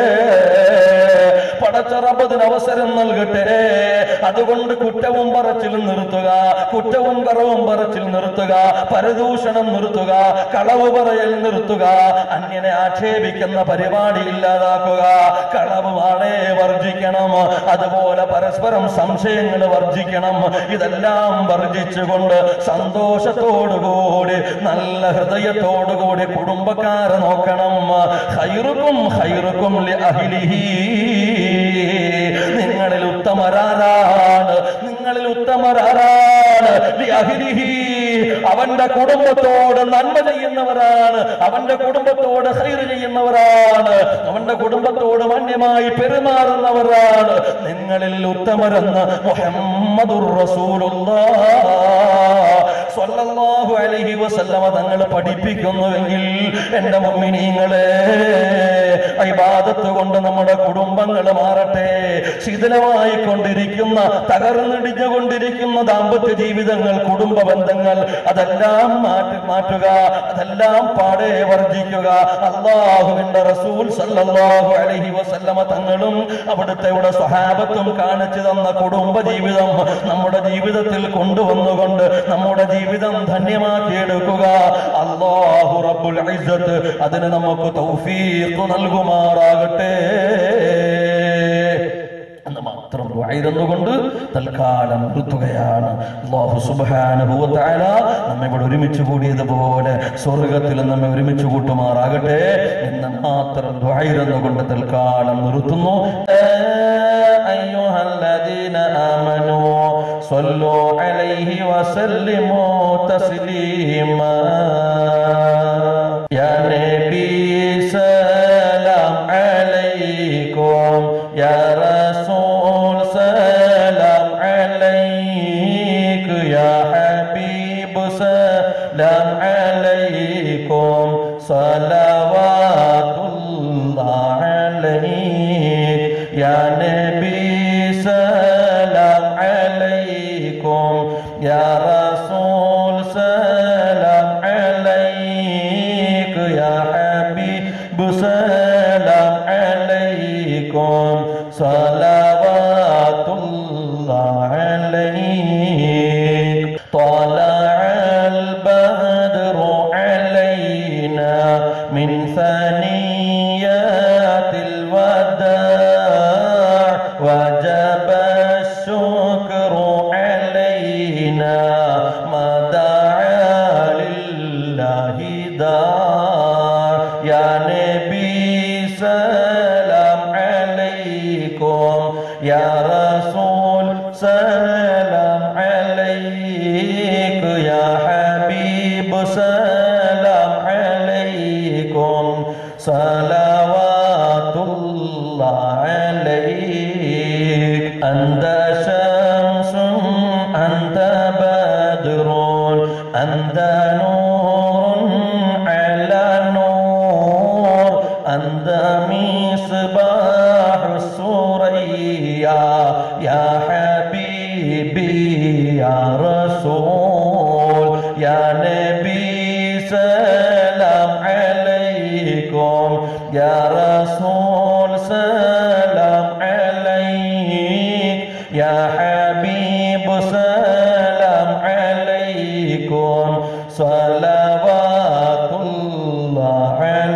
പടച്ച റബ്ബതിന് അവസരം നൽകട്ടെ അതുകൊണ്ട് കുറ്റവും പറച്ചിലും നിർത്തുക കുറ്റവും കുറവും പറച്ചിൽ നിർത്തുക പരദൂഷണം നിർത്തുക കളവ് പറയൽ നിർത്തുക അന്യനെ ആക്ഷേപിക്കുന്ന പരിപാടി ഇല്ലാതാക്കുക കളവ് വാളെ വർജിക്കണം അതുപോലെ പരസ്പരം സംശയങ്ങൾ വർജിക്കണം ഇതെല്ലാം വർജിച്ചുകൊണ്ട് സന്തോഷത്തോടുകൂടി നല്ല ഹൃദയത്തോടുകൂടി കുടുംബക്കാരെ നോക്കണം ഹൈറുക്കും ഹൈറുക്കും ലി അഹ്ലിഹി നിങ്ങളിൽ ഉത്തമരാരാണ് നിങ്ങളിൽ ഉത്തമരാരാണ് ലി അഹ്ലിഹി അവന്റെ കുടുംബത്തോട് നന്മ ചെയ്യുന്നവരാണ് അവന്റെ കുടുംബത്തോട് ഹൈർ ചെയ്യുന്നവരാണ് അവന്റെ കുടുംബത്തോട് മാന്യമായി പെരുമാറുന്നവരാണ് നിങ്ങളിൽ ഉത്തമരെന്ന് മുഹമ്മദുർ റസൂലുള്ളാഹ് സ്വല്ലല്ലാഹു അലൈഹി വസല്ലമ തങ്ങൾ പഠിപ്പിക്കുന്നുവെങ്കിൽ എന്റെ മുമ്മിനീങ്ങളെ ഇബാദത്ത് കൊണ്ട് നമ്മുടെ കുടുംബങ്ങൾ മാറട്ടെ ശിഥിലമായി കൊണ്ടിരിക്കുന്ന തകർന്നിടിഞ്ഞുകൊണ്ടിരിക്കുന്ന ദാമ്പത്യ ജീവിതങ്ങൾ കുടുംബ ബന്ധങ്ങൾ അതെല്ലാം മാറ്റി മാറ്റുക അതെല്ലാം പാടെ വർജിക്കുക അള്ളാഹുവിന്റെ റസൂൽ സല്ലല്ലാഹു അലൈഹി വസല്ലമ തങ്ങളും അവിടുത്തെ ഇവിടെ സ്വഹാബത്തും കാണിച്ചു തന്ന കുടുംബ ജീവിതം നമ്മുടെ ജീവിതത്തിൽ കൊണ്ടുവന്നുകൊണ്ട് നമ്മുടെ ജീവിതം ധന്യമാക്കിയെടുക്കുക അള്ളാഹു റബ്ബുൽ ഇസ്സത്ത് അതിന് നമുക്ക് തൗഫീഖ് നൽകുമാറാകട്ടെ എന്ന് മാത്രം ദുആയിരുന്നുകൊണ്ട് തൽക്കാലം നിർത്തുകയാണ് അല്ലാഹു സുബ്ഹാനഹു വ തആല നമ്മെ ഇവിടെ ഒരുമിച്ച് കൂടിയതുപോലെ സ്വർഗത്തിൽ നമ്മെ ഒരുമിച്ച് കൂട്ടുമാറാകട്ടെ എന്ന് മാത്രം ദുആയിരുന്നുകൊണ്ട് തൽക്കാലം നിർത്തുന്നു അയ്യുഹല്ലദീന ആമനൂ സ്വല്ലു അലൈഹി വസല്ലിമു തസ്ലീമാ യാ നബി സലാം അലൈക്കും യാ റസൂൽ സലാം അലൈക്ക് യാ ഹബീബ് സലാം അലൈക്കും يا نبي سلام عليكم يا رسول سلام عليك يا حبيب سلام عليكم صلوات الله عليك طلع البدر علينا من ثنيات الوداع وجب الشكر علينا ما دعا لله دار يا نبي سلام عليكم يا رسول سلام عليك يا حبيب سلام عليكم صلوات الله عليك أنت شمس أنت بدر أنت نور على نور أنت مصباح السريا يا حبيبي يا رسول يا نبي سلام عليكم يا رسول سلام عليك يا حبيب سلام عليكم صلوات الله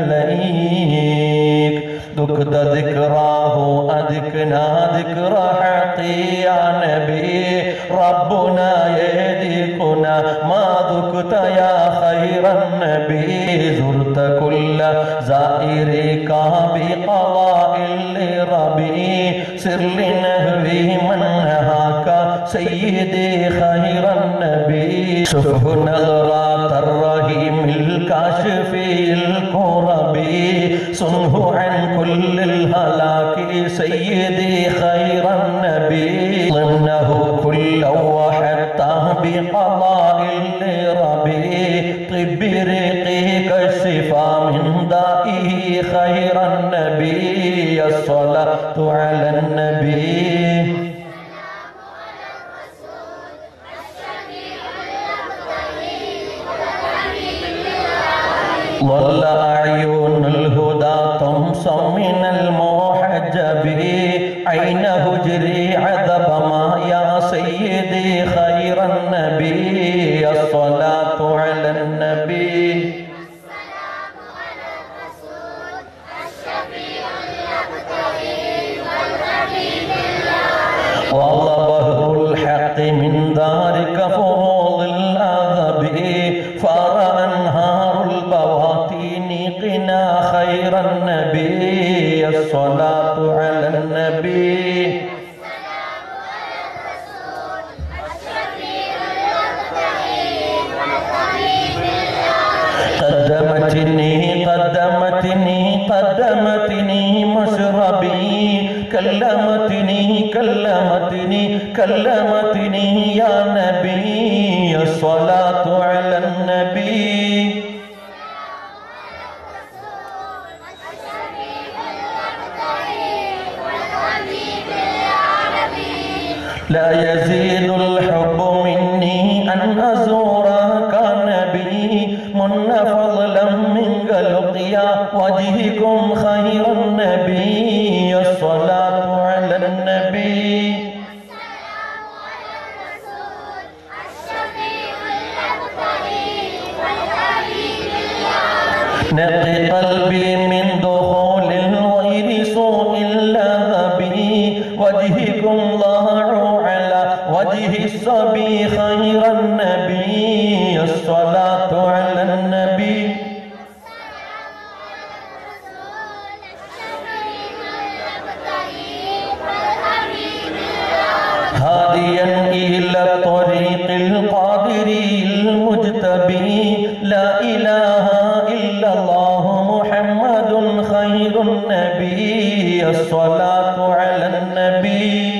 عليك دكت ذكراه أذكنا ذكر حقي يا نبي ربنا يهديكنا ما ذكت يا خير النبي زرت كل زائرك بقضاء لربي سر لنهوي من نهاك سيدي خير النبي شوف نظرات الرحيم الكاشف الكربي صنه عن كل الهلاك سيدي خير النبي ضمنه كلا وحتى بقضاء لربي طب رقيك الشفاء من دائه خير النبي الصلاة على النبي ظل أعين الهدى تمص من المحجب عين هجري عذب ما يا سيدي خير النبي الصلاة على النبي والله بهر الحق من دارك فروض الأذب فار أنهار البواطين قنا خير النبي الصلاة على النبي قدمتني قدمتني قدمتني مشربي كلمتني كلمتني كلمتني يا نبي الصلاة على النبي لا يزيد الحب مني أن أزورك نبي من فضلا من قلقيا وجهكم خير النبي الصلاة على النبي نقي قلبي من دخول الغير سوء اللهب وجهكم ضاع على وجه الصبي خير النبي الصلاة على النبي هاديا إلى الطريق القادر المجتبي لا إله إلا الله محمد خير النبي الصلاة على النبي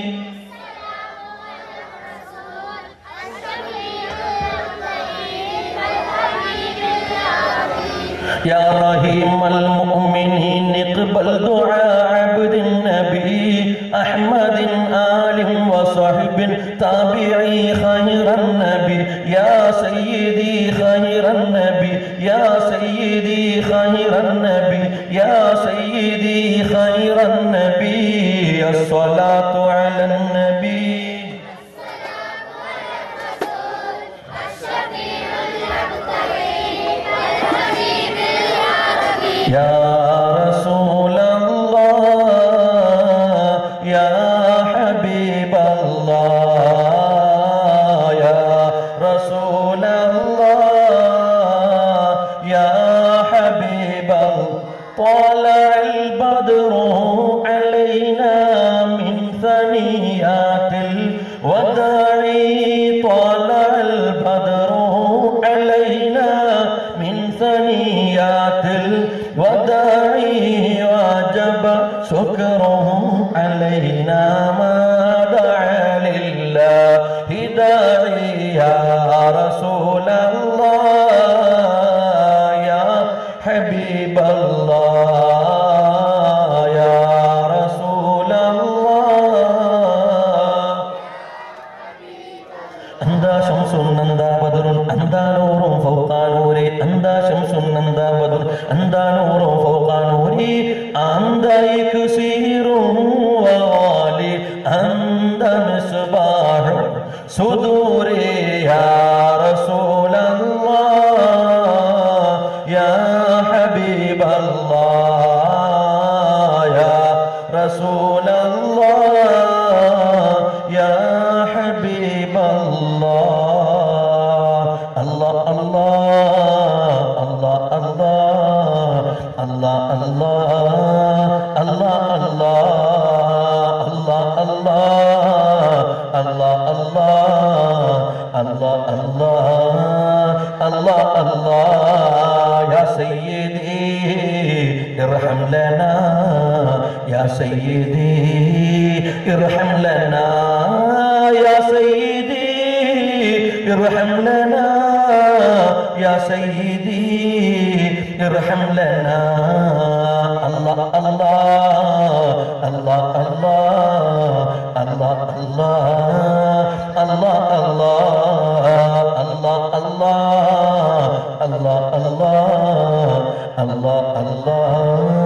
يا رحيم المؤمنين اقبل دعاء عبد النبي تابعي خير النبي يا سيدي خير النبي يا سيدي خير النبي يا سيدي خير النبي الصلاة على النبي يا رسول الله يا حبيب الله يا رسول الله يا حبيب الله طلع البدر علينا من ثنيات الوداع طلع البدر علينا من ثنيات الوداع وجب شكره علينا ما دعا لله داعي يا رسول الله يا حبيب الله يا رسول الله أنت شمس أنت بدر أنت نور فوق نوري أنت شمس أنت بدر أنت نور فوق نوري أنت يكسير ووالي أنت مصباح صدوري يا رسول الله يا حبيب الله يا رسول الله يا حبيب الله الله الله الله الله الله الله الله الله الله الله الله الله الله الله يا سيدي ارحم لنا يا سيدي ارحم لنا يا سيدي ارحم لنا يا سيدي ارحم لنا الله الله الله الله الله الله الله الله الله الله الله الله الله الله